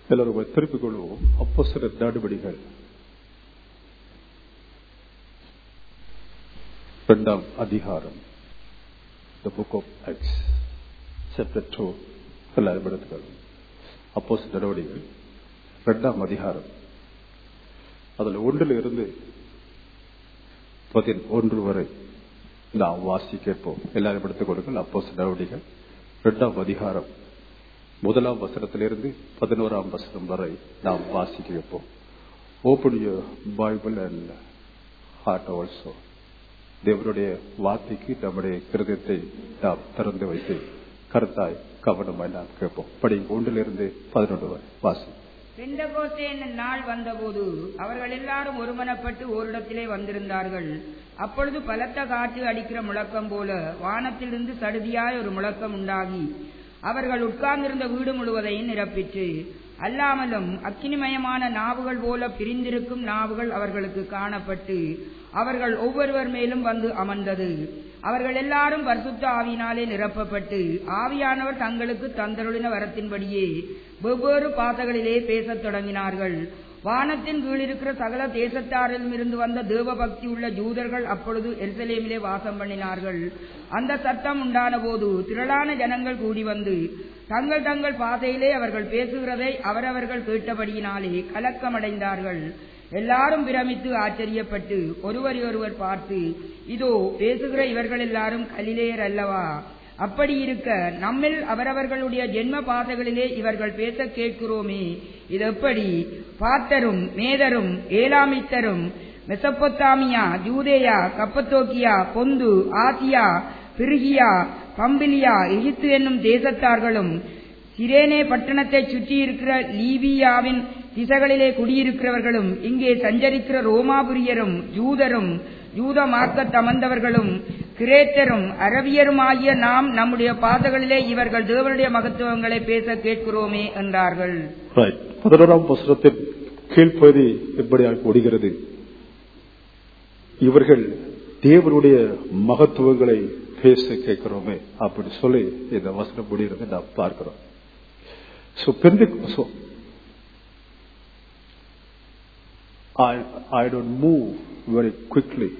எல்லாரும் திருப்பிக் கொள்வோம் அப்போ சில நடவடிகள் இரண்டாம் அதிகாரம் the book of Acts chapter two எல்லாரும் எடுத்துக்கணும் அப்போ சில நடவடிகள் இரண்டாம் அதிகாரம் அதுல ஒன்றில் இருந்து பதினொன்று வரை நாம் வாசி கேட்போம் எல்லாரும் எடுத்துக் கொடுங்கள் அப்போ சில நடவடிகள் இரண்டாம் அதிகாரம் முதலாம் வசனத்திலிருந்து பதினோராம் வசனம் வரை நாம் வாசிக்க வைப்போம் open your Bible and heart also தேவனுடைய வார்த்தைக்கு நம்முடைய கிருதத்தை நாம் திறந்து வைத்து கருத்தாய் கவனமாய் நாம் கேட்போம் படி ஒன்றிலிருந்து பதினொன்று வரை வாசி பெண்டகோஸ்தே என்னும் நாள் வந்தபோது அவர்கள் எல்லாரும் ஒருமனப்பட்டு ஓரிடத்திலே வந்திருந்தார்கள் அப்பொழுது பலத்த காற்று அடிக்கிற முழக்கம் போல வானத்திலிருந்து சடுதியாய் ஒரு முழக்கம் உண்டாகி அவர்கள் உட்கார்ந்திருந்த வீடு முழுவதையும் நிரப்பிற்று அல்லாமலும் அக்கினிமயமான நாவுகள் போல பிரிந்திருக்கும் நாவுகள் அவர்களுக்கு காணப்பட்டு அவர்கள் ஒவ்வொருவர் மேலும் வந்து அமர்ந்தது அவர்கள் எல்லாரும் பரிசுத்த ஆவியினாலே நிரப்பப்பட்டு ஆவியானவர் தங்களுக்கு தந்தருளின வரத்தின்படியே வெவ்வேறு பாசகளிலே பேசத் தொடங்கினார்கள் வானத்தின் கீழ் இருக்கிற சகல தேசத்தாரிலும் இருந்து வந்த தேவ பக்தி உள்ள ஜூதர்கள் அப்பொழுது எருசலேமிலே வாசம் பண்ணினார்கள் அந்த சத்தம் உண்டான போது திரளான ஜனங்கள் கூடி வந்து தங்கள் தங்கள் பாதையிலே அவர்கள் பேசுகிறதை அவரவர்கள் கேட்டபடியினாலே கலக்கமடைந்தார்கள் எல்லாரும் பிரமித்து ஆச்சரியப்பட்டு ஒருவரையொருவர் பார்த்து இதோ பேசுகிற இவர்கள் எல்லாரும் கலிலேயர் அல்லவா அப்படி இருக்க நம்மில் அவரவர்களுடைய ஜென்ம பாதைகளிலே இவர்கள் பேச கேட்கிறோமே இது எப்படி பார்த்தரும் மேதரும் ஏலாமித்தரும் மெசப்பொத்தாமியா ஜூதேயா கப்பத்தோக்கியா பொந்து ஆசியா பிரிகியா பம்பிலியா எகிப்து என்னும் தேசத்தார்களும் சிரேனே பட்டணத்தை சுற்றி இருக்கிற லீபியாவின் திசைகளிலே குடியிருக்கிறவர்களும் இங்கே சஞ்சரிக்கிற ரோமாபுரியரும் ஜூதரும் யூத மார்க்க தமர்ந்தவர்களும் கிரேத்தரும் அரபியருமாகிய நாம் நம்முடைய பாதைகளிலே இவர்கள் தேவனுடைய மகத்துவங்களை பேச கேட்கிறோமே என்றார்கள் பதினோராம் வசனத்தின் கீழ்ப்பகுதி எப்படியாக முடிகிறது இவர்கள் தேவனுடைய மகத்துவங்களை பேச கேட்கிறோமே அப்படி சொல்லி இந்த வசனம் முடிகிறது நாம் பார்க்கிறோம் So, Pentecost, I, I don't move very quickly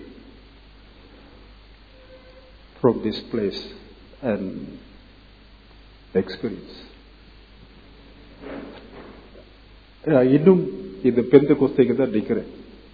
from this place and experience. இன்னும் இந்த பெந்த கோஸ்தைக்கு தான் நிற்கிறேன்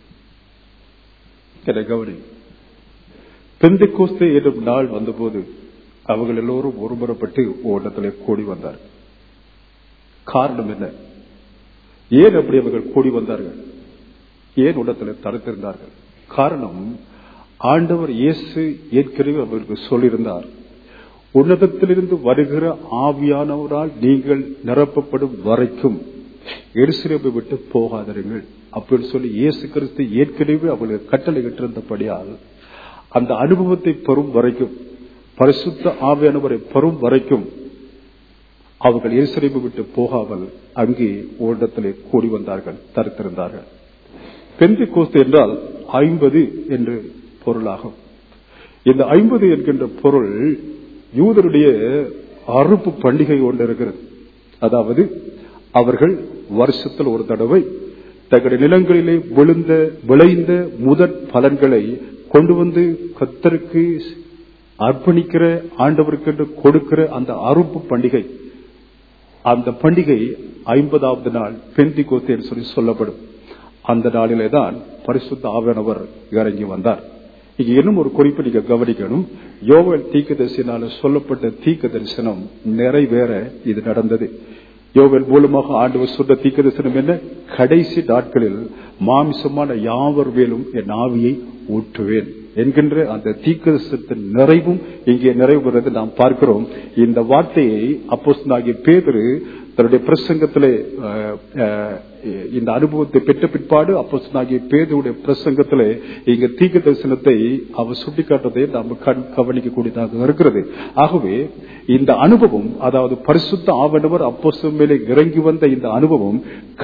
கவனி பெந்த கோஸ்தை என்னும் நாள் வந்தபோது அவர்கள் எல்லோரும் ஒருமுறப்பட்டு ஓட்டத்திலே கூடி வந்தார்கள் காரணம் என்ன ஏன் அப்படி அவர்கள் கூடி வந்தார்கள் ஏன் உடத்தில் தடுத்திருந்தார்கள் காரணம் ஆண்டவர் இயேசு ஏற்கனவே அவருக்கு சொல்லியிருந்தார் உன்னதத்திலிருந்து வருகிற ஆவியானவரால் நீங்கள் நிரப்பப்படும் வரைக்கும் எருசலேமை விட்டு போகாதீர்கள் அப்படின்னு சொல்லி இயேசு கிறிஸ்து ஏற்கனவே அவர்களுக்கு கட்டளை இட்டிருந்தபடியால் அந்த அனுபவத்தை பெறும் வரைக்கும் பரிசுத்த ஆவியானவரை பெறும் வரைக்கும் அவர்கள் எரிசலைப்பு விட்டு போகாமல் அங்கே ஓரிடத்திலே கூடி வந்தார்கள் தடுத்திருந்தார்கள் பெந்தி கோஸ்து என்றால் ஐம்பது என்று பொருளாகும் இந்த ஐம்பது என்கின்ற பொருள் யூதருடைய அறுப்பு பண்டிகை ஒன்று இருக்கிறது அதாவது அவர்கள் வருஷத்தில் ஒரு தடவை தங்களுடைய நிலங்களிலே விழுந்த விளைந்த முதற் பலன்களை கொண்டு வந்து கத்தருக்கு அர்ப்பணிக்கிற ஆண்டவருக்கு என்று கொடுக்கிற அந்த அறுப்பு பண்டிகை அந்த பண்டிகை ஐம்பதாவது நாள் பெந்தி கோத்தேன்னு சொல்லி சொல்லப்படும் அந்த நாளிலே தான் பரிசுத்த ஆவணவர் இறங்கி வந்தார் இங்க இன்னும் ஒரு குறிப்பு நீங்க கவனிக்கணும் யோவல் தீக்க தரிசனால சொல்லப்பட்ட தீக்க தரிசனம் நிறைவேற இது நடந்தது யோவல் மூலமாக ஆண்டவர் சொன்ன தீக்க தரிசனம் என்ன கடைசி நாட்களில் மாமிசமான யாவர் மேலும் என் ஆவியை ஊற்றுவேன் என்கின்ற அந்த தீக்கதரிசனத்தின் நிறைவும் இங்கே நிறைவுறது நாம் பார்க்கிறோம் இந்த வார்த்தையை அப்போஸ்தலனாகிய பேதரு தன்னுடைய பிரசங்கத்திலே இந்த அனுபவத்தை பெற்ற பிற்பாடு அப்போஸ்தலனாகிய பேதருடைய பிரசங்கத்திலே இங்க தீக்க தரிசனத்தை அவர் சுட்டிக்காட்டுவதை நாம் கண் கவனிக்கக்கூடியதாக இருக்கிறது ஆகவே இந்த அனுபவம் அதாவது பரிசுத்த ஆவணவர் அப்போஸ்தலன் மேலே இறங்கி வந்த இந்த அனுபவம்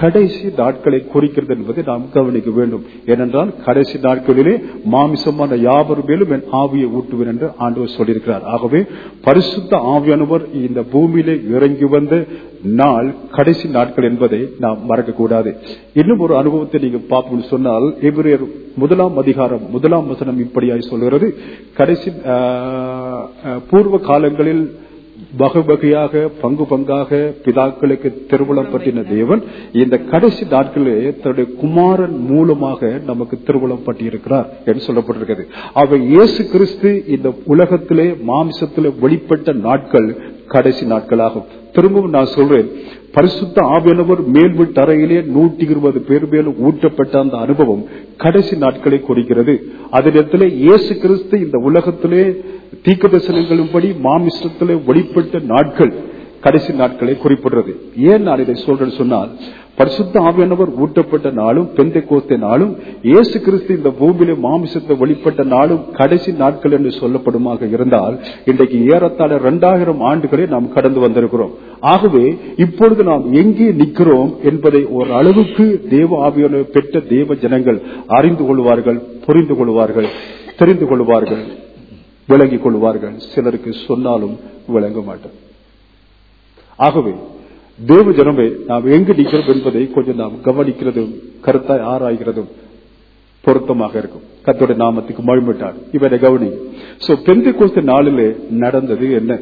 கடைசி நாட்களை குறிக்கிறது என்பதை நாம் கவனிக்க வேண்டும் ஏனென்றால் கடைசி நாட்களிலே மாமிசமான யாவர் மேலும் என் ஆவியை ஊட்டுவேன் என்று ஆண்டவர் சொல்லியிருக்கிறார் ஆகவே பரிசுத்த ஆவியானவர் இந்த பூமியிலே இறங்கி வந்த நாள் கடைசி நாட்கள் என்பதை நாம் மறக்கக்கூடாது இன்னும் ஒரு அனுபவத்தை நீங்க பார்ப்போம்னு சொன்னால் எபிரேயர் முதலாம் அதிகாரம் முதலாம் வசனம் இப்படியாய் சொல்கிறது கடைசி ஆஹ், ஆஹ், பூர்வ காலங்களில் வகை வகையாக பங்கு பங்காக பிதாக்களுக்கு திருவுளம் பற்றின தேவன் இந்த கடைசி நாட்களிலே தன்னுடைய குமாரன் மூலமாக நமக்கு திருவுளம் பட்டியிருக்கிறார் என்று சொல்லப்பட்டிருக்கிறது அவர் இயேசு கிறிஸ்து இந்த உலகத்திலே மாமிசத்திலே வெளிப்பட்ட நாட்கள் கடைசி நாட்களாகும் திரும்பவும் நான் சொல்றேன் பரிசுத்த ஆவியானவர் மேல் வீட்டு அறையிலே நூற்றி இருபது பேர் மேலும் ஊற்றப்பட்ட அந்த அனுபவம் கடைசி நாட்களை குறிக்கிறது அதனிடத்திலே இயேசு கிறிஸ்து இந்த உலகத்திலே தீக்க தரிசனங்களின்படி மாமிசத்திலே வெளிப்பட்ட நாட்கள் கடைசி நாட்களை குறிப்பிடுறது ஏன் நான் இதை சொல்றேன்னு சொன்னால் பரிசுத்த ஆவியானவர் ஊட்டப்பட்ட நாளும் பெந்தை கோஸ்தை நாளும் இயேசு கிறிஸ்து இந்த பூமியிலே மாமிசத்தை வெளிப்பட்ட நாளும் கடைசி நாட்கள் என்று சொல்லப்படுமாக இருந்தால் இன்றைக்கு ஏறத்தாழ இரண்டாயிரம் ஆண்டுகளை நாம் கடந்து வந்திருக்கிறோம் ஆகவே இப்பொழுது நாம் எங்கே நிற்கிறோம் என்பதை ஒரு அளவுக்கு தேவ ஆவியான பெற்ற தேவ ஜனங்கள் அறிந்து கொள்வார்கள் புரிந்து கொள்வார்கள் தெரிந்து கொள்வார்கள் விளங்கிக் கொள்வார்கள் சிலருக்கு சொன்னாலும் விளங்க மாட்டோம் ஆகவே தேவ ஜனமே நாம் எங்கு நிற்கிறோம் என்பதை கொஞ்சம் நாம் கவனிக்கிறதும் கருத்தாய் ஆராய்கிறதும் பொருத்தமாக இருக்கும் கத்தோட நாமத்துக்கு மழுமிட்டார் இவரை கவனி சோ பெந்தி கோஸ்த நாளிலே நடந்தது என்ன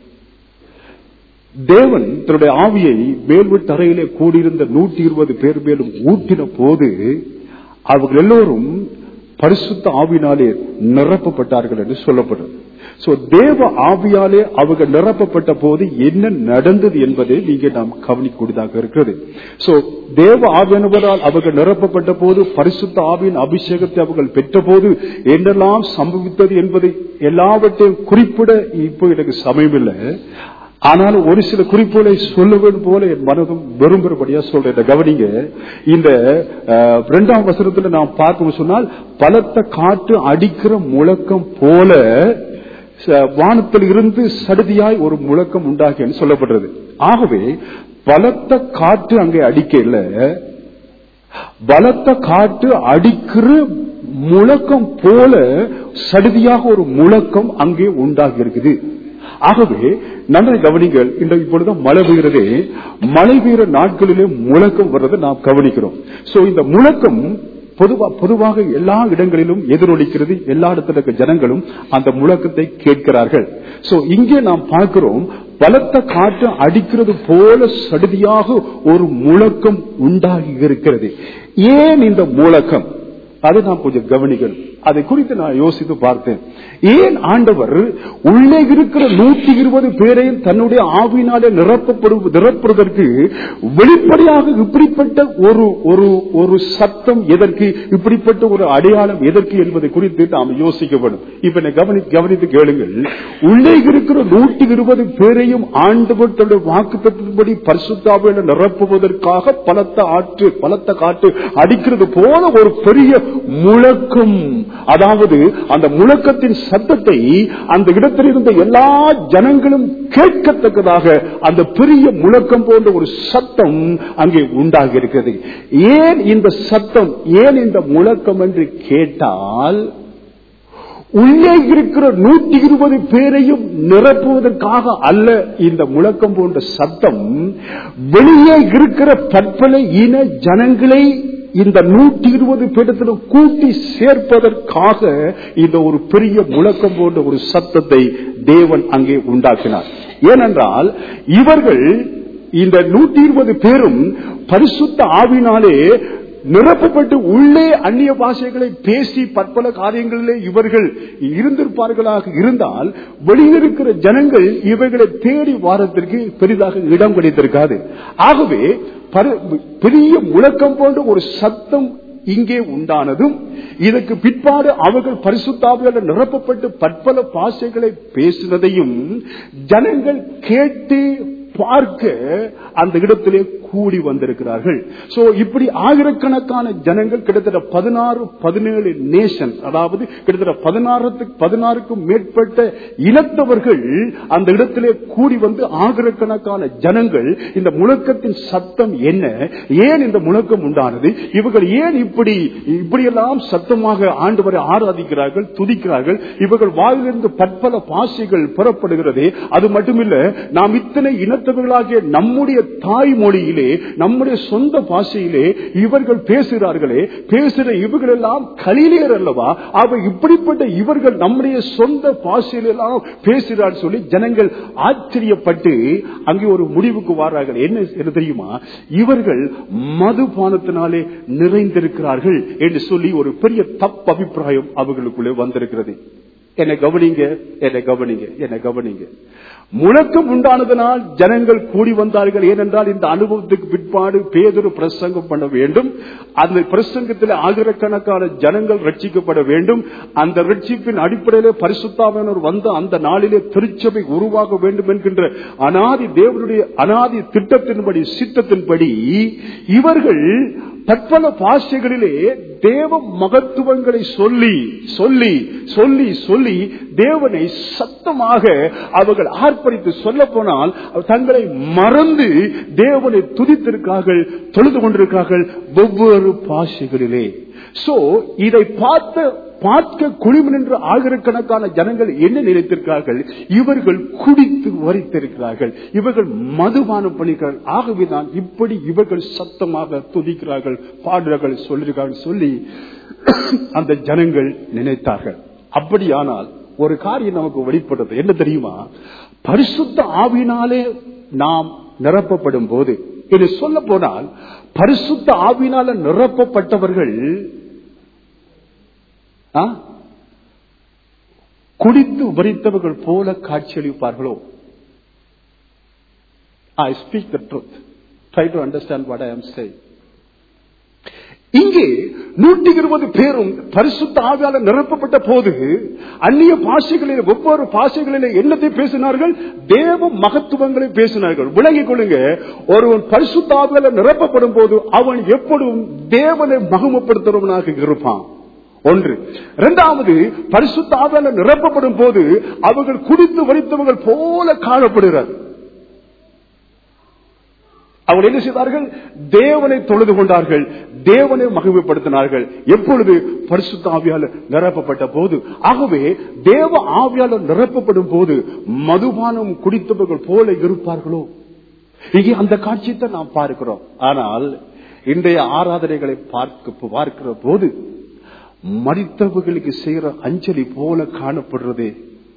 தேவன் தன்னுடைய ஆவியை மேல்வீட்டு தரையிலே கூடியிருந்த நூற்றி இருபது பேர் மேலும் ஊட்டின போது அவர்கள் எல்லோரும் பரிசுத்த ஆவினாலே நிரப்பப்பட்டார்கள் என்று சொல்லப்படுறது சோ தேவ ஆவியாலே அவர்கள் நிரப்பப்பட்ட போது என்ன நடந்தது என்பதை நீங்க நாம் கவனிக்கூடியதாக இருக்கிறது சோ தேவ ஆவியானவரால் அவர்கள் நிரப்பப்பட்ட போது பரிசுத்த ஆவியின் அபிஷேகத்தை அவர்கள் பெற்ற போது என்னெல்லாம் சம்பவித்தது என்பதை எல்லாவற்றையும் குறிப்பிட இப்போ எனக்கு சமயமில்லை ஆனாலும் ஒரு சில குறிப்புகளை சொல்ல வேண்டும் போல என் மனதும் விரும்புறபடியா சொல்றேன் கவனிங்க இந்த அஹ், இரண்டாம் வசனத்துல நாம் பார்க்கணும் சொன்னால் பலத்த காற்று அடிக்கிற முழக்கம் போல ச- வானத்தில் இருந்து சடுதியாய் ஒரு முழக்கம் உண்டாகின்னு சொல்லப்படுறது ஆகவே பலத்த காற்று அங்கே அடிக்கல பலத்த காற்று அடிக்கிற முழக்கம் போல சடுதியாக ஒரு முழக்கம் அங்கே உண்டாகி இருக்குது ஆகவே நன்றாக கவனிங்கள் இந்த இப்பொழுது மழை பெய்கிறதே மழை பெய்கிற நாட்களிலே முழக்கம் வர்றதை நாம் கவனிக்கிறோம் சோ இந்த முழக்கம் பொதுவா பொதுவாக எல்லா இடங்களிலும் எதிரொலிக்கிறது எல்லா இடத்துல இருக்க ஜனங்களும் அந்த முழக்கத்தை கேட்கிறார்கள் சோ இங்கே நாம் பார்க்கிறோம் பலத்த காற்று அடிக்கிறது போல சடுதியாக ஒரு முழக்கம் உண்டாகி இருக்கிறது ஏன் இந்த முழக்கம் அதை நாம் கொஞ்சம் கவனிக்கணும் அதை குறித்து நான் யோசித்து பார்த்தேன் ஏன் ஆண்டவர் உள்ளே இருக்கிற நூற்றி இருபது பேரையும் தன்னுடைய ஆவியினாலே நிரப்பப்படும் நிரப்புவதற்கு வெளிப்படையாக இப்படிப்பட்ட ஒரு ஒரு ஒரு சத்தம் எதற்கு இப்படிப்பட்ட ஒரு அடையாளம் எதற்கு என்பதை குறித்து நாம் யோசிக்க வேண்டும் இப்ப என்னை கவனி கவனித்து கேளுங்கள் உள்ளே இருக்கிற நூற்றி இருபது பேரையும் ஆண்டவர் தன்னுடைய வாக்குத்தத்தின்படி பரிசுத்தாவில நிரப்புவதற்காக பலத்த ஆற்று பலத்த காற்று அடிக்கிறது போல ஒரு பெரிய முழக்கம் அதாவது அந்த முழக்கத்தின் சத்தத்தை அந்த இடத்தில் இருந்த எல்லா ஜனங்களும் கேட்கத்தக்கதாக அந்த பெரிய முழக்கம் போன்ற ஒரு சத்தம் அங்கே உண்டாகி இருக்கிறது ஏன் இந்த சத்தம் ஏன் இந்த முழக்கம் என்று கேட்டால் உள்ளே இருக்கிற நூற்றி இருபது பேரையும் நிரப்புவதற்காக அல்ல இந்த முழக்கம் போன்ற சத்தம் வெளியே இருக்கிற பற்பல இன ஜனங்களை இந்த நூற்றி இருபது பேரிடத்திலும் கூட்டி சேர்ப்பதற்காக இந்த ஒரு பெரிய முழக்கம் போன்ற ஒரு சத்தத்தை தேவன் அங்கே உண்டாக்கினார் ஏனென்றால் இவர்கள் இந்த நூற்றி இருபது பேரும் பரிசுத்த ஆவினாலே நிரப்பப்பட்டு உள்ளே அந்நிய பாஷைகளை பேசி பற்பல காரியங்களிலே இவர்கள் இருந்திருப்பார்களாக இருந்தால் வெளியிருக்கிற ஜனங்கள் இவைகளை தேடி வாரத்திற்கு பெரிதாக இடம் கிடைத்திருக்காது ஆகவே பரு- பெரிய முழக்கம் போன்ற ஒரு சத்தம் இங்கே உண்டானதும் இதற்கு பிற்பாடு அவர்கள் பரிசுத்தாவியால் நிரப்பப்பட்டு பற்பல பாஷைகளை பேசினதையும் ஜனங்கள் கேட்டு பார்க்க அந்த இடத்திலே கூடி வந்திருக்கிறார்கள் சோ இப்படி ஆயிரக்கணக்கான ஜனங்கள் கிட்டத்தட்ட பதினாறு பதினேழு நேஷன் அதாவது கிட்டத்தட்ட பதினாறுக்கு பதினாறுக்கும் மேற்பட்ட இனத்தவர்கள் அந்த இடத்திலே கூடி வந்து ஆயிரக்கணக்கான ஜனங்கள் இந்த முழக்கத்தின் சத்தம் என்ன ஏன் இந்த முழக்கம் உண்டானது இவர்கள் ஏன் இப்படி இப்படியெல்லாம் சத்தமாக ஆண்டவரை ஆராதிக்கிறார்கள் துதிக்கிறார்கள் இவர்கள் வாயிலிருந்து பற்பல பாசைகள் புறப்படுகிறதே அது மட்டுமில்ல நாம் இத்தனை இனத்தவர்களாகிய நம்முடைய தாய்மொழியிலே நம்முடைய சொந்த பாஷையிலே இவர்கள் பேசுகிறார்களே பேசுகிற இவர்கள் எல்லாம் கலிலேயர் அல்லவா அவ இப்படிப்பட்ட இவர்கள் நம்முடைய சொந்த பாஷையில எல்லாம் பேசுகிறார் சொல்லி ஜனங்கள் ஆச்சரியப்பட்டு அங்கே ஒரு முடிவுக்கு வாரார்கள் என்ன என்ன தெரியுமா இவர்கள் மதுபானத்தினாலே நிறைந்திருக்கிறார்கள் என்று சொல்லி ஒரு பெரிய தப்பு அபிப்பிராயம் அவர்களுக்குள்ளே வந்திருக்கிறது என்னை கவனிங்க என்னை கவனிங்க என்னை கவனிங்க முழக்கம் உண்டானதனால் ஜனங்கள் கூடி வந்தார்கள் ஏனென்றால் இந்த அனுபவத்துக்கு பிற்பாடு பேதொரு பிரசங்கம் பண்ண வேண்டும் அந்த பிரசங்கத்தில் ஆயிரக்கணக்கான ஜனங்கள் ரட்சிக்கப்பட வேண்டும் அந்த ரட்சிப்பின் அடிப்படையிலே பரிசுத்தாவினர் வந்த அந்த நாளிலே திருச்சபை உருவாக வேண்டும் என்கின்ற அனாதி தேவனுடைய அனாதி திட்டத்தின்படி சித்தத்தின்படி இவர்கள் பற்பல பாஷைகளிலே தேவ மகத்துவங்களை சொல்லி சொல்லி சொல்லி சொல்லி தேவனை சத்தமாக அவர்கள் ஆர்ப்பரித்து சொல்ல போனால் தங்களை மறந்து தேவனை துதித்திருக்கார்கள் தொழுது கொண்டிருக்கார்கள் ஒவ்வொரு பாஷைகளிலே சோ இதை பார்த்த பார்க்க குழுமி நின்று ஆயிரக்கணக்கான ஜனங்கள் என்ன நினைத்திருக்கிறார்கள் இவர்கள் குடித்து வரித்திருக்கிறார்கள் இவர்கள் மதுபானம் பண்ணிக்கிறார்கள் ஆகவேதான் இப்படி இவர்கள் சத்தமாக துதிக்கிறார்கள் பாடுறார்கள் சொல்லிருக்கார்கள் சொல்லி அந்த ஜனங்கள் நினைத்தார்கள் அப்படியானால் ஒரு காரியம் நமக்கு வெளிப்பட்டது என்ன தெரியுமா பரிசுத்த ஆவினாலே நாம் நிரப்பப்படும் போது இது சொல்ல போனால் பரிசுத்த ஆவினால நிரப்பப்பட்டவர்கள் குடித்து உபரித்தவர்கள் போல காட்சியளிப்பார்களோ I speak the truth try to understand what I am say இங்கே நூற்றி இருபது பேரும் பரிசுத்த ஆவியால நிரப்பப்பட்ட போது அந்நிய பாஷைகளில் ஒவ்வொரு பாஷைகளில் என்னத்தை பேசினார்கள் தேவ மகத்துவங்களை பேசினார்கள் விளங்கிக் கொள்ளுங்க ஒருவன் பரிசுத்த ஆவியால நிரப்பப்படும் போது அவன் எப்பொழுதும் தேவனை மகமப்படுத்துறவனாக இருப்பான் ஒன்று இரண்டாவது பரிசுத்த ஆவியால நிரப்பப்படும் போது அவர்கள் குடித்து வரித்தவர்கள் போல காணப்படுகிறார் அவர்கள் என்ன செய்தார்கள் தேவனை தொழுது கொண்டார்கள் தேவனை மகிமைப்படுத்தினார்கள் எப்பொழுது பரிசுத்த ஆவியால நிரப்பப்பட்ட போது ஆகவே தேவ ஆவியால நிரப்பப்படும் போது மதுபானம் குடித்தவர்கள் போல இருப்பார்களோ இங்கே அந்த காட்சியை நாம் பார்க்கிறோம் ஆனால் இன்றைய ஆராதனைகளை பார்க்க பார்க்கிற போது மறித்தவர்களுக்கு செய்கிற அஞ்சலி போல காணப்படுறதே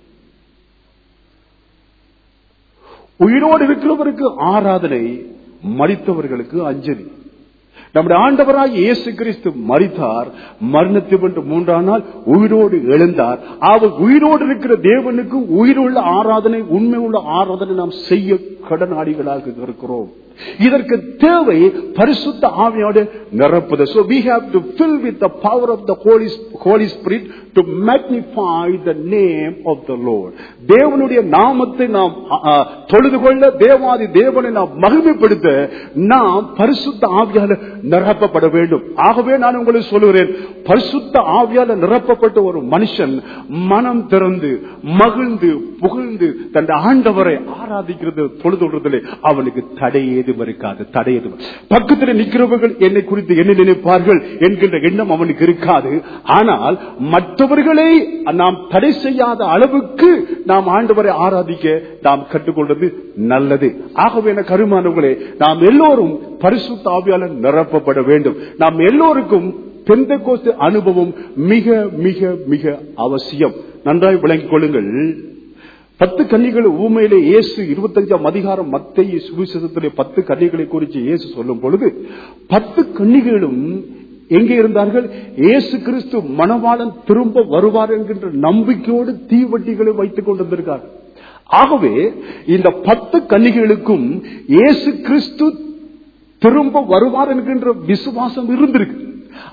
உயிரோடு இருக்கிறவருக்கு ஆராதனை மறித்தவர்களுக்கு அஞ்சலி நம்முடைய ஆண்டவராய் இயேசு கிறிஸ்து மறித்தார் மரணத்தை வென்று மூன்றாம் நாள் உயிரோடு எழுந்தார் அவர் உயிரோடு இருக்கிற தேவனுக்கு உயிருள்ள ஆராதனை உண்மை உள்ள ஆராதனை நாம் செய்ய கடனாளிகளாக இருக்கிறோம் இதற்கு தேவை பரிசுத்த ஆவியோடு நிரப்புது so we have to fill with the power of the holy holy spirit to magnify the name of the lord தேவனுடைய நாமத்தை நாம் தொழுது கொள்ள தேவாதி தேவனை நாம் மகிமைப்படுத்த நாம் பரிசுத்த ஆவியால நிரப்பப்பட வேண்டும் ஆகவே நான் உங்களுக்கு சொல்லுகிறேன் பரிசுத்த ஆவியால நிரப்பப்பட்ட ஒரு மனுஷன் மனம் திறந்து மகிழ்ந்து புகழ்ந்து தன் ஆண்டவரை ஆராதிக்கிறது தொழுதுறதிலே அவனுக்கு தடை ஏதும் இருக்காது தடை ஏதும் பக்கத்தில் நிற்கிறவர்கள் என்னை குறித்து என்ன நினைப்பார்கள் என்கின்ற எண்ணம் அவனுக்கு இருக்காது ஆனால் மற்றவர்களை நாம் தடை செய்யாத அளவுக்கு நாம் ஆண்டவரை ஆராதிக்க நாம் கற்றுக்கொள்வது நல்லது ஆகவே என கருமானவர்களே நாம் எல்லோரும் பரிசுத்த ஆவியாளர் நிரப்பப்பட வேண்டும் நாம் எல்லோருக்கும் பெந்த கோஸ்து அனுபவம் மிக மிக மிக அவசியம் நன்றாய் விளங்கிக் கொள்ளுங்கள் பத்து கன்னிகள் ஊமையிலே இயேசு இருபத்தஞ்சாம் அதிகாரம் மத்திய சுவிசேஷத்திலே பத்து கன்னிகளை குறித்து இயேசு சொல்லும் பொழுது பத்து கன்னிகளும் எங்கே இருந்தார்கள் இயேசு கிறிஸ்து மணவாளன் திரும்ப வருவார் என்கின்ற நம்பிக்கையோடு தீவட்டிகளை வைத்துக் கொண்டிருந்திருக்கார்கள் ஆகவே இந்த பத்து கன்னிகளுக்கும் இயேசு கிறிஸ்து திரும்ப வருவார் என்கின்ற விசுவாசம் இருந்திருக்கு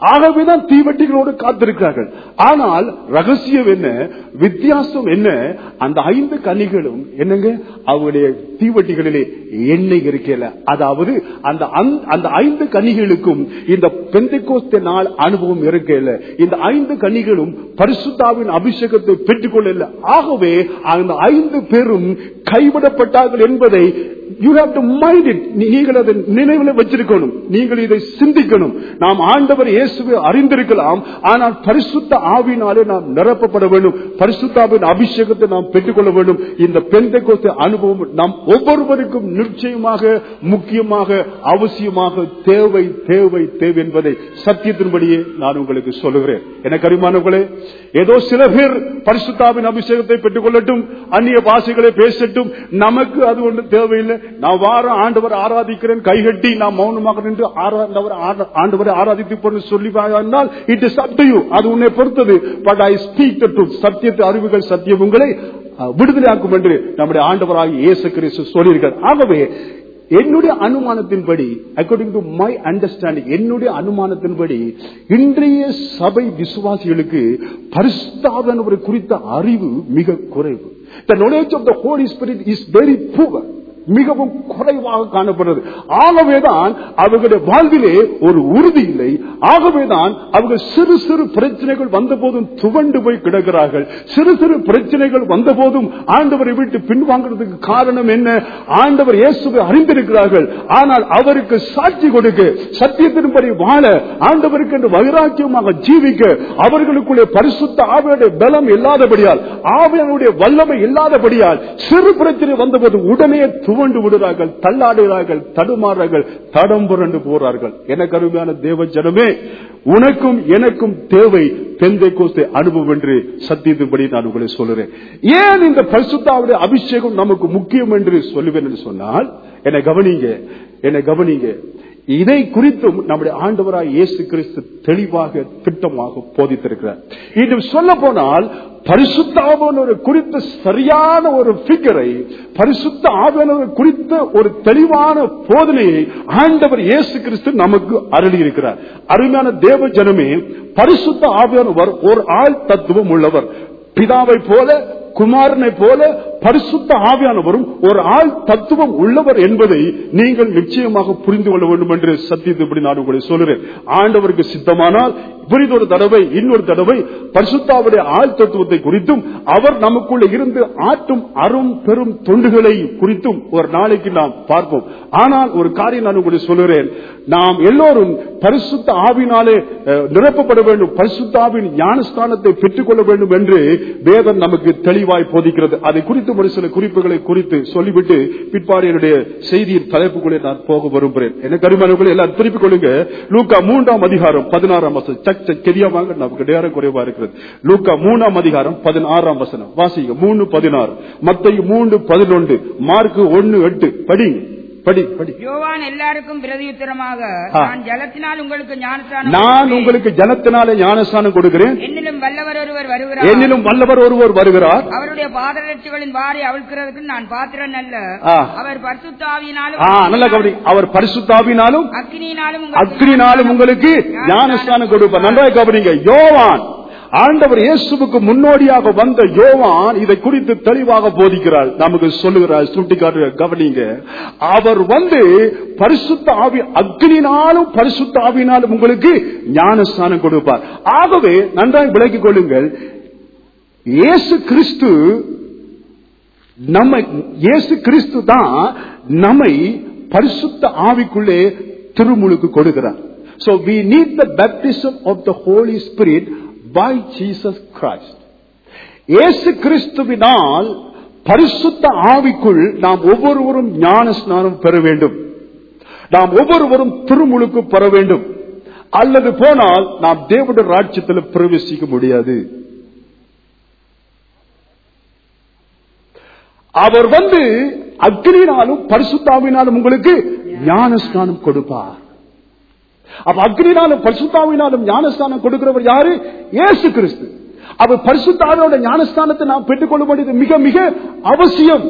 ஆகவேதான் தீவட்டிகளோடு காத்திருக்கிறார்கள் ஆனால் ரகசியம் என்ன வித்தியாசம் என்ன அந்த ஐந்து கனிகளும் என்னங்க அவருடைய தீவட்டிகளிலே எண்ணெய் இருக்கல அதாவது அந்த அந்த- அந்த ஐந்து கனிகளுக்கும் இந்த பெந்தைக்கோஸ்த நாள் அனுபவம் இருக்கல இந்த ஐந்து கனிகளும் பரிசுத்தாவின் அபிஷேகத்தை பெற்றுக்கொள்ளல ஆகவே அந்த ஐந்து பேரும் கைவிடப்பட்டார்கள் என்பதை you have to mind it நீங்கள் அதை நினைவில் வச்சிருக்கணும் நீங்கள் இதை சிந்திக்கணும் நாம் ஆண்டவர் இயேசுவை அறிந்திருக்கலாம் ஆனால் பரிசுத்த ஆவினாலே நாம் நிரப்பப்பட வேண்டும் பரிசுத்தாவின் அபிஷேகத்தை நாம் பெற்றுக்கொள்ள வேண்டும் இந்த பெந்தைக்கோஸ்த அனுபவம் நாம் ஒவ்வொருவருக்கும் நிச்சயமாக முக்கியமாக அவசியமாக தேவை தேவை தேவை என்பதை சத்தியத்தின்படியே நான் உங்களுக்கு சொல்லுகிறேன் எனக்கு அறிமானவர்களே ஏதோ சில பேர் பரிசுத்தாவின் அபிஷேகத்தை பெற்றுக் கொள்ளட்டும் அந்நிய பாஷைகளை பேசட்டும் நமக்கு அது ஒன்று தேவையில்லை நான் வாரம் ஆண்டவர் ஆராதிக்கிறேன் கைகட்டி நான் மௌனமாக நின்று ஆராண்டவர் ஆண்டவரை ஆராதித்து போன்னு சொல்லி it is up to you அது உன்னை பொறுத்தது பட் ஐ ஸ்பீக் டு சத்தியத்து அறிவுகள் சத்தியம் உங்களை அஹ், விடுதலையாக்கும் என்று நம்முடைய ஆண்டவராகி இயேசு கிறிஸ்து சொல்லியிருக்கார் ஆகவே என்னுடைய அனுமானத்தின்படி அக்கார்டிங் டு மை அண்டர்ஸ்டாண்டிங் என்னுடைய அனுமானத்தின்படி இன்றைய சபை விசுவாசிகளுக்கு பரிசுத்தாவனவரை குறித்த அறிவு மிக குறைவு The knowledge of the Holy Spirit is very poor. மிகவும் குறைவாக காணப்படுறது ஆகவேதான் அவர்களுடைய வாழ்விலே ஒரு உறுதி இல்லை ஆகவேதான் அவர்கள் சிறு சிறு பிரச்சனைகள் வந்த போதும் துவண்டு போய் கிடக்கிறார்கள் சிறு சிறு பிரச்சனைகள் வந்த போதும் ஆண்டவரை விட்டு பின்வாங்கிறதுக்கு காரணம் என்ன ஆண்டவர் இயேசுவை அறிந்திருக்கிறார்கள் ஆனால் அவருக்கு சாட்சி கொடுக்க சத்தியத்தின்படி வாழ ஆண்டவருக்கு என்று வைராக்கியமாக ஜீவிக்க அவர்களுக்குள்ளே பரிசுத்த ஆவியுடைய பலம் இல்லாதபடியால் ஆவியனுடைய வல்லமை இல்லாதபடியால் சிறு பிரச்சனை வந்தபோது உடனே துவண்டு விடுறார்கள் தள்ளாடுகிறார்கள் தடுமாறார்கள் தடம் புரண்டு போறார்கள் எனக்கு அருமையான தேவ ஜனமே உனக்கும் எனக்கும் தேவை பெந்தை கோஸ்தை அனுபவம் என்று சத்தியத்தின்படி நான் உங்களை சொல்லுறேன் ஏன் இந்த பரிசுத்தாவுடைய அபிஷேகம் நமக்கு முக்கியம் என்று சொல்லுவேன் என்று சொன்னால் என்னை கவனிங்க என்னை கவனிங்க இதை குறித்தும் நம்முடைய ஆண்டவராய் இயேசு கிறிஸ்து தெளிவாக திட்டமாக போதித்திருக்கிறார் இன்னும் சொல்ல போனால் பரிசுத்த ஆவியானவரை குறித்த சரியான ஒரு பிகரை பரிசுத்த ஆவியானவரை குறித்த ஒரு தெளிவான போதனையை ஆண்டவர் இயேசு கிறிஸ்து நமக்கு அருளி இருக்கிறார் அருமையான தேவ ஜனமே பரிசுத்த ஆவியானவர் ஒரு ஆள் தத்துவம் உள்ளவர் பிதாவை போல குமாரனை போல பரிசுத்த ஆவியானவரும் ஒரு ஆள் தத்துவம் உள்ளவர் என்பதை நீங்கள் நிச்சயமாக புரிந்து கொள்ள வேண்டும் என்று சத்தியத்தைப்படி நான் உங்களை சொல்லுறேன் ஆண்டவருக்கு சித்தமானால் புரிதொரு தடவை இன்னொரு தடவை பரிசுத்தாவுடைய ஆள் தத்துவத்தை குறித்தும் அவர் நமக்குள்ள இருந்து ஆற்றும் அரும் பெரும் தொண்டுகளை குறித்தும் ஒரு நாளைக்கு நாம் பார்ப்போம் ஆனால் ஒரு காரியம் நான் உங்களுக்கு சொல்லுகிறேன் நாம் எல்லோரும் பரிசுத்த ஆவினாலே அஹ், நிரப்பப்பட வேண்டும் பரிசுத்த ஆவின் ஞானஸ்தானத்தை பெற்றுக் கொள்ள வேண்டும் என்று வேதம் நமக்கு தெளிவாய் போதிக்கிறது அதை குறித்து ஒரு சில குறிப்புகளை குறித்து சொல்லிவிட்டு பிற்பாடு என்னுடைய செய்தியின் தலைப்புக்குள்ளே நான் போக விரும்புகிறேன் எனக்கு அருமையானவர்களே எல்லாம் திருப்பிக் கொள்ளுங்க லூக்கா மூன்றாம் அதிகாரம் பதினாறாம் வசனம் சக் சக் கெரியா வாங்க நமக்கு நேரம் குறைவா இருக்கிறது லூக்கா மூணாம் அதிகாரம் பதினாறாம் வசனம் வாசிங்க மூணு பதினாறு மத்தையும் மூன்று பதினொன்று மார்க்கு ஒன்னு எட்டு படி படி படி யோவான் எல்லாருக்கும் பிரதியுத்தரமாக ஆ. நான் ஜலத்தினால் உங்களுக்கு ஞானஸ்தானம் நான் கொடுக்கிறேன். உங்களுக்கு ஜலத்தினாலே ஞானஸ்தானம் கொடுக்கிறேன் என்னிலும் வல்லவர் ஒருவர் வருகிறார் என்னிலும் வல்லவர் ஒருவர் வருகிறார் அவருடைய பாதரட்சிகளின் வாரி அவிழ்க்கிறதுக்கு நான் பாத்திரன் அல்ல ஆ. அவர் பரிசுத்தாவியினாலும் ஆ, நல்ல கவனி அவர் பரிசுத்தாவினாலும் அக்னியினாலும் உங்களுக்கு அக்னினாலும் உங்களுக்கு ஞானஸ்தானம் கொடுப்பார் நன்றாக கவனிங்க யோவான் ஆண்டவர் இயேசுவுக்கு முன்னோடியாக வந்த யோவான் இதை குறித்து தெளிவாக போதிக்கிறார் நமக்கு சொல்லுகிறார் சுட்டிக்காட்டு கவனிங்க அவர் வந்து பரிசுத்த ஆவி அக்னினாலும் பரிசுத்த ஆவினாலும் உங்களுக்கு ஞானஸ்தானம் கொடுப்பார் ஆகவே நன்றாக விளக்கிக் கொள்ளுங்கள் இயேசு கிறிஸ்து நம்மை இயேசு கிறிஸ்து தான் நம்மை பரிசுத்த ஆவிக்குள்ளே திருமுழுக்கு கொடுக்கிறார் So we need the baptism of the Holy Spirit by Jesus Christ. இயேசு கிறிஸ்துவினால் பரிசுத்த ஆவிக்குள் நாம் ஒவ்வொருவரும் ஞான ஸ்நானம் பெற வேண்டும் நாம் ஒவ்வொருவரும் திருமுழுக்கு பெற வேண்டும் அல்லது போனால் நாம் தேவனுடைய ராஜ்யத்தில் பிரவேசிக்க முடியாது அவர் வந்து அக்னினாலும் பரிசுத்தாவினாலும் உங்களுக்கு ஞானஸ்தானம் கொடுப்பார் அப்ப அக்னினாலும் பரிசுத்தாவினாலும் ஞானஸ்தானம் கொடுக்கிறவர் யாரு இயேசு கிறிஸ்து அவர் பரிசுத்தாவியோட ஞானஸ்தானத்தை நாம் பெற்றுக்கொள்ள வேண்டியது மிக மிக அவசியம்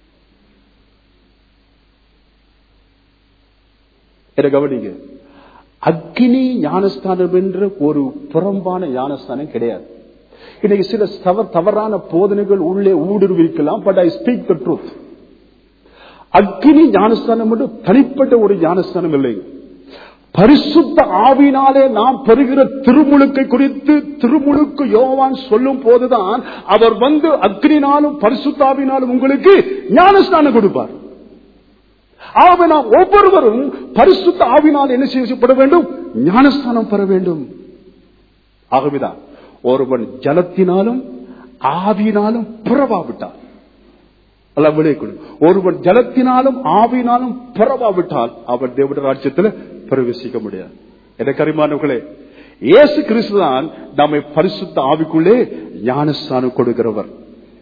என்ன கவனிங்க அக்னி ஞானஸ்தானம் என்ற ஒரு புறம்பான ஞானஸ்தானம் கிடையாது இன்னைக்கு சில தவ- தவறான போதனைகள் உள்ளே ஊடுருவிக்கலாம் but I speak the truth அக்னி ஞானஸ்தானம் என்று தனிப்பட்ட ஒரு ஞானஸ்தானம் இல்லை பரிசுத்த ஆவினாலே நாம் பெறுகிற திருமுழுக்கை குறித்து திருமுழுக்கு யோவான் சொல்லும் போதுதான் அவர் வந்து அக்னினாலும் பரிசுத்தாவினாலும் உங்களுக்கு ஞானஸ்தானம் கொடுப்பார் ஆகவே நாம் ஒவ்வொருவரும் பரிசுத்த ஆவினால் என்ன செய்யப்பட வேண்டும் ஞானஸ்தானம் பெற வேண்டும் ஆகவேதான் ஒருவன் ஜலத்தினாலும் ஆவியினாலும் பிறவாவிட்டார் அல்ல விலை கொடு. ஒருவன் ஜலத்தினாலும் ஆவியினாலும் பிறவாவிட்டால் அவன் தேவட ராஜ்யத்தில் பிரவேசிக்க முடியாது எனக்கு அறிமானவர்களே இயேசு கிறிஸ்துதான் நம்மை பரிசுத்த ஆவிக்குள்ளே ஞானஸ்தானம் கொடுக்கிறவர்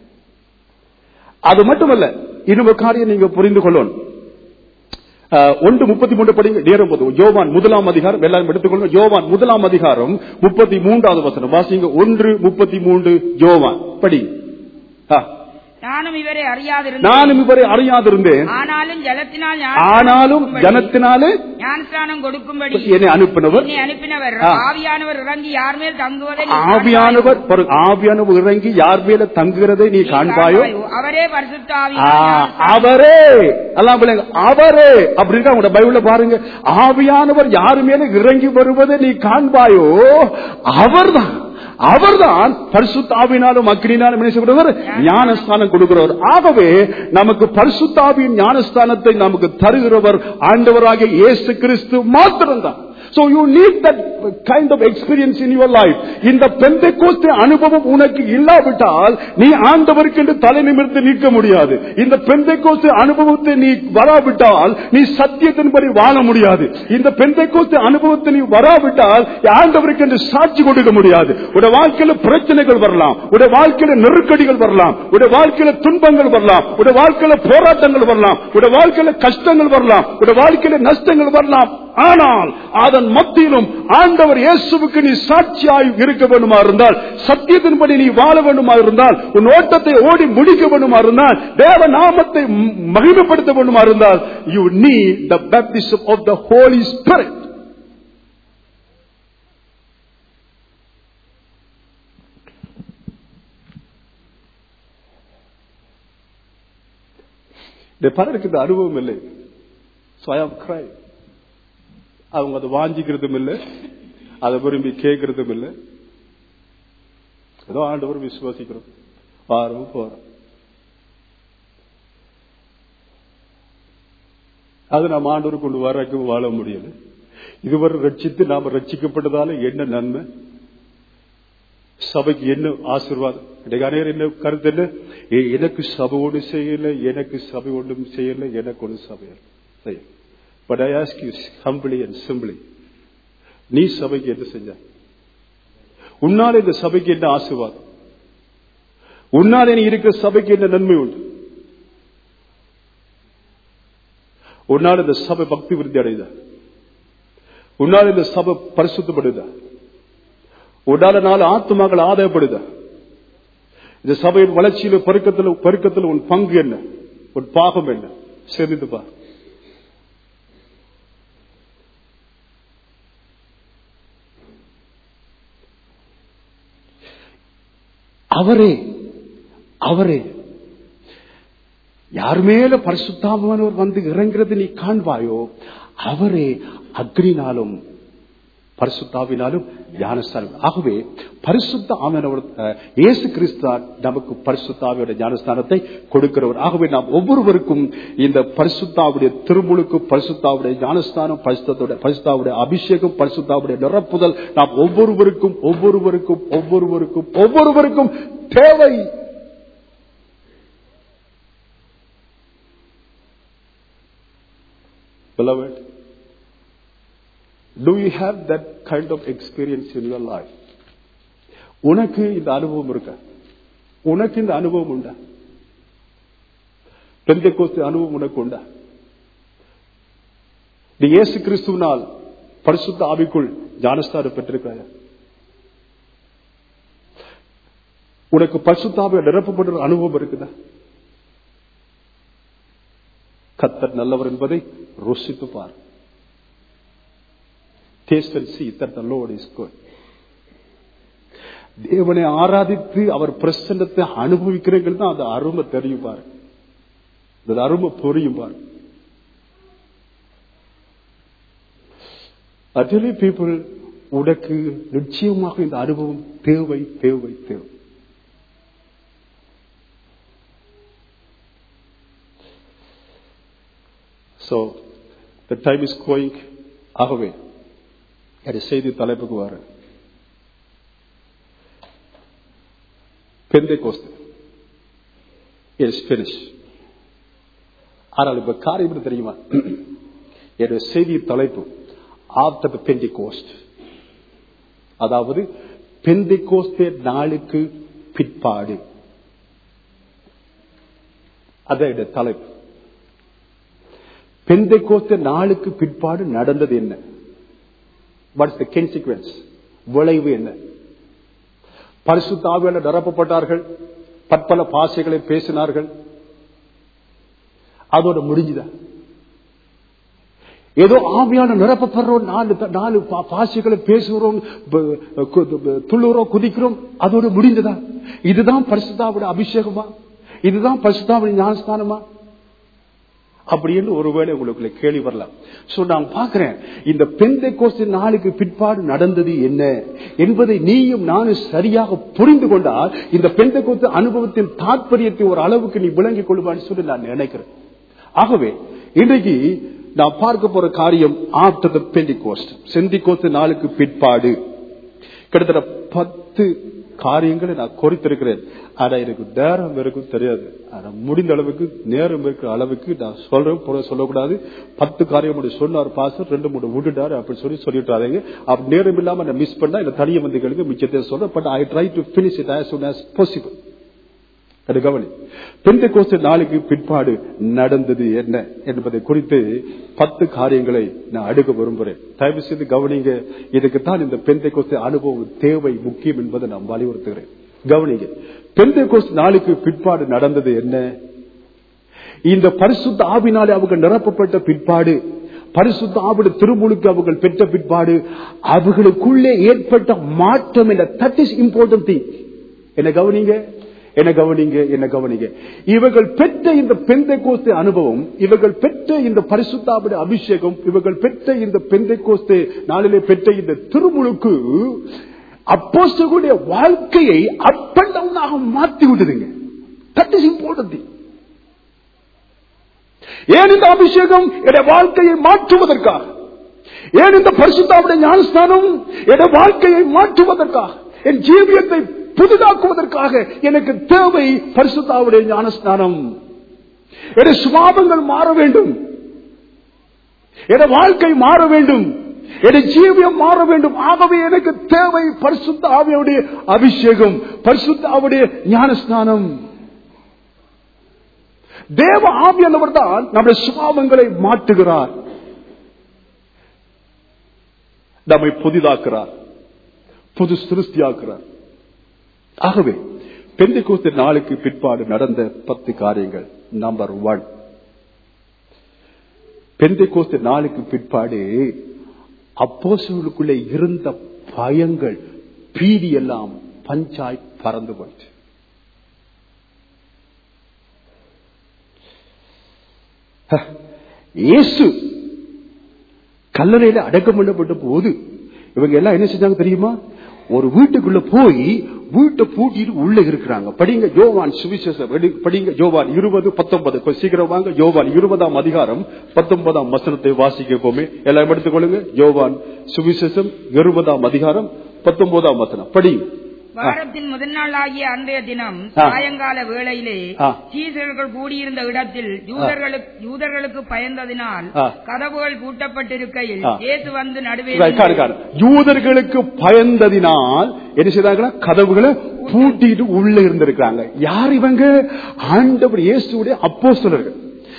அது மட்டுமல்ல இன்னொரு காரியம் நீங்க புரிந்து கொள்ளணும் அஹ், ஒன்று முப்பத்தி மூன்று படிங்க நேரம் போதும் யோவான் முதலாம் அதிகாரம் எல்லாரும் எடுத்துக்கொள்ளுங்க யோவான் முதலாம் அதிகாரம் முப்பத்தி மூன்றாவது வசனம் வாசிங்க ஒன்று முப்பத்தி மூன்று யோவான் படி ஆ. நானும் இவரை அறியாதிருந்தேன் நானும் இவரை அறியாதிருந்தேன் ஆனாலும் ஜலத்தினால் ஆனாலும் ஞானஸ்நானம் ஜனத்தினாலே ஞானஸ்நானம் கொடுக்கும்படி என்னை அனுப்பினவர் என்னை அனுப்பினவர் ஆ. ஆவியானவர் இறங்கி யார் மேல் தங்குவதை நீ ஆவியானவர் பாருங்க, ஆவியானவர் இறங்கி யார் மேல தங்குகிறதை நீ காண்பாயோ அவரே பரிசுத்த ஆ, ஆவியானவர் அவரே எல்லாம் பிள்ளைங்க, அவரே அப்படின்னு உங்களோட பைபிள்ல பாருங்க ஆவியானவர் யாரு மேல இறங்கி வருவதை நீ காண்பாயோ அவர்தான் அவர்தான் பரிசுத்தாவினாலும் அக்னினாலும் என்ன செய்கிறவர் ஞானஸ்தானம் கொடுக்கிறவர் ஆகவே நமக்கு பரிசுத்தாவியின் ஞானஸ்தானத்தை நமக்கு தருகிறவர் ஆண்டவராகிய இயேசு கிறிஸ்து மாத்திரம்தான் So you need that kind of experience in your life. இந்த பெந்தைக்கோஸ்து அனுபவம் உனக்கு இல்லாவிட்டால் நீ ஆண்டவருக்கு என்று தலை நிமிர்ந்து நிற்க முடியாது இந்த பெந்தைக்கோஸ்து அனுபவத்தை நீ வராவிட்டால் நீ சத்தியத்தின்படி வாழ முடியாது இந்த பெந்தைக்கோஸ்து அனுபவத்தை நீ வராவிட்டால் ஆண்டவருக்கு என்று சாட்சி கொடுக்க முடியாது உடைய வாழ்க்கையில பிரச்சனைகள் வரலாம் உடைய வாழ்க்கையில நெருக்கடிகள் வரலாம் உடைய வாழ்க்கையில துன்பங்கள் வரலாம் உடைய வாழ்க்கையில போராட்டங்கள் வரலாம் உடைய வாழ்க்கையில கஷ்டங்கள் வரலாம் உடைய வாழ்க்கையில நஷ்டங்கள் வரலாம் ஆனால் அதன் மத்தியிலும் ஆண்டவர் இயேசுவுக்கு நீ சாட்சியாய் இருக்க வேண்டுமா இருந்தால் சத்தியத்தின்படி நீ வாழ வேண்டுமா இருந்தால் உன் ஓட்டத்தை ஓடி முடிக்க வேண்டுமா இருந்தால் தேவ நாமத்தை ம- மகிமைப்படுத்த வேண்டுமா இருந்தால் you need the baptism of the Holy Spirit இந்த பலருக்கு இந்த அனுபவம் இல்லை So I have cried. அவங்க அதை வாஞ்சிக்கிறதும் இல்லை அதை விரும்பி கேட்கறதும் இல்லை ஏதோ ஆண்டவர் விசுவாசிக்கிறோம் வாரம் போறோம் அது நாம் ஆண்டவர் கொண்டு வரைக்கும் வாழ முடியல இதுவரை ரட்சித்து நாம ரட்சிக்கப்பட்டதால என்ன நன்மை சபைக்கு என்ன ஆசீர்வாதம் இன்னைக்கு அநேகர் என்ன கருத்து என்ன ஏ, எனக்கு சபை ஒன்று செய்யல எனக்கு சபை ஒன்றும் செய்யல எனக்கு ஒன்று சபை செய்ய but I ask you humbly and simply நீ சபைக்கு என்ன செஞ்ச உன்னால இந்த சபைக்கு என்ன ஆசீர்வாதம் உன்னால நீ இருக்கிற சபைக்கு என்ன நன்மை உண்டு உன்னால இந்த சபை பக்தி விருத்தி அடையுதா உன்னால இந்த சபை பரிசுத்தப்படுதா உன்னால நாலு ஆத்மாக்கள் ஆதாயப்படுதா இந்த சபையின் வளர்ச்சியில பெருக்கத்தில் பெருக்கத்தில் உன் பங்கு என்ன உன் பாகம் என்ன சிந்தித்து பார் அவரே அவரே யார் மேல பரிசுத்தாமனவர் வந்து இறங்குறது நீ காண்பாயோ அவரே அக்னினாலும் பரிசுத்தாவினாலும் ஞானஸ்தானம் ஆகவே பரிசுத்த ஆவியானவர் அஹ், இயேசு கிறிஸ்தா நமக்கு பரிசுத்தாவியோட ஞானஸ்தானத்தை கொடுக்கிறவர் ஆகவே நாம் ஒவ்வொருவருக்கும் இந்த பரிசுத்தாவுடைய திருமுழுக்கு பரிசுத்தாவுடைய ஞானஸ்தானம் பரிசுத்தோட பரிசுத்தாவுடைய அபிஷேகம் பரிசுத்தாவுடைய நிரப்புதல் நாம் ஒவ்வொருவருக்கும் ஒவ்வொருவருக்கும் ஒவ்வொருவருக்கும் ஒவ்வொருவருக்கும் தேவை Beloved, do you have that kind of experience in your life? உனக்கு இந்த அனுபவம் இருக்கா உனக்கு இந்த அனுபவம் உண்டா பெந்தைக்கோஸ்து அனுபவம் உனக்கு உண்டா நீ இயேசு கிறிஸ்துவினால் பரிசுத்த ஆவிக்குள் ஞானஸ்தானம் பெற்றிருக்காயா உனக்கு பரிசுத்தாவை நிரப்பப்படுற அனுபவம் இருக்குதா கத்தர் நல்லவர் என்பதை ருசித்து பார் Taste and see that the Lord is good. தேவனை ஆராதித்து அவர் பிரசன்னத்தை அனுபவிக்கிறீர்கள் தான் அந்த அருமை தெரியும் பாரு அந்த அருமை புரியும் பாரு அட்டலி பீப்புள் உனக்கு நிச்சயமாக இந்த அனுபவம் தேவை தேவை தேவை So, the time is going ஆகவே என் செய்தி தலைப்புக்கு வர பெந்தை கோஸ்து இஸ் பினிஷ் ஆனால் இப்ப காரியம் என்ன தெரியுமா என்னுடைய செய்தி தலைப்பு ஆஃப்டர் த பெந்தி கோஸ்ட் அதாவது பெந்தை கோஸ்தே நாளுக்கு பிற்பாடு அதான் என்னுடைய தலைப்பு பெந்தை கோஸ்த நாளுக்கு பிற்பாடு நடந்தது என்ன வாட்ஸ் த கென்சிக்வன்ஸ் விளைவு என்ன பரிசுத்தாவியால் நிரப்பப்பட்டார்கள் பற்பல பாசைகளை பேசினார்கள் அதோட முடிஞ்சுதா ஏதோ ஆவியான நிரப்பப்படுறோம் நாலு நாலு பா- பாஷைகளை பேசுகிறோம் ப- கு- ப- துள்ளுறோம் குதிக்கிறோம் அதோட முடிந்ததா இதுதான் பரிசுத்தாவோட அபிஷேகமா இதுதான் பரிசுத்தாவுடைய ஞானஸ்தானமா அப்படின்னு ஒருவேளை உங்களுக்குள்ள கேள்வி வரலாம் சோ நான் பார்க்கிறேன் இந்த பெந்தை கோஸ்து நாளுக்கு பிற்பாடு நடந்தது என்ன என்பதை நீயும் நானும் சரியாக புரிந்து கொண்டால் இந்த பெந்தை கோஸ்து அனுபவத்தின் தாற்பயத்தை ஒரு அளவுக்கு நீ விளங்கிக் கொள்வான்னு சொல்லி நான் நினைக்கிறேன் ஆகவே இன்றைக்கு நான் பார்க்க போற காரியம் ஆஃப்டர் த பெந்தி கோஸ்ட் செந்தி கோஸ்து நாளுக்கு பிற்பாடு கிட்டத்தட்ட பத்து காரியங்களை நான் குறித்திருக்கிறேன் ஆனா எனக்கு நேரம் இருக்கும் தெரியாது ஆனா முடிந்த அளவுக்கு நேரம் இருக்கிற அளவுக்கு நான் சொல்றேன் புற சொல்லக்கூடாது பத்து காரியம் மட்டும் சொன்னார் பாசர் ரெண்டு மூணு விட்டுட்டாரு அப்படி சொல்லி சொல்லிட்டாருங்க அப்படி நேரம் இல்லாம நான் மிஸ் பண்ணா இந்த தனிய வந்திகளுக்கு மிச்சத்தை சொல்றேன் but I try to finish it as soon as possible அது கவனி பெந்த கோஸ்து நாளுக்கு பிற்பாடு நடந்தது என்ன என்பதை குறித்து பத்து காரியங்களை நான் அடுக்க விரும்புகிறேன் தயவு செய்து கவனிங்க இதுக்குத்தான் இந்த பெந்தை கோஸ்து அனுபவம் தேவை முக்கியம் என்பதை நான் வலியுறுத்துகிறேன் கவனிங்க பெந்தை கோஸ்து நாளுக்கு பிற்பாடு நடந்தது என்ன இந்த பரிசுத்த ஆவினாலே அவங்க நிரப்பப்பட்ட பிற்பாடு பரிசுத்த ஆவிட திருமுழுக்கு அவர்கள் பெற்ற பிற்பாடு அவர்களுக்குள்ளே ஏற்பட்ட மாற்றம் என்ன தட் இஸ் இம்பார்ட்டன்ட் திங் என்ன கவனிங்க என்ன கவனிங்க என்ன கவனிங்க இவர்கள் பெற்ற இந்த பெந்தை கோஸ்து அனுபவம் இவர்கள் பெற்ற இந்த பரிசுத்தாவிட அபிஷேகம் இவர்கள் பெற்ற இந்த பெந்தை கோஸ்து நாளிலே பெற்ற இந்த திருமுழுக்கு அப்போஸ்தலர்களுடைய வாழ்க்கையை அப் அண்ட் டவுனாக மாத்தி விடுதுங்க தட் இஸ் இம்பார்ட்டன்ட் ஏன் இந்த அபிஷேகம் என்னுடைய வாழ்க்கையை மாற்றுவதற்காக ஏன் இந்த பரிசுத்தாவுடைய ஞானஸ்தானம் என்னுடைய வாழ்க்கையை மாற்றுவதற்காக என் ஜீவியத்தை புதிதாக்குவதற்காக எனக்கு தேவை பரிசுத்தாவுடைய ஞானஸ்தானம் என்னுடைய சுபாவங்கள் மாற வேண்டும் என் வாழ்க்கை மாற வேண்டும் என் ஜீவியம் மாற வேண்டும் ஆகவே எனக்கு தேவை பரிசுத்த ஆவியுடைய அபிஷேகம் பரிசுத்த ஆவுடைய ஞானஸ்நானம் தேவ ஆவியானவர் தான் நம்முடைய சுபாவங்களை மாற்றுகிறார் நம்மை புதிதாக்குறார் புது சிருஷ்டியாக்குறார் ஆகவே பெந்தை நாளுக்கு பிற்பாடு நடந்த பத்து காரியங்கள் நம்பர் ஒன் பெந்தை நாளுக்கு பிற்பாடு அப்போசர்களுக்குள்ளே இருந்த பயங்கள் பீதி எல்லாம் பஞ்சாய் பறந்து போயிற்று இயேசு கல்லறையில அடக்கம் பண்ணப்பட்ட போது இவங்க எல்லாம் என்ன செஞ்சாங்க தெரியுமா ஒரு வீட்டுக்குள்ள போய் வீட்டை பூட்டிட்டு உள்ள இருக்கிறாங்க படிங்க யோவான் சுவிசேஷம் எடு- படிங்க யோவான் இருபது பத்தொன்பது கொஞ்சம் சீக்கிரம் வாங்க யோவான் இருபதாம் அதிகாரம் பத்தொன்பதாம் வசனத்தை வாசிக்க போமே எல்லாம் எடுத்துக்கொள்ளுங்க யோவான் சுவிசேஷம் இருபதாம் அதிகாரம் பத்தொன்பதாம் வசனம் படிங்க வாரத்தின் முதல் நாள் ஆகிய அன்றைய தினம் ஆ. சாயங்கால வேளையிலே ஆ. சீசர்கள் கூடியிருந்த இடத்தில் யூதர்களுக்கு யூதர்களுக்கு பயந்ததினால் ஆ. கதவுகள் பூட்டப்பட்டிருக்கையில் ஆ. இயேசு வந்து நடுவே காரு, காரு, காரு. யூதர்களுக்கு பயந்ததினால் என்ன செய்தாங்கன்னா கதவுகளை பூட்டிட்டு உள்ள இருந்திருக்காங்க யார் இவங்க ஆண்டவர் இயேசுடைய அப்போஸ்தலர்கள்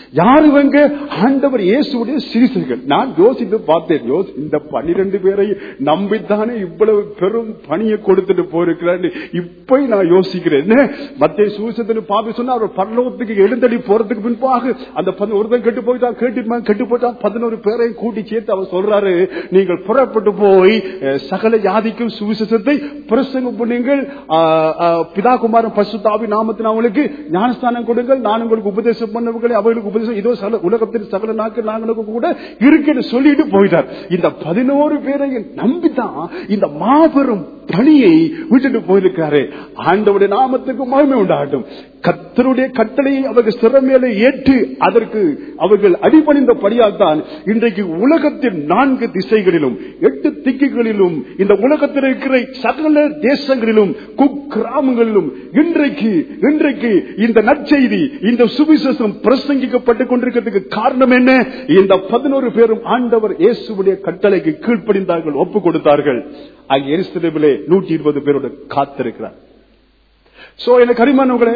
யார் இவங்க ஆண்டவர் இயேசுடைய சிறுசர்கள் நான் யோசித்து பார்த்தேன் யோசி இந்த பன்னிரண்டு பேரை நம்பித்தானே இவ்வளவு பெரும் பணியை கொடுத்துட்டு போயிருக்கிறார் இப்ப நான் யோசிக்கிறேன் என்ன மத்திய சுவிசத்தில் பாப்பி சொன்னா அவர் பரலோகத்துக்கு எழுந்தடி போறதுக்கு முன்பாக அந்த பதி- ஒருத்தன் கெட்டு போயிட்டான் கேட்டு கெட்டு போயிட்டான் பதினோரு பேரையும் கூட்டி சேர்த்து அவர் சொல்றாரு நீங்கள் புறப்பட்டு போய் அஹ், சகல ஜாதிக்கும் சுவிசேஷத்தை பிரசங்கம் பண்ணுங்கள் ஆஹ், ஆஹ், பிதா குமாரன் பசுதாவி நாமத்தின் அவங்களுக்கு ஞானஸ்தானம் கொடுங்கள் நான் உங்களுக்கு உபதேசம் பண்ணவர்களை அவர்களுக்கு உபதேசம் இதோ சகல உலகத்தில் சகல நாட்கள் நாங்களுக்கு கூட இருக்குன்னு சொல்லிட்டு போயிட்டார் இந்த பதினோரு பேரையும் நம்பிதான் இந்த மாபெரும் பணியை விட்டுட்டு போயிருக்காரு ஆண்டவுடைய நாமத்துக்கு மகிமை உண்டாகட்டும் கத்தருடைய கட்டளையை அவர்கள் சிறமேல ஏற்று அதற்கு அவர்கள் அடிபணிந்த படியால் தான் இன்றைக்கு உலகத்தின் நான்கு திசைகளிலும் எட்டு திக்குகளிலும் இந்த உலகத்தில் இருக்கிற சகல தேசங்களிலும் குக்கிராமங்களிலும் இன்றைக்கு இன்றைக்கு இந்த நற்செய்தி இந்த சுவிசேஷம் பிரசங்கிக்கப்பட்டுக் கொண்டிருக்கிறதுக்கு காரணம் என்ன இந்த பதினோரு பேரும் ஆண்டவர் இயேசுடைய கட்டளைக்கு கீழ்ப்படிந்தார்கள் ஒப்பு கொடுத்தார்கள் அங்கே எரிசிலே நூற்றி இருபது பேரோட காத்திருக்கிறார் சோ எனக்கு அரிமானவர்களே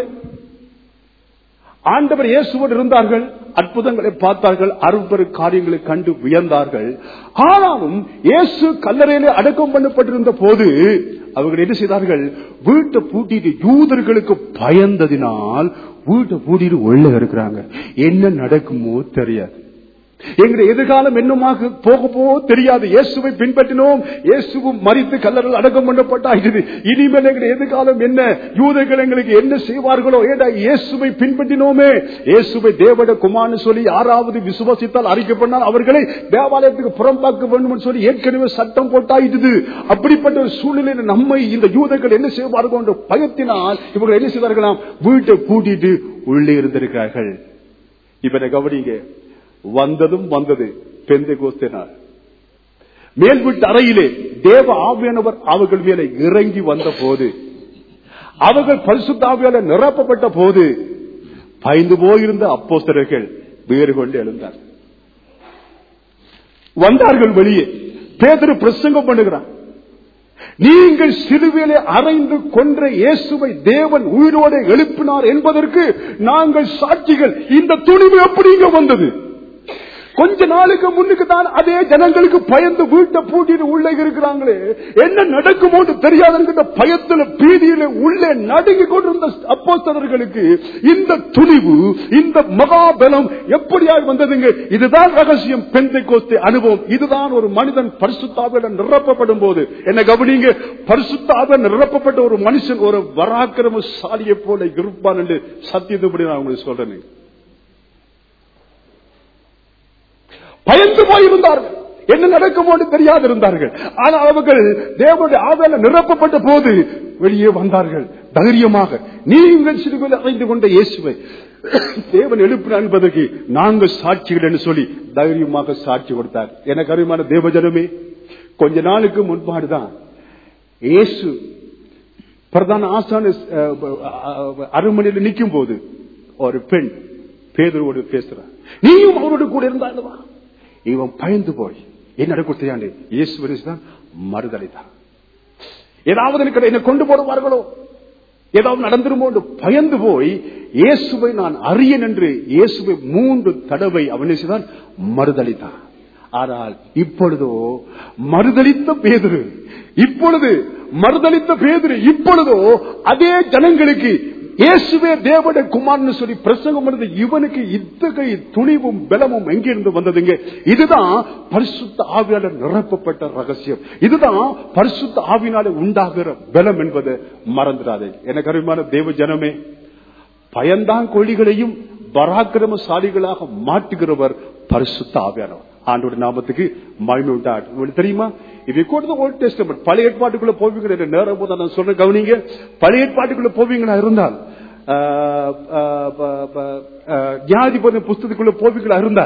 ஆண்டவர் இயேசுவோடு இருந்தார்கள் அற்புதங்களை பார்த்தார்கள் அரும்பெரு காரியங்களை கண்டு வியந்தார்கள் ஆனாலும் இயேசு கல்லறையிலே அடக்கம் பண்ணப்பட்டிருந்த போது அவர்கள் என்ன செய்தார்கள் வீட்டை பூட்டிட்டு யூதர்களுக்கு பயந்ததினால் வீட்டை பூட்டிட்டு உள்ள இருக்கிறாங்க என்ன நடக்குமோ தெரியாது எங்களுடைய எதிர்காலம் என்னமாக போக போக தெரியாது இயேசுவை பின்பற்றினோம் இயேசுவும் மறித்து கல்லறையில் அடக்கம் பண்ணப்பட்டாயிடுது இனிமேல் எங்களுடைய எதிர்காலம் என்ன யூதர்கள் எங்களுக்கு என்ன செய்வார்களோ ஏடா இயேசுவை பின்பற்றினோமே இயேசுவை தேவட குமார்னு சொல்லி யாராவது விசுவாசித்தால் அறிக்கை பண்ணால் அவர்களை தேவாலயத்துக்கு புறம்பாக்க வேண்டும் என்று சொல்லி ஏற்கனவே சட்டம் போட்டாயிடுது அப்படிப்பட்ட ஒரு சூழ்நிலையில் நம்மை இந்த யூதர்கள் என்ன செய்வார்கள் என்ற பயத்தினால் இவர்கள் என்ன செய்வார்களாம் வீட்டை பூட்டிட்டு உள்ளே இருந்திருக்கிறார்கள் இப்ப கவனிங்க வந்ததும் வந்தது பெந்தை கோஸ்தினார் மேல் வீட்டு அறையிலே தேவ ஆவியானவர் அவர்கள் மேலே இறங்கி வந்த போது அவர்கள் பரிசுத்தாவியால நிரப்பப்பட்ட போது பயந்து போயிருந்த அப்போஸ்தலர்கள் வேறு கொண்டு எழுந்தார் வந்தார்கள் வெளியே பேதரு பிரசங்கம் பண்ணுகிறார் நீங்கள் சிலுவையிலே அறைந்து கொன்ற இயேசுவை தேவன் உயிரோடு எழுப்பினார் என்பதற்கு நாங்கள் சாட்சிகள் இந்த துணிவு எப்படிங்க வந்தது கொஞ்ச நாளுக்கு முன்னுக்கு தான் அதே ஜனங்களுக்கு பயந்து வீட்டை பூட்டிட்டு உள்ளே இருக்கிறாங்களே என்ன நடக்குமோ தெரியாதுங்கிற பயத்துல பீதியில உள்ளே நடுங்கி கொண்டிருந்த அப்போஸ்தலர்களுக்கு இந்த துணிவு இந்த மகாபலம் எப்படியாக வந்ததுங்க இதுதான் ரகசியம் பெந்தை கோஸ்தை அனுபவம் இதுதான் ஒரு மனிதன் பரிசுத்தாவில நிரப்பப்படும் போது என்ன கவனிங்க பரிசுத்தாவில நிரப்பப்பட்ட ஒரு மனுஷன் ஒரு வராக்கிரமசாலியை போல இருப்பான் என்று சத்தியத்துப்படி நான் உங்களுக்கு சொல்றேன் பயந்து போயிருந்தார்கள் என்ன நடக்குமோ தெரியாது இருந்தார்கள் ஆனால் அவர்கள் தேவனுடைய ஆவேல நிரப்பப்பட்ட போது வெளியே வந்தார்கள் தைரியமாக நீங்கள் சிறுவில் அடைந்து கொண்ட இயேசுவை தேவன் எழுப்பினார் என்பதற்கு நாங்கள் சாட்சிகள் என்று சொல்லி தைரியமாக சாட்சி கொடுத்தார் எனக்கு அருமையான தேவஜனமே கொஞ்ச நாளுக்கு முன்பாடுதான் இயேசு பிரதான ஆசான அருமனையில் நிற்கும் போது ஒரு பெண் பேதரோடு பேசுறார் நீயும் அவரோடு கூட இருந்தாண்டவா இவன் பயந்து போய் என்ன நடக்கும் தெரியாது இயேசு தான் மறுதலைதான் ஏதாவது எனக்கு என்னை கொண்டு போடுவார்களோ ஏதாவது நடந்துருமோ என்று பயந்து போய் இயேசுவை நான் அறியன் என்று இயேசுவை மூன்று தடவை அவன் தான் மறுதளித்தான் ஆனால் இப்பொழுதோ மறுதளித்த பேதுரு இப்பொழுது மறுதளித்த பேதுரு இப்பொழுதோ அதே ஜனங்களுக்கு இயேசுவே தேவடைய குமார்னு சொல்லி பிரசங்கம் பண்ணது இவனுக்கு இத்தகைய துணிவும் பலமும் எங்கிருந்து வந்ததுங்க இதுதான் பரிசுத்த ஆவியாளர் நிரப்பப்பட்ட ரகசியம் இதுதான் பரிசுத்த ஆவினால உண்டாகிற பலம் என்பதை மறந்துடாதே எனக்கு அருமையான தேவ ஜனமே பயந்தான் கொழிகளையும் பராக்கிரமசாலிகளாக மாற்றுகிறவர் பரிசுத்த ஆவியானவர் ஆண்டோட நாமத்துக்கு மகிமை உண்டாடு உங்களுக்கு தெரியுமா இவை கூட ஓல்ட் டெஸ்டமெண்ட் பழைய ஏற்பாட்டுக்குள்ள போவீங்க நேரம் போது நான் சொல்ற கவனிங்க பழைய ஏற்பாட்டுக்குள்ள போவீங்களா இருந்தால் நியாதிபதி புஸ்தகத்துக்குள்ள போவீங்களா இருந்தால்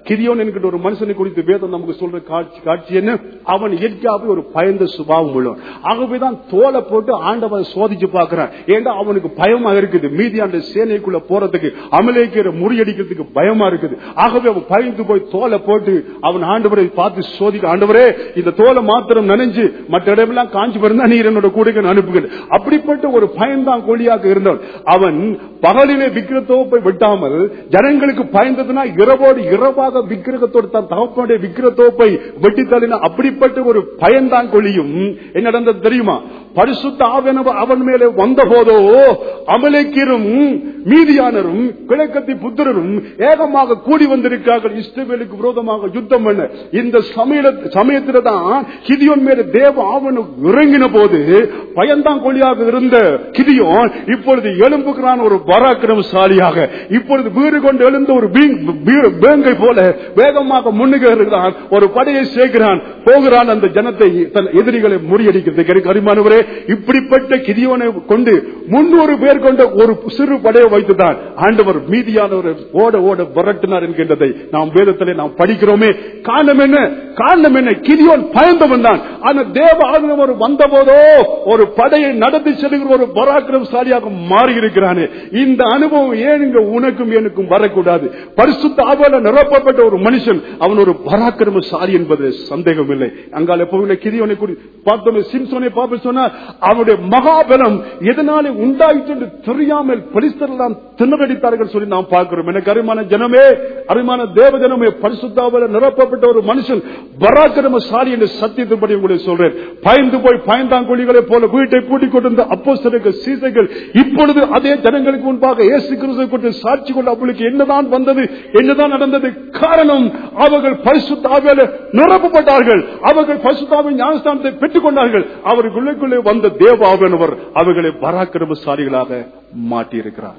கிதியோன் என்கிற ஒரு மனுஷனை குறித்து வேதம் நமக்கு சொல்ற காட்சி காட்சி என்ன அவன் இயற்கையாகவே ஒரு பயந்த சுபாவம் உள்ளவன் ஆகவேதான் தோலை போட்டு ஆண்டவன் சோதிச்சு பார்க்கிறான் ஏன்னா அவனுக்கு பயமா இருக்குது மீதி அந்த சேனைக்குள்ள போறதுக்கு அமலேக்கிற முறியடிக்கிறதுக்கு பயமா இருக்குது ஆகவே அவன் பயந்து போய் தோலை போட்டு அவன் ஆண்டவரை பார்த்து சோதிக்க ஆண்டவரே இந்த தோலை மாத்திரம் நனைஞ்சு மற்ற இடமெல்லாம் காஞ்சி பிறந்தா நீர் என்னோட கூட அனுப்புகள் அப்படிப்பட்ட ஒரு பயந்தான் கோழியாக இருந்தவன் அவன் பகலிலே விக்கிரத்தோப்பை வெட்டாமல் ஜனங்களுக்கு பயந்ததுனா இரவோடு இரவாக விக்கிரகத்தோடு தன் தகப்பனுடைய விக்கிரத்தோப்பை வெட்டி தள்ளின அப்படிப்பட்ட ஒரு பயந்தான் கொழியும் என்ன நடந்தது தெரியுமா பரிசுத்த ஆவன அவன் மேலே வந்த போதோ அமலேக்கீரும் மீதியானரும் கிழக்கத்தி புத்திரரும் ஏகமாக கூடி வந்திருக்கிறார்கள் இஸ்ரவேலுக்கு விரோதமாக யுத்தம் பண்ண இந்த சமய சமயத்துல தான் கிதியோன் மேல தேவ ஆவணம் இறங்கின போது பயந்தான் கொழியாக இருந்த கிதியோன் இப்பொழுது எழும்புகிறான் ஒரு பராக்கிரமசாலியாக இப்பொழுது வீடு கொண்டு எழுந்த ஒரு பீங்- பீ- வேங்கை போல வேகமாக முன்னுகிறான் ஒரு படையை சேர்க்கிறான் போகிறான் அந்த ஜனத்தை தன் எதிரிகளை முறியடிக்கிறதுக்கு எனக்கு அருமானவரே இப்படிப்பட்ட கிதியோனை கொண்டு முன்னூறு பேர் கொண்ட ஒரு சிறு படையை வைத்துதான் ஆண்டவர் மீதியானவரை ஓட ஓட விரட்டினார் என்கின்றதை நாம் வேதத்திலே நாம் படிக்கிறோமே காரணம் என்ன காரணம் என்ன கிதியோன் பயந்தவன் தான் ஆனா தேவ ஆளுநர் வந்த போதோ ஒரு படையை நடத்தி செல்கிற ஒரு பராக்கிரமசாலியாக மாறி இருக்கிறானே இந்த அனுபவம் ஏனுங்க உனக்கும் எனக்கும் வரக்கூடாது பரிசுத்த ஆவல நிரப்பப்பட்ட ஒரு மனுஷன் அவன் ஒரு பராக்கிரமசாலி என்பது சந்தேகம் இல்லை அங்கால போகிற கிதியோனை குறி பார்த்தோமே சிம்சோனை பார்த்து சொன்னா அவனுடைய மகாபலம் எதனாலே உண்டாயிற்று என்று தெரியாமல் பலிஸ்தரெல்லாம் திணறடித்தார்கள் சொல்லி நாம் பார்க்கிறோம் எனக்கு அருமான ஜனமே அருமான தேவ ஜனமே பரிசுத்தாவல நிரப்பப்பட்ட ஒரு மனுஷன் பராக்கிரமசாலி என்று சத்தியத்தின்படி உங்களுக்கு சொல்றேன் பயந்து போய் பயந்தாங்கொழிகளை போல வீட்டை கூட்டிக் கொண்டிருந்த அப்போஸ்தலர்கள் சீசைகள் இப்பொழுது அதே ஜனங்களுக்கு முன்பாக இயேசு கிறிஸ்துவை கொண்டு சாட்சி கொண்டு அவளுக்கு என்னதான் வந்தது என்னதான் நடந்தது காரணம் அவர்கள் பரிசுத்தாவியால நிரப்பப்பட்டார்கள் அவர்கள் பரிசுத்தாவின் ஞானஸ்தானத்தை பெற்றுக் கொண்டார்கள் அவர்களுக்குள்ளே வந்த தேவாவினவர் அவர்களை பராக்கிரமசாலிகளாக மாட்டியிருக்கிறார்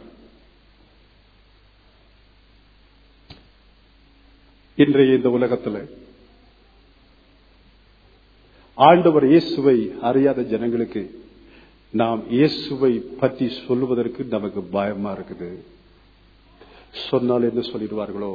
இன்றைய இந்த உலகத்தில் ஆண்டவர் இயேசுவை அறியாத ஜனங்களுக்கு நாம் இயேசுவை பற்றி சொல்லுவதற்கு நமக்கு பயமா இருக்குது சொன்னால் என்ன சொல்லிடுவார்களோ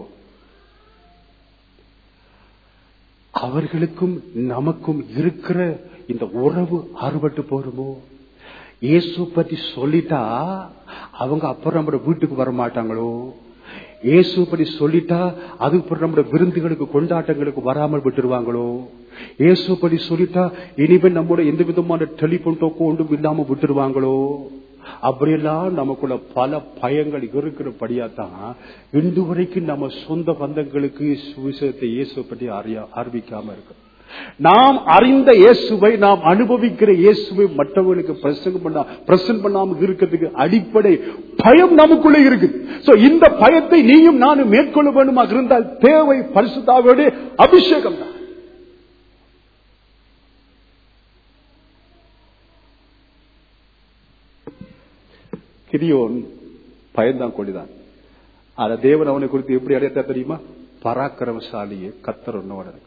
அவர்களுக்கும் நமக்கும் இருக்கிற இந்த உறவு அறுபட்டு போருமோ இயேசு பற்றி சொல்லிட்டா அவங்க அப்புறம் நம்ம வீட்டுக்கு வர மாட்டாங்களோ இயேசு பற்றி சொல்லிட்டா அதுக்கு நம்ம விருந்துகளுக்கு கொண்டாட்டங்களுக்கு வராமல் விட்டுருவாங்களோ இயேசு பற்றி சொல்லிட்டா இனிமேல் நம்மளோட எந்த விதமான டெலிபோன் டோக்கோ ஒன்றும் இல்லாம விட்டுருவாங்களோ அப்படியெல்லாம் நமக்குள்ள பல பயங்கள் இருக்கிறபடியா தான் இன்று வரைக்கும் நம்ம சொந்த பந்தங்களுக்கு சுவிசேஷத்தை இயேசு பற்றி அறியா அறிவிக்காம இருக்கு நாம் அறிந்த இயேசுவை நாம் அனுபவிக்கிற இயேசுவை மற்றவர்களுக்கு பிரசங்கம் பண்ணா பிரசன்ட் பண்ணாம இருக்கிறதுக்கு அடிப்படை பயம் நமக்குள்ளே இருக்கு சோ இந்த பயத்தை நீயும் நானும் மேற்கொள்ள வேண்டுமாக இருந்தால் தேவை பரிசுத்தாவோடு அபிஷேகம் தான் கிரியோன் பயந்தான் கொடிதான் ஆனா தேவன் அவனை குறித்து எப்படி அடையத்தா தெரியுமா பராக்கிரமசாலியை கத்தர் ஒன்னோட இருக்கு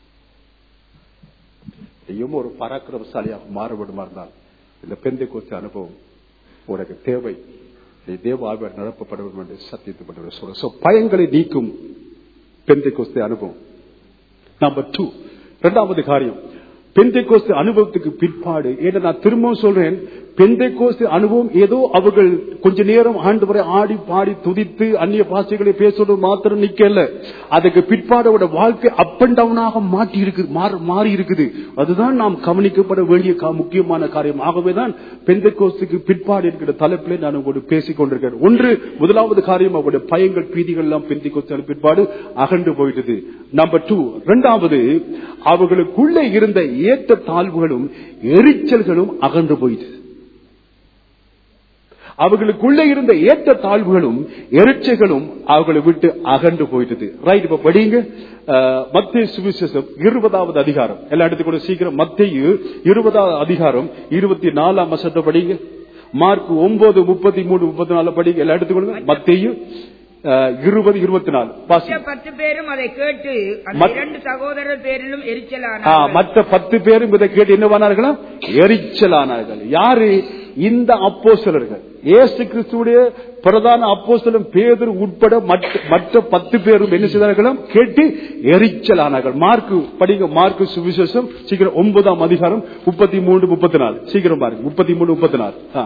நீயும் ஒரு பராக்கிரமசாலியாக மாறுபடுமா இருந்தால் இந்த பெந்தை குறித்த அனுபவம் உனக்கு தேவை நீ தேவ ஆழ்வார் நிரப்பப்பட வேண்டும் என்று சத்தியத்துப்பட்டு சொல்ற So, பயங்களை நீக்கும் பெந்தை கோஸ்தை அனுபவம் நம்பர் டூ இரண்டாவது காரியம் பெந்தை கோஸ்து அனுபவத்துக்கு பிற்பாடு ஏன்னா நான் திரும்பவும் சொல்றேன் பெந்தை கோஸ்து அனுபவம் ஏதோ அவர்கள் கொஞ்ச நேரம் ஆண்டு வரை ஆடி பாடி துதித்து அந்நிய பாஷைகளை பேசுவது மாத்திரம் நிக்கல அதுக்கு பிற்பாடு அவருடைய வாழ்க்கை அப் அண்ட் டவுனாக மாற்றி இருக்கு மாறி இருக்குது அதுதான் நாம் கவனிக்கப்பட வேண்டிய கா- முக்கியமான காரியம் ஆகவேதான் பெந்தை கோஸ்துக்கு பிற்பாடு இருக்கிற தலைப்பிலே நான் உங்களோடு பேசிக் கொண்டிருக்கிறேன் ஒன்று முதலாவது காரியம் அவருடைய பயங்கள் பீதிகள் எல்லாம் பெந்தை கோஸ்து பிற்பாடு அகன்று போயிட்டது நம்பர் டூ இரண்டாவது அவர்களுக்குள்ளே இருந்த ஏற்ற தாழ்வுகளும் எரிச்சல்களும் அகன்று போயிட்டது அவர்களுக்குள்ளே இருந்த ஏற்ற தாழ்வுகளும் எரிச்சைகளும் அவர்களை விட்டு அகன்று போயிட்டது ரைட் இப்ப படிங்க மத்திய சுவிசேஷம் இருபதாவது அதிகாரம் எல்லா இடத்துக்கும் கூட சீக்கிரம் மத்திய இருபதாவது அதிகாரம் இருபத்தி நாலாம் வசத்தை படிங்க மார்க் ஒன்பது முப்பத்தி மூணு முப்பத்தி நாலு படிங்க எல்லா இடத்துக்கும் மத்திய இருபது இருபத்தி நாலு பாசி மற்ற பத்து பேரும் அதை கேட்டு அந்த மத்- இரண்டு சகோதரர் பேரிலும் ஆ, எரிச்சலானார்கள் மற்ற பத்து பேரும் இதை கேட்டு என்ன பண்ணார்களா எரிச்சலானார்கள் யாரு இந்த அப்போஸ்தலர்கள் இயேசு கிறிஸ்துடைய பிரதான அப்போஸ்தலன் பேதர் உட்பட மற்ற- மற்ற பத்து பேரும் என்ன செய்தார்களும் கேட்டு எரிச்சலானார்கள் மார்க்கு படிங்க மார்க்கு சுவிசேஷம் சீக்கிரம் ஒன்பதாம் அதிகாரம் முப்பத்தி மூன்று முப்பத்தி நாலு சீக்கிரம் பாருங்க முப்பத்தி மூணு முப்பத்தி நாலு ஆ.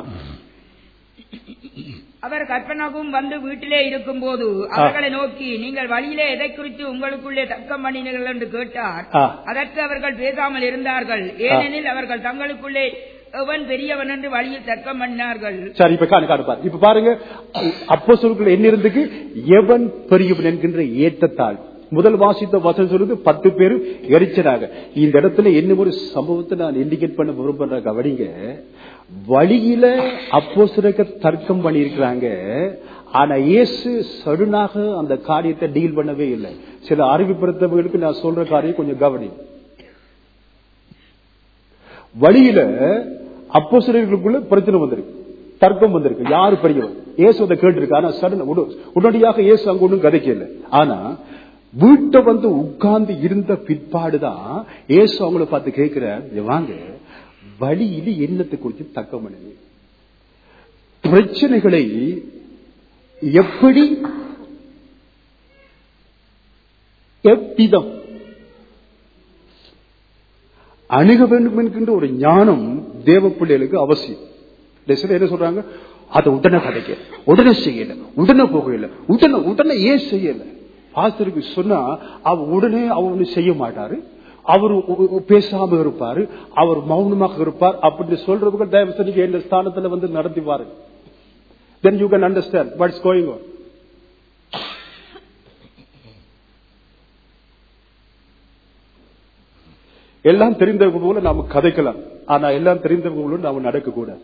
அவர் கற்பனகும் வந்து வீட்டிலே இருக்கும்போது அவர்களை நோக்கி நீங்கள் வழியிலே எதை குறித்து உங்களுக்குள்ளே தர்க்கம் பண்ணினீர்கள் என்று கேட்டார் ஆ. அதற்கு அவர்கள் பேசாமல் இருந்தார்கள் ஏனெனில் அவர்கள் தங்களுக்குள்ளே எவன் பெரியவன் என்று வழியில் தர்க்கம் பண்ணினார்கள் சரி இப்ப காணு காணு பாரு இப்ப பாருங்க அப்போ சொல்லுக்குள்ள என்ன இருந்துக்கு எவன் பெரியவன் என்கின்ற ஏற்றத்தாள் முதல் வாசித்த வசனம் சொல்லுது பத்து பேரும் எரிச்சலாக இந்த இடத்துல என்ன ஒரு சம்பவத்தை நான் இண்டிகேட் பண்ண விரும்புற கவனிங்க வழியில அப்போ தர்க்கம் பண்ணியிருக்கிறாங்க ஆனா இயேசு சடுனாக அந்த காரியத்தை டீல் பண்ணவே இல்லை சில அறிவிப்படுத்தவர்களுக்கு நான் சொல்ற காரியம் கொஞ்சம் கவனி வழியில அப்போ பிரச்சனை வந்திருக்கு தர்க்கம் வந்திருக்கு யாரு பெரியவன் இயேசு அதை கேட்டிருக்கு ஆனா சடன் உடனடியாக இயேசு அங்க ஒண்ணும் கதைக்கல ஆனா வீட்டை வந்து உட்கார்ந்து இருந்த பிற்பாடுதான் இயேசு அவங்கள பார்த்து கேட்கிற வாங்க வழியில என்னத்தை குறித்து தர்க்கம் பண்ணுங்க பிரச்சனைகளை எப்படி எவ்விதம் அணுக வேண்டும் என்கின்ற ஒரு ஞானம் தேவ பிள்ளைகளுக்கு அவசியம் இந்த சிலர் என்ன சொல்றாங்க அதை உடனே கிடைக்க உடனே செய்யல உடனே போகல உடனே உடனே ஏன் செய்யல பாஸ்டருக்கு சொன்னா அவர் உடனே அவர் செய்ய மாட்டாரு அவர் உ- உ- பேசாம இருப்பாரு அவர் மௌனமாக இருப்பார் அப்படி சொல்றவங்க தயவு செஞ்சு எந்த ஸ்தானத்துல வந்து நடத்தி பாருங்க then you can understand what's going on எல்லாம் தெரிந்தவங்க போல நாம கதைக்கலாம் ஆனா எல்லாம் தெரிந்தவங்க போல நாம நடக்க கூடாது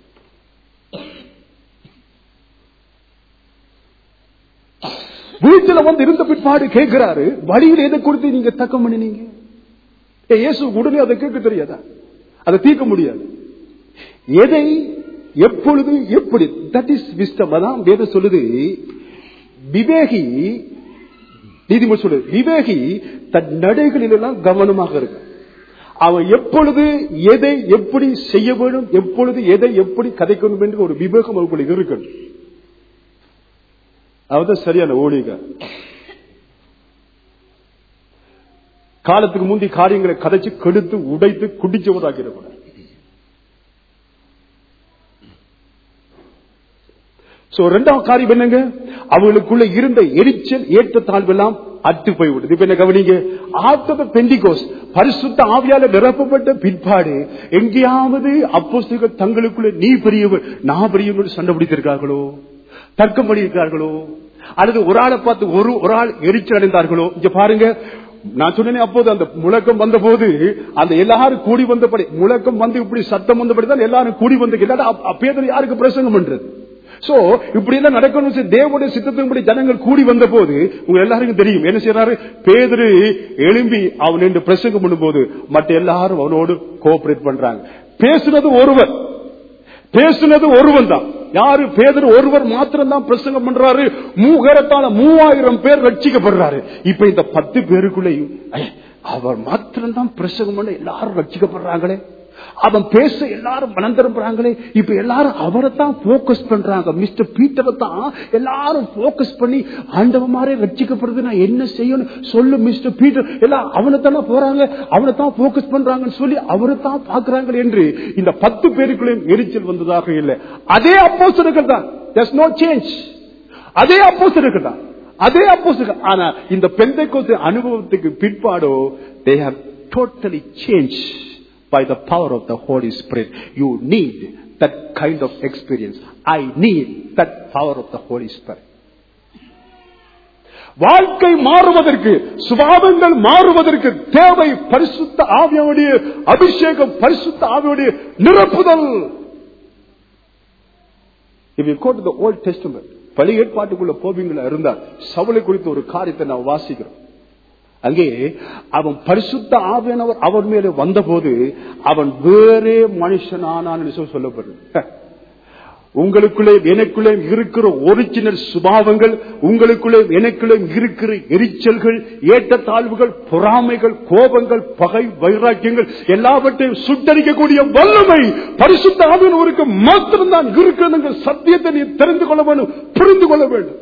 வீட்டுல வந்து இருந்த பிற்பாடு கேட்கிறாரு வழியில் எதை குறித்து நீங்க தக்கம் பண்ணினீங்க ஏ, இயேசு உடனே அதை கேட்க தெரியாதா அதை தீர்க்க முடியாது எதை எப்பொழுது எப்படி தட் இஸ் விஸ்டம் அதான் வேதம் சொல்லுது விவேகி நீதிமொழி சொல்லு விவேகி தன் நடைகளில் எல்லாம் கவனமாக இருக்கு அவன் எப்பொழுது எதை எப்படி செய்ய வேண்டும் எப்பொழுது எதை எப்படி கதைக்கணும் என்று ஒரு விவேகம் அவர்களுக்கு இருக்கணும் அவதான் சரியான ஓடிக காலத்துக்கு முந்தி காரியங்களை கதைச்சு கெடுத்து உடைத்து குடிச்சவராகிறக்கூடாது சோ ரெண்டாவது காரியம் என்னங்க அவங்களுக்குள்ள இருந்த எரிச்சல் ஏற்ற தாழ்வெல்லாம் அட்டு போய்விடுது இப்ப என்ன கவனிங்க ஆப்த பெண்டிகோஸ் பரிசுத்த ஆவியால நிரப்பப்பட்ட பிற்பாடு எங்கேயாவது அப்போஸ்தலர்கள் தங்களுக்குள்ள நீ பெரியவர் நான் பெரியவர் சண்டை பிடித்திருக்கார்களோ தர்க்கம் பண்ணியிருக்கார்களோ அல்லது ஒரு ஆளை பார்த்து ஒரு ஒரு ஆள் எரிச்சல் அடைந்தார்களோ இங்க பாருங்க நான் சொன்னேனே அப்போது அந்த முழக்கம் வந்த போது அந்த எல்லாரும் கூடி வந்தபடி முழக்கம் வந்து இப்படி சத்தம் வந்தபடி தான் எல்லாரும் கூடி வந்து இல்லாட்டா பேதர் யாருக்கு பிரசங்கம் பண்றது சோ இப்படி எல்லாம் நடக்கணும் சொல்லி தேவனுடைய சித்தத்தின்படி ஜனங்கள் கூடி வந்த போது உங்க எல்லாருக்கும் தெரியும் என்ன செய்யறாரு பேதரு எழும்பி அவன் என்று பிரசங்கம் பண்ணும்போது மற்ற எல்லாரும் அவனோடு கோஆபரேட் பண்றாங்க பேசுனது ஒருவர் பேசுனது ஒருவன் தான் யாரு பேதர் ஒருவர் மாத்திரம் தான் பிரசங்கம் பண்றாரு மூகரத்தால மூவாயிரம் பேர் ரட்சிக்கப்படுறாரு இப்ப இந்த பத்து பேருக்குள்ளேயும் ஐய, அவர் மாத்திரம் தான் பிரசங்கம் பண்ண எல்லாரும் ரட்சிக்கப்படுறாங்களே அவன் பேச எல்லாரும் மனம் திரும்புறாங்களே இப்ப எல்லாரும் அவரை தான் போக்கஸ் பண்றாங்க மிஸ்டர் பீட்டரை தான் எல்லாரும் போக்கஸ் பண்ணி ஆண்டவ மாதிரி ரட்சிக்கப்படுறது நான் என்ன செய்யணும் சொல்லு மிஸ்டர் பீட்டர் எல்லாம் அவனை தானே போறாங்க அவனை தான் போக்கஸ் பண்றாங்கன்னு சொல்லி அவரை தான் பாக்குறாங்க என்று இந்த பத்து பேருக்குள்ளேயும் எரிச்சல் வந்ததாக இல்லை அதே அப்போஸ்தலர்கள் தான் நோ சேஞ்ச் அதே அப்போஸ்தலர்கள் தான் அதே அப்போஸ்தலர்கள் ஆனா இந்த பெந்தைக்கோஸ்து அனுபவத்துக்கு பிற்பாடோ they have totally changed by the power of the Holy Spirit. You need that kind of experience. I need that power of the Holy Spirit. வாழ்க்கை மாறுவதற்கு சுபாவங்கள் மாறுவதற்கு தேவை பரிசுத்த ஆவியோடைய அபிஷேகம் பரிசுத்த ஆவியோடைய நிரப்புதல் If you go to the Old Testament, பழைய ஏற்பாட்டுக்குள்ள போவீங்களா இருந்தால் சவுளை குறித்த ஒரு காரியத்தை நான் வாசிக்கிறோம் அங்கே அவன் பரிசுத்த ஆவியானவர் அவர் மேலே வந்தபோது அவன் வேறே மனுஷனானான் என்று சொல்லி சொல்லப்படுது உங்களுக்குள்ளே எனக்குள்ளே இருக்கிற ஒரிஜினல் சுபாவங்கள் உங்களுக்குள்ளே எனக்குள்ளே இருக்கிற எரிச்சல்கள் ஏற்றத்தாழ்வுகள் பொறாமைகள் கோபங்கள் பகை வைராக்கியங்கள் எல்லாவற்றையும் சுட்டரிக்கக்கூடிய வல்லமை பரிசுத்த ஆவியானவருக்கு மாத்திரம்தான் இருக்கிறது சத்தியத்தை நீ தெரிந்து கொள்ள வேண்டும் புரிந்து கொள்ள வேண்டும்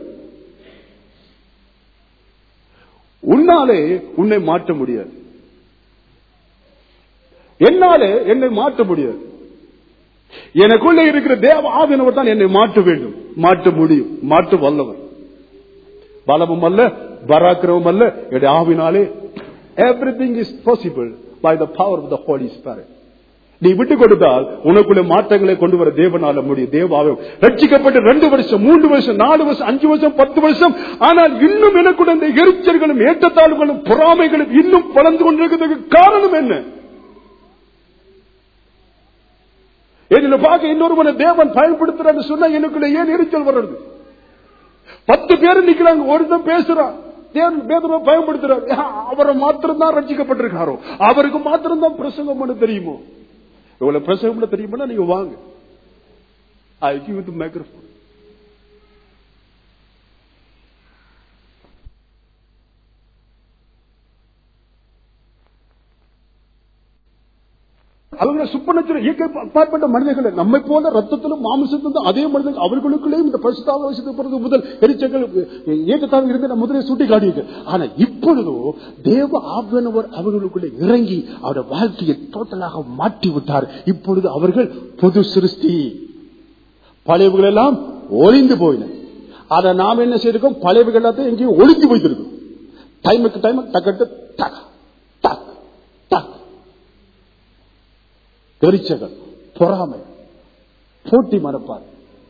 உன்னாலே உன்னை மாற்ற முடியாது என்னாலே என்னை மாற்ற முடியாது எனக்குள்ள இருக்கிற தேவ ஆவினவர் தான் என்னை மாற்ற வேண்டும் மாற்ற முடியும் மாற்ற வல்லவர் பலமும் அல்ல பராக்கிரமும் அல்ல என்னுடைய ஆவினாலே everything is possible by the power of the Holy Spirit நீ விட்டு கொடுத்தால் உனக்குள்ள மாற்றங்களை கொண்டு வர தேவனால முடியும் தேவாவும் ரட்சிக்கப்பட்டு ரெண்டு வருஷம் மூன்று வருஷம் நாலு வருஷம் அஞ்சு வருஷம் பத்து வருஷம் ஆனால் இன்னும் எனக்குள்ள இந்த எரிச்சல்களும் ஏற்றத்தாழ்வுகளும் பொறாமைகளும் இன்னும் வளர்ந்து கொண்டிருக்கிறதுக்கு காரணம் என்ன என்னை பார்க்க இன்னொருவனை தேவன் பயன்படுத்துறான்னு சொன்னா எனக்குள்ள ஏன் எரிச்சல் வர்றது பத்து பேர் நிக்கிறாங்க ஒருத்தன் பேசுறான் தேவன் பேதனை பயன்படுத்துறாரு அவரை மாத்திரம் தான் ரட்சிக்கப்பட்டிருக்காரோ அவருக்கு மாத்திரம் தான் பிரசங்கம் பண்ண தெரியுமோ இவ்வளவு பிரசங்கம் பண்ண தெரியுமா நீங்க வாங்க ஐ கிவ் வித் மைக்ரோஃபோன் அவங்க சுப்பநச்சுர இயற்கை அப்பாற்பட்ட மனிதர்கள் நம்மை போல ரத்தத்திலும் மாமிசத்திலும் அதே மனிதர்கள் அவர்களுக்குள்ளேயும் இந்த பரிசுத்தாக பிறகு முதல் எரிச்சங்கள் இயக்கத்தாக இருந்து நான் முதலே சுட்டி காட்டியிருக்கேன் ஆனா இப்பொழுதோ தேவ ஆவியானவர் அவர்களுக்குள்ளே இறங்கி அவருடைய வாழ்க்கையை டோட்டலாக மாற்றி விட்டார் இப்பொழுது அவர்கள் பொது சிருஷ்டி பழையவர்கள் எல்லாம் ஒளிந்து போயின அதை நாம் என்ன செய்திருக்கோம் பழையவர்கள் எல்லாத்தையும் எங்கேயும் ஒளிஞ்சு வைத்திருக்கோம் டைமுக்கு டைம் டக்கட்டு டக் டக் டக் எரிச்சகள் பொறாமை போட்டி மறப்பார்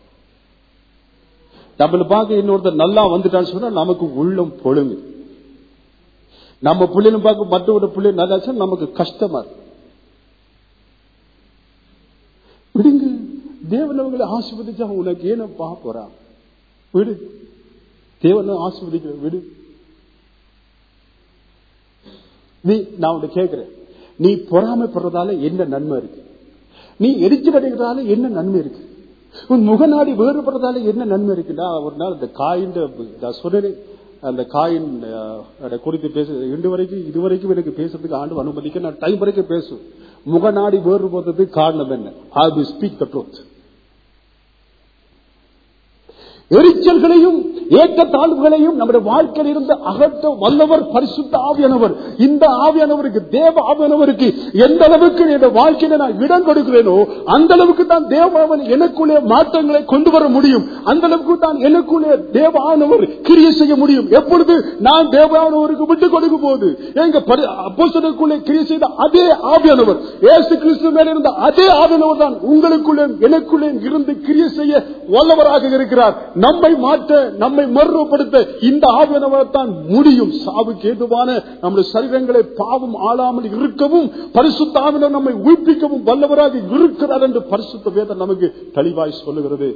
நம்மள பார்க்க இன்னொருத்தர் நல்லா வந்துட்டான்னு சொன்னா நமக்கு உள்ளம் பொழுங்கு நம்ம பிள்ளைன்னு பார்க்க மற்றவரோட பிள்ளை நல்லா நமக்கு கஷ்டமா இருக்கு விடுங்க தேவன் அவங்களை ஆசிர்வதிச்சா உனக்கு ஏன போறான் விடு தேவன் ஆசிர்வதிக்கிற விடு நீ நான் உன்னை கேட்கிறேன் நீ பொறாமைப்படுறதால என்ன நன்மை இருக்கு நீ எரிச்சல் அடைகிறதால என்ன நன்மை இருக்கு உன் முகநாடி வேறுபடுறதால என்ன நன்மை இருக்குன்னா ஒரு நாள் இந்த காயின் சொன்னேன் அந்த காயின் குறித்து பேச இன்று வரைக்கும் இதுவரைக்கும் எனக்கு பேசுறதுக்கு ஆண்டு அனுமதிக்க நான் டைம் வரைக்கும் பேசும் முகநாடி வேறுபடுறதுக்கு காரணம் என்ன I will speak the truth எரிச்சல்களையும் ஏற்ற தாழ்வுகளையும் நம்முடைய வாழ்க்கையில் இருந்து அகற்ற வல்லவர் பரிசுத்த ஆவியானவர் இந்த ஆவியானவருக்கு தேவ ஆவியானவருக்கு எந்த அளவுக்கு என் வாழ்க்கையில நான் இடம் கொடுக்கிறேனோ அந்த அளவுக்கு தான் தேவாவன் எனக்குள்ளே மாற்றங்களை கொண்டு வர முடியும் அந்த அளவுக்கு தான் எனக்குள்ளே தேவ ஆனவர் கிரியை செய்ய முடியும் எப்பொழுது நான் தேவானவருக்கு விட்டு கொடுக்கும் போது எங்க அப்போசனுக்குள்ளே கிரியை செய்த அதே ஆவியானவர் ஏசு கிறிஸ்து மேல இருந்த அதே ஆவியானவர் தான் உங்களுக்குள்ளே எனக்குள்ளே இருந்து கிரியை செய்ய வல்லவராக இருக்கிறார் நம்மை மாற்ற நம்மை மறுபடுத்த இந்த ஆவியானவர் தான் முடியும் சாவுக்கு ஏதுவான நம்முடைய சரீரங்களை பாவம் ஆளாமல் இருக்கவும் பரிசுத்த ஆவினர் நம்மை உயிர்ப்பிக்கவும் வல்லவராக இருக்கிறார் என்று பரிசுத்த வேதம் நமக்கு தெளிவாய் சொல்லுகிறது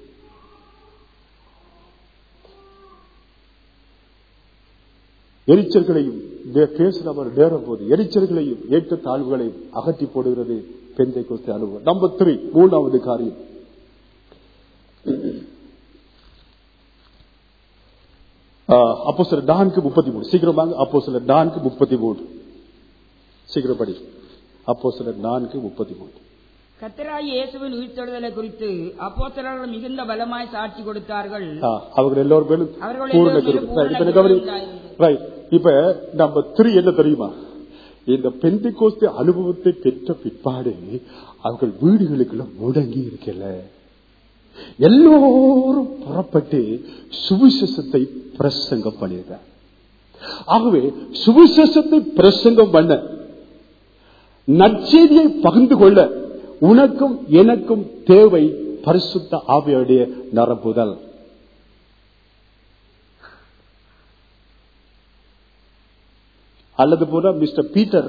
எரிச்சல்களையும் பேசினவர் நேரம் போது எரிச்சல்களையும் ஏற்ற தாழ்வுகளையும் அகற்றி போடுகிறது பெந்தை கொஸ்து அனுபவம் நம்பர் த்ரீ மூணாவது காரியம் அப்போ சில நான்கு முப்பத்தி மூணு சீக்கிரமாக அப்போ சில நான்கு முப்பத்தி மூணு சீக்கிரம் படி அப்போ சில நான்கு முப்பத்தி மூணு கத்தராய் இயேசுவின் உயிர்த்தெழுதலை குறித்து அப்போஸ்தலர்கள் மிகுந்த பலமாய் சாட்சி கொடுத்தார்கள் அவர்கள் எல்லோரும் பேரும் அவர்கள் பூர்ண எல்லோரும் கிருபை. பூர்ண இப்ப எனக்கு கவனி. கிருபை உண்டாயிருந்தது. Right. இப்ப நம்ம திரு என்ன தெரியுமா இந்த பெந்தி கோஸ்து அனுபவத்தை பெற்ற பிற்பாடு அவர்கள் வீடுகளுக்குள்ள முடங்கி இருக்கல எல்லோரும் புறப்பட்டு சுவிசேஷத்தை பிரசங்கம் பண்ணியிருக்கார் ஆகவே சுவிசேஷத்தை பிரசங்கம் பண்ண நற்செய்தியை பகிர்ந்து கொள்ள உனக்கும் எனக்கும் தேவை பரிசுத்த ஆவியுடைய நரம்புதல் அல்லது போல மிஸ்டர் பீட்டர்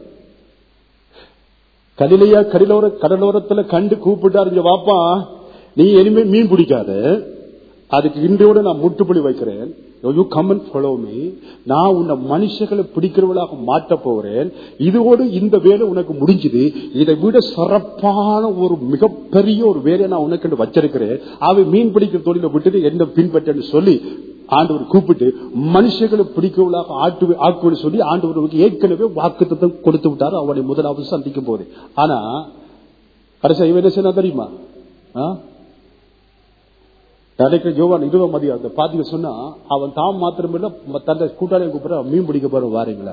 கலிலையா கடலோர கடலோரத்துல கண்டு கூப்பிட்டாரு இங்க வாப்பா நீ இனிமே மீன் பிடிக்காத அதுக்கு இன்றோட நான் முட்டுப்புள்ளி வைக்கிறேன் you come and follow me நான் உன்னை மனுஷர்களை பிடிக்கிறவளாக மாற்ற போகிறேன் இதோடு இந்த வேலை உனக்கு முடிஞ்சது இதை விட சிறப்பான ஒரு மிகப்பெரிய ஒரு வேலையை நான் உனக்கு வச்சிருக்கிறேன் அவை மீன் பிடிக்கிற தொழிலை விட்டுட்டு என்ன பின்பற்றன்னு சொல்லி ஆண்டவர் கூப்பிட்டு மனுஷர்களை பிடிக்கவளாக ஆட்டு ஆக்குன்னு சொல்லி ஆண்டவருக்கு ஏற்கனவே வாக்குத்தத்தம் கொடுத்து விட்டாரு அவனை முதலாவது சந்திக்கும் போது ஆனா கடைசி இவன் என்ன செய்யணும் தெரியுமா ஆ? நினைக்கிற ஜோவான் இருபது மதியம் அந்த பாத்தீங்க சொன்னா அவன் தாம் மாத்திரமில்ல ம- தன்னை கூட்டாளியை கூப்பிட மீன் பிடிக்க போற வாரீங்களா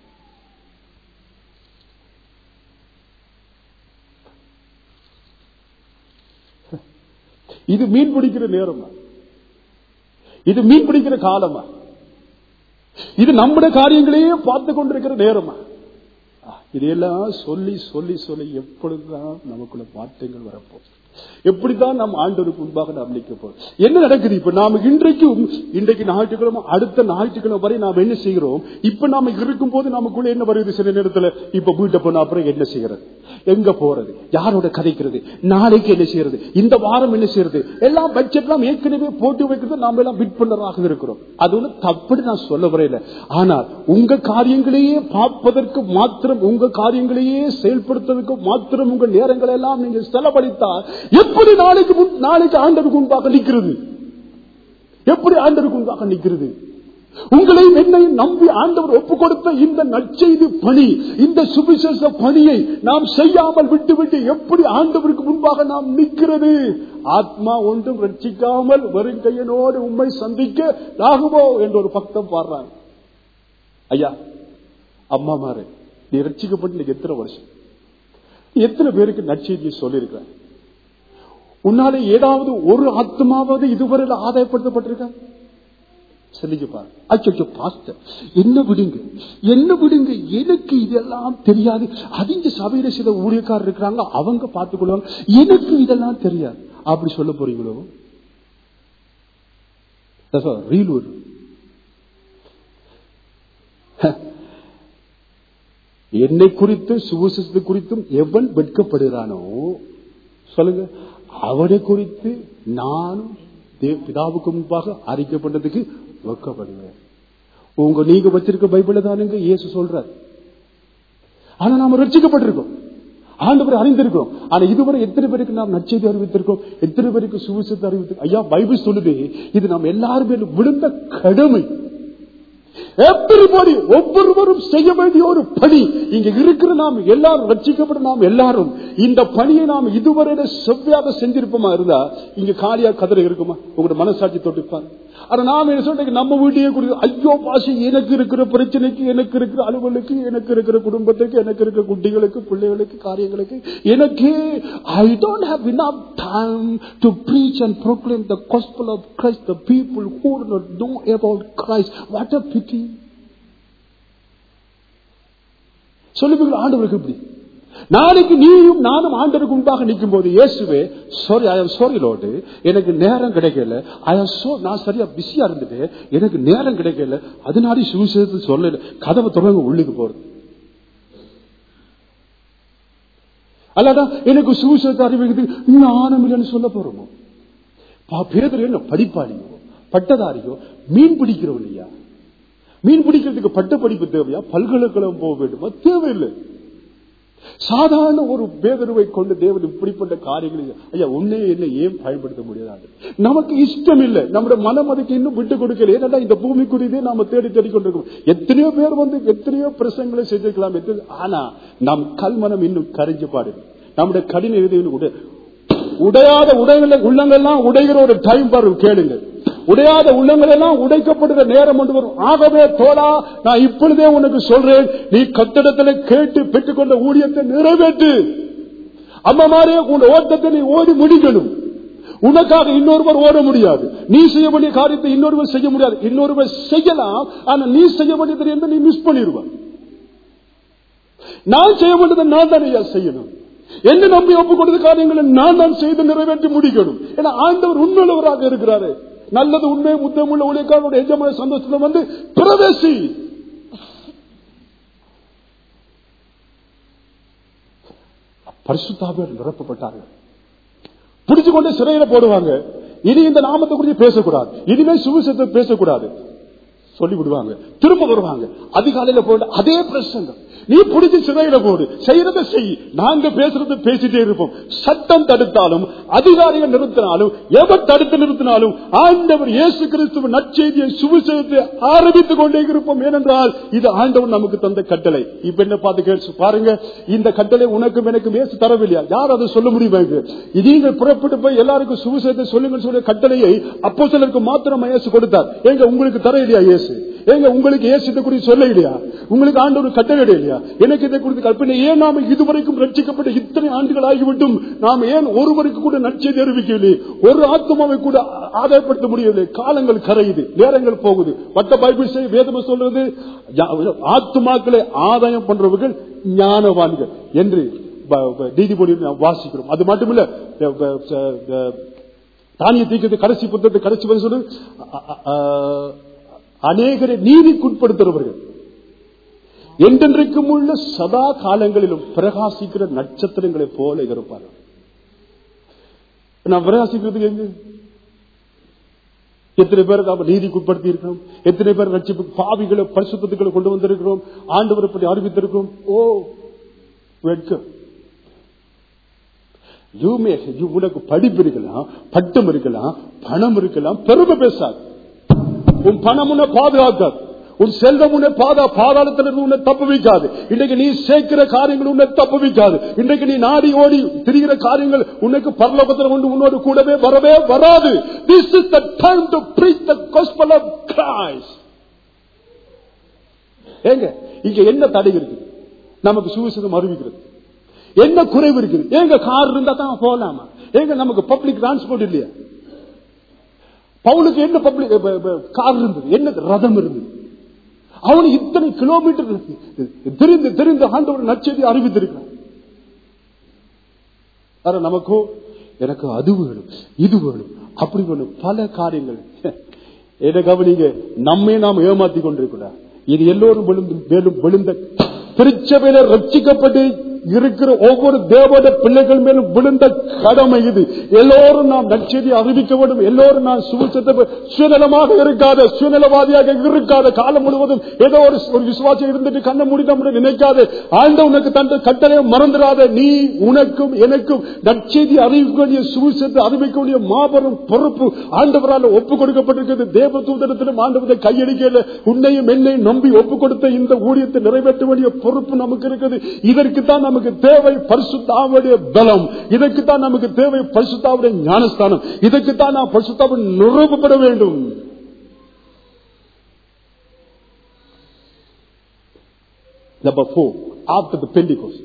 இது மீன் பிடிக்கிற நேரமா இது மீன் பிடிக்கிற காலமா இது நம்முடைய காரியங்களையே பார்த்து கொண்டிருக்கிற நேரமா ஆ, இதையெல்லாம் சொல்லி சொல்லி சொல்லி எப்பொழுதுதான் நமக்குள்ள மாற்றங்கள் வரப்போகுது எப்படித்தான் நாம் ஆண்டவருக்கு முன்பாக நாம் நிற்க போறோம் என்ன நடக்குது இப்ப நாம இன்றைக்கும் இன்றைக்கு ஞாயிற்றுக்கிழமை அடுத்த ஞாயிற்றுக்கிழமை வரை நாம் என்ன செய்கிறோம் இப்ப நாம இருக்கும் போது நமக்குள்ள என்ன வருது சில நேரத்துல இப்ப வீட்டை போன அப்புறம் என்ன செய்யறது எங்க போறது யாரோட கதைக்கிறது நாளைக்கு என்ன செய்யறது இந்த வாரம் என்ன செய்யறது எல்லாம் பட்ஜெட் எல்லாம் ஏற்கனவே போட்டு வைக்கிறது நாம எல்லாம் விற்பனராக இருக்கிறோம் அது ஒண்ணு தப்புன்னு நான் சொல்ல வரையில ஆனால் உங்க காரியங்களையே பார்ப்பதற்கு மாத்திரம் உங்க காரியங்களையே செயல்படுத்துவதற்கு மாத்திரம் உங்க நேரங்களை எல்லாம் நீங்க செலவழித்தால் எப்படி நாளைக்கு முன்- நாளைக்கு ஆண்டருக்கு முன்பாக நிற்கிறது எப்படி ஆண்டருக்கு முன்பாக நிற்கிறது உங்களையும் என்னையும் நம்பி ஆண்டவர் ஒப்பு கொடுத்த இந்த நற்செய்தி பணி இந்த சுவிசேஷ பணியை நாம் செய்யாமல் விட்டுவிட்டு எப்படி ஆண்டவருக்கு முன்பாக நாம் நிற்கிறது ஆத்மா ஒன்றும் ரட்சிக்காமல் வருங்கையனோடு உண்மை சந்திக்க ஆகுமோ என்று ஒரு பக்தம் பாடுறாங்க ஐயா அம்மா மாறு நீ ரட்சிக்கப்பட்டு நீங்க எத்தனை வருஷம் எத்தனை பேருக்கு நற்செய்தியை சொல்லியிருக்க உன்னாலே ஏதாவது ஒரு ஆத்மாவது இதுவரையில் ஆதாயப்படுத்தப்பட்டிருக்கா சொல்லிச்சு பாரு அச்சோ பாஸ்டர் என்ன விடுங்க என்ன விடுங்க எனக்கு இதெல்லாம் தெரியாது அதிக சபையில சில ஊழியக்காரர் இருக்கிறாங்க அவங்க பார்த்துக்கொள்வாங்க எனக்கு இதெல்லாம் தெரியாது அப்படி சொல்ல போறீங்களோ ரீல் ஒரு என்னை குறித்து சுவிசேஷத்தை குறித்தும் எவன் வெட்கப்படுகிறானோ சொல்லுங்க அவனை குறித்து நானும் தேவ- பிதாவுக்கு முன்பாக அறிக்கப்பட்டதுக்கு வெட்கப்படுவேன் உங்க நீங்க வச்சிருக்க பைபிள தானுங்க இயேசு சொல்றார் ஆனா நாம ரட்சிக்கப்பட்டிருக்கோம் ஆண்டவர் அறிந்திருக்கிறோம் ஆனா இதுவரை எத்தனை பேருக்கு நாம் நற்செய்தி அறிவித்திருக்கோம் எத்தனை பேருக்கு சுவிசேஷத்தை அறிவித்திருக்கோம் ஐயா பைபிள் சொல்லுது இது நாம் எல்லாருமே விழுந்த கடமை everybody ஒவ்வொருவரும் செய்ய வேண்டிய ஒரு பணி இங்க இருக்கிற நாம் எல்லாரும் ரட்சிக்கப்பட்ட நாம் எல்லாரும் இந்த பணியை நாம் இதுவரை செவ்வையாக செஞ்சிருப்போமா இருந்தா இங்க காலியா கதிரை இருக்குமா உங்களோட மனசாட்சி தொட்டுப்பார் ஆனா நாம என்ன சொல்றேன் நம்ம வீட்டையே குறித்து ஐயோ பாசி எனக்கு இருக்கிற பிரச்சனைக்கு எனக்கு இருக்கிற அலுவலுக்கு எனக்கு இருக்கிற குடும்பத்துக்கு எனக்கு இருக்கிற குட்டிகளுக்கு பிள்ளைகளுக்கு காரியங்களுக்கு எனக்கு I don't have enough time to preach and proclaim the gospel of Christ the people who do not know about Christ what a pity சொல்லுவீர்கள் ஆண்டவருக்கு இப்படி நாளைக்கு நீயும் நானும் ஆண்டவருக்கு முன்பாக நிற்கும் போது இயேசுவே sorry I am sorry Lord எனக்கு நேரம் கிடைக்கல ஐ எம் சோ நான் சரியா பிஸியா இருந்துட்டேன் எனக்கு நேரம் கிடைக்கல அதனால சுவிசேஷத்தை சொல்லல கதவை தொடங்க உள்ளுக்கு போறது அல்லாடா எனக்கு சுவிசேஷத்தை அறிவிக்கிறது நானும் இல்லைன்னு சொல்ல போறோமோ பா- பேதர் என்ன படிப்பாளியோ பட்டதாரியோ மீன் பிடிக்கிறோம் இல்லையா மீன் பிடிக்கிறதுக்கு பட்ட படிப்பு தேவையா பல்கலைக்கழகம் போக வேண்டுமா தேவையில்லை சாதாரண ஒரு பேதருவை கொண்டு தேவன் இப்படிப்பட்ட காரியங்களை ஐயா உன்னை என்ன ஏன் பயன்படுத்த முடியாது நமக்கு இஷ்டம் இல்லை நம்முடைய மனம் அதுக்கு இன்னும் விட்டு கொடுக்கல ஏன்னா இந்த பூமிக்குரியதே நாம தேடி தேடி கொண்டிருக்கோம் எத்தனையோ பேர் வந்து எத்தனையோ பிரசங்களை செஞ்சிருக்கலாம் எத்தனை- ஆனா நம் கல்மனம் இன்னும் கரைஞ்சு பாடுது நம்முடைய கடின இதயம் கூட உடையாத உடைகளை உள்ளங்கள்லாம் உடைகிற ஒரு டைம் வரும் கேளுங்க உடையாத உள்ளங்கள் எல்லாம் உடைக்கப்படுகிற நேரம் கொண்டு வரும் ஆகவே தோழா நான் இப்பொழுதே உனக்கு சொல்றேன் நீ கத்திடத்துல கேட்டு பெற்றுக்கொண்ட ஊழியத்தை நிறைவேற்று அம்மா மாதிரியே உன் ஓட்டத்தை நீ ஓடி முடிக்கணும் உனக்காக இன்னொருவர் ஓட முடியாது நீ செய்ய வேண்டிய காரியத்தை இன்னொருவர் செய்ய முடியாது இன்னொருவர் செய்யலாம் ஆனா நீ செய்ய வேண்டியது என்று நீ மிஸ் பண்ணிடுவான் நான் செய்ய வேண்டியதை நான் தான் ஐயா செய்யணும் என்ன நம்பி ஒப்பு கொடுத்த காரியங்களை நான் தான் செய்து நிறைவேற்றி முடிக்கணும் ஏன்னா ஆண்டவர் உண்மையுள்ளவராக இருக்கிறாரு நல்லது உண்மை முத்தமுள்ள ஊழியக்காரனுடைய எஜமான சந்தோஷத்துல வந்து பிரவேசி பரிசுத்தாவியர் நிரப்பப்பட்டார்கள் பிடிச்சு கொண்டு சிறையில போடுவாங்க இனி இந்த நாமத்தை குறித்து பேசக்கூடாது இனிமே சுவிசேஷத்தை பேசக்கூடாது சொல்லி விடுவாங்க திரும்ப வருவாங்க அதிகாலையில போயிட்டு அதே பிரசங்கம் நீ பிடிச்சி சிறையில போடு செய்யறத செய் நாங்க பேசுறது பேசிட்டே இருப்போம் சட்டம் தடுத்தாலும் அதிகாரிகள் நிறுத்தினாலும் எவர் தடுத்து நிறுத்தினாலும் ஆண்டவர் இயேசு கிறிஸ்துவ நற்செய்தியை சுவிசேஷத்தை ஆரம்பித்துக் கொண்டே இருப்போம் ஏனென்றால் இது ஆண்டவர் நமக்கு தந்த கட்டளை இப்ப என்ன பார்த்து கேட்டு பாருங்க இந்த கட்டளை உனக்கும் எனக்கும் இயேசு தரவில்லையா யார் அதை சொல்ல முடியுமா இங்கு? நீங்கள் புறப்பட்டு போய் எல்லாருக்கும் சுவிசேஷத்தை சொல்லுங்கள் சொல்ற கட்டளையை அப்போ சிலருக்கு மாத்திரம் இயேசு கொடுத்தார் எங்க உங்களுக்கு தர இல்லையா இயேசு ஏங்க உங்களுக்கு இயேசு இதை குறித்து சொல்ல இல்லையா உங்களுக்கு ஆண்டவர் கட்டளை இல்லையா எனக்கு இதை குறித்து கற்பனை ஏன் நாம இதுவரைக்கும் ரட்சிக்கப்பட்ட இத்தனை ஆண்டுகள் ஆகிவிட்டும் நாம் ஏன் ஒருவருக்கு கூட நற்செய்தி அறிவிக்கவில்லை ஒரு ஆத்மாவை கூட ஆதாயப்படுத்த முடியவில்லை காலங்கள் கரையுது நேரங்கள் போகுது மற்ற பைபிள் செய்ய வேதம் சொல்றது யா- ஆத்துமாக்களை ஆதாயம் பண்றவர்கள் ஞானவான்கள் என்று ப- ப- நீதிபதி நாம் வாசிக்கிறோம் அது மட்டுமில்ல ப- ப- ப- தானிய தீக்கத்து கடைசி புத்தகத்தை கடைசி பதில் சொல்லு அ- அ- அ- அநேகரை நீதிக்குட்படுத்துறவர்கள் என்றென்றைக்கும் உள்ள சதா காலங்களிலும் பிரகாசிக்கிற நட்சத்திரங்களைப் போல இருப்பார்கள் நான் பிரகாசிக்கிறதுக்கு எங்க எத்தனை பேர் நாம் நீதிக்குட்படுத்தி இருக்கிறோம் எத்தனை பேர் ரட்சிப்பு பாவிகளை பரிசுத்தத்துக்களை கொண்டு வந்திருக்கிறோம் ஆண்டவரை பற்றி அறிவித்திருக்கிறோம் ஓ வெட்கம் You may- you- உனக்கு படிப்பு இருக்கலாம் பட்டம் இருக்கலாம் பணம் இருக்கலாம் பெருமை பேசாது உன் பணம் உன்னை பாதுகாக்காது உன் செல்வம் உன்னை பாதா பாதாளத்திலிருந்து உன்னை தப்பு வைக்காது இன்றைக்கு நீ சேர்க்கிற காரியங்கள் உன்னை தப்பு வைக்காது இன்றைக்கு நீ நாடி ஓடி திரிகிற காரியங்கள் உனக்கு பரலோகத்தில் கொண்டு உன்னோடு கூடவே வரவே வராது this is the time to preach the gospel of Christ ஏங்க இங்க என்ன தடை இருக்கு நமக்கு சுவிசேஷம் அறிவிக்கிறது என்ன குறைவு இருக்குது ஏங்க கார் இருந்தா தான் போகலாமா ஏங்க நமக்கு பப்ளிக் டிரான்ஸ்போர்ட் இல்லையா பவுலுக்கு என்ன பப்ளிக் கார் இருந்தது என்ன ரதம் இருந்தது அவனு இத்தனை கிலோமீட்டர் தெரிந்து தெரிந்து ஆண்டவர் நச்செய்தி அறிவித்திருக்கிறான் ஆனா நமக்கோ எனக்கு அது வேணும் இது வேணும் அப்படி வேணும் பல காரியங்கள் என்ன கவனிங்க நம்மை நாம் ஏமாத்தி கொண்டிருக்கிறார் இது எல்லோரும் விழுந்து மேலும் விழுந்த திருச்சபையில ரட்சிக்கப்பட்டு இருக்கிற ஒவ்வொரு தேவத பிள்ளைகள் மேலும் விழுந்த கடமை இது எல்லோரும் நாம் நற்செய்தி அறிவிக்க வேண்டும் எல்லோரும் நாம் சுவிசத்தை சுயநலமாக இருக்காத சுயநலவாதியாக இருக்காத காலம் முழுவதும் ஏதோ ஒரு ஒரு விசுவாசம் இருந்துட்டு கண்ண முடிந்த நினைக்காத ஆண்ட உனக்கு தந்த கட்டளையை மறந்துடாத நீ உனக்கும் எனக்கும் நற்செய்தி அறிவிக்க வேண்டிய சுவிசத்தை அறிவிக்க வேண்டிய மாபெரும் பொறுப்பு ஆண்டவரால் ஒப்பு கொடுக்கப்பட்டிருக்கிறது தேவ தூதரத்திலும் ஆண்டவரை கையடிக்கல உன்னையும் என்னையும் நம்பி ஒப்பு கொடுத்த இந்த ஊழியத்தை நிறைவேற்ற வேண்டிய பொறுப்பு நமக்கு இருக்குது இதற்கு தான் நமக்கு தேவை பரிசுத்தாவுடைய பலம் இதற்கு தான் நமக்கு தேவை பரிசுத்தாவுடைய ஞானஸ்தானம் இதற்கு தான் நாம் பரிசுத்தாவை நிரூபப்பட வேண்டும் Number four, after the Pentecost.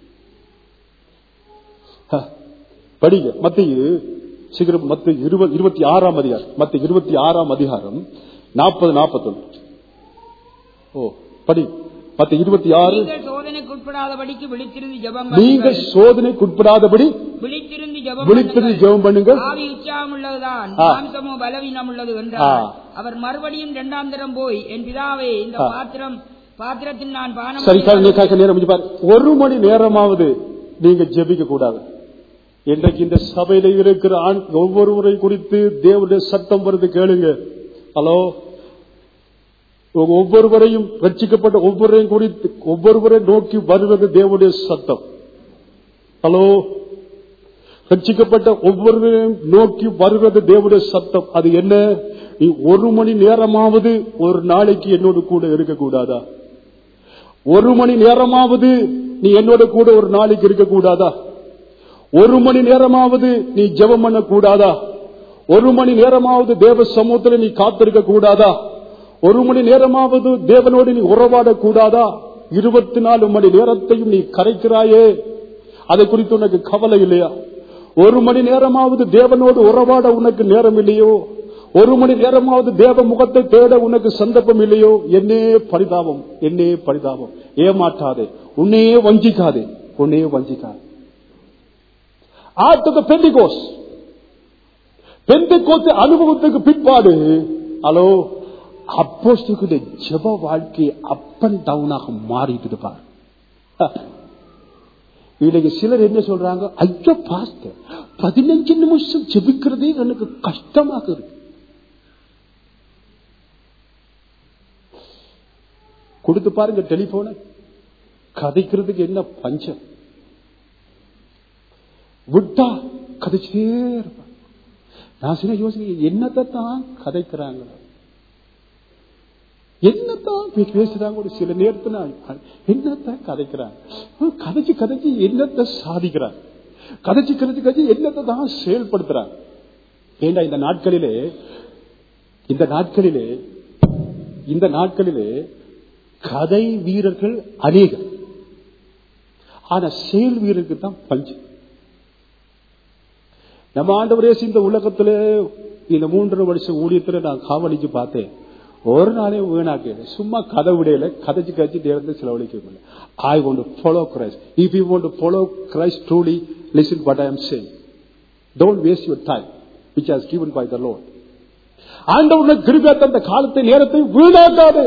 Huh. படிங்க மத்திய சீக்கிரம் மத்த இருபத்தி ஆறாம் அதிகாரம் மத்த இருபத்தி ஆறாம் அதிகாரம் நாற்பது நாற்பத்தொன்று ஓ படி மத்த இருபத்தி ஆறு நீங்கள் சோதனைக்குட்படாதபடிக்கு விழித்திருந்து ஜெபம் நீங்க பண்ணுங்கள். சோதனைக்குட்படாதபடி விழித்திருந்து ஜெபம் விழித்திருந்து பண்ணுங்கள். ஜெபம் பண்ணுங்க ஆவி உற்சாகம் உள்ளதுதான் ஆ. மாம்சமோ பலவீனம் உள்ளது ஆ. என்றார் அவர் மறுபடியும் இரண்டாம் தரம் போய் என் பிதாவே இந்த ஆ. பாத்திரம் பாத்திரத்தில் நான் பானம் சரி சார் நீ பண்ணினால் கேட்க நேரம் கொஞ்சம் பாரு. ஒரு மணி நேரமாவது நீங்க ஜெபிக்க கூடாது இன்றைக்கு இந்த சபையில இருக்கிற ஆண் ஒவ்வொருவரை குறித்து தேவனுடைய சத்தம் வருது கேளுங்க ஹலோ உங்க ஒவ்வொருவரையும் ரட்சிக்கப்பட்ட ஒவ்வொருவரையும் குறித்து ஒவ்வொருவரை நோக்கி வருவது தேவனுடைய சத்தம் ஹலோ ரட்சிக்கப்பட்ட ஒவ்வொருவரையும் நோக்கி வருவது தேவனுடைய சத்தம் அது என்ன நீ ஒரு மணி நேரமாவது ஒரு நாளைக்கு என்னோடு கூட இருக்கக்கூடாதா ஒரு மணி நேரமாவது நீ என்னோட கூட ஒரு நாளைக்கு இருக்க கூடாதா ஒரு மணி நேரமாவது நீ ஜெபம் பண்ண கூடாதா ஒரு மணி நேரமாவது தேவ சமூகத்தில் நீ காத்திருக்க கூடாதா ஒரு மணி நேரமாவது தேவனோடு நீ உறவாட கூடாதா இருபத்தி நாலு மணி நேரத்தையும் நீ கரைக்கிறாயே அதை குறித்து உனக்கு கவலை இல்லையா ஒரு மணி நேரமாவது தேவனோடு உறவாட உனக்கு நேரம் இல்லையோ ஒரு மணி நேரமாவது தேவ முகத்தை தேட உனக்கு சந்தர்ப்பம் இல்லையோ என்னே பரிதாபம் என்னே பரிதாபம் ஏமாற்றாதே உன்னையே வஞ்சிக்காதே உன்னையே வஞ்சிக்காதே ஆட்டு பெண்டிகோஸ் பெண்டிகோஸ் அனுபவத்துக்கு பிற்பாடு ஹலோ அப்போஸ்துக்குடைய ஜெப வாழ்க்கை அப் அண்ட் டவுனாக மாறிட்டு பாரு இன்னைக்கு சிலர் என்ன சொல்றாங்க ஐயோ பாஸ்டர் பதினஞ்சு நிமிஷம் ஜெபிக்கிறதே எனக்கு கஷ்டமாக இருக்கு கொடுத்து பாருங்க டெலிபோனை கதைக்கிறதுக்கு என்ன பஞ்சம் விட்டா கதைச்சே இருப்பான் நான் சில யோசிக்க என்னத்தை தான் கதைக்கிறாங்க என்னத்தான் பே- பேசுறாங்க ஒரு சில நேரத்துல என்னத்தான் கதைக்கிறாங்க கதைச்சு கதைச்சு என்னத்தை சாதிக்கிறாங்க கதைச்சு கதைச்சு கதைச்சு என்னத்தை தான் செயல்படுத்துறாங்க ஏண்டா இந்த நாட்களிலே இந்த நாட்களிலே இந்த நாட்களிலே கதை வீரர்கள் அநேகம் ஆனா செயல் வீரருக்கு தான் பஞ்சு நம்ம ஆண்டவரே இந்த உலகத்துல இந்த மூன்றரை வருஷம் ஊழியத்துல நான் காவலிச்சு பார்த்தேன் ஒரு நாளே வீணாக்கல சும்மா கதை விடையில கதைச்சு கதைச்சு நேரத்தை செலவழிக்க முடியல I want follow Christ if you want follow Christ truly listen but I am saying don't waste your time which has given by the Lord ஆண்டவன கிருபை தந்த காலத்தை நேரத்தை வீணாக்காது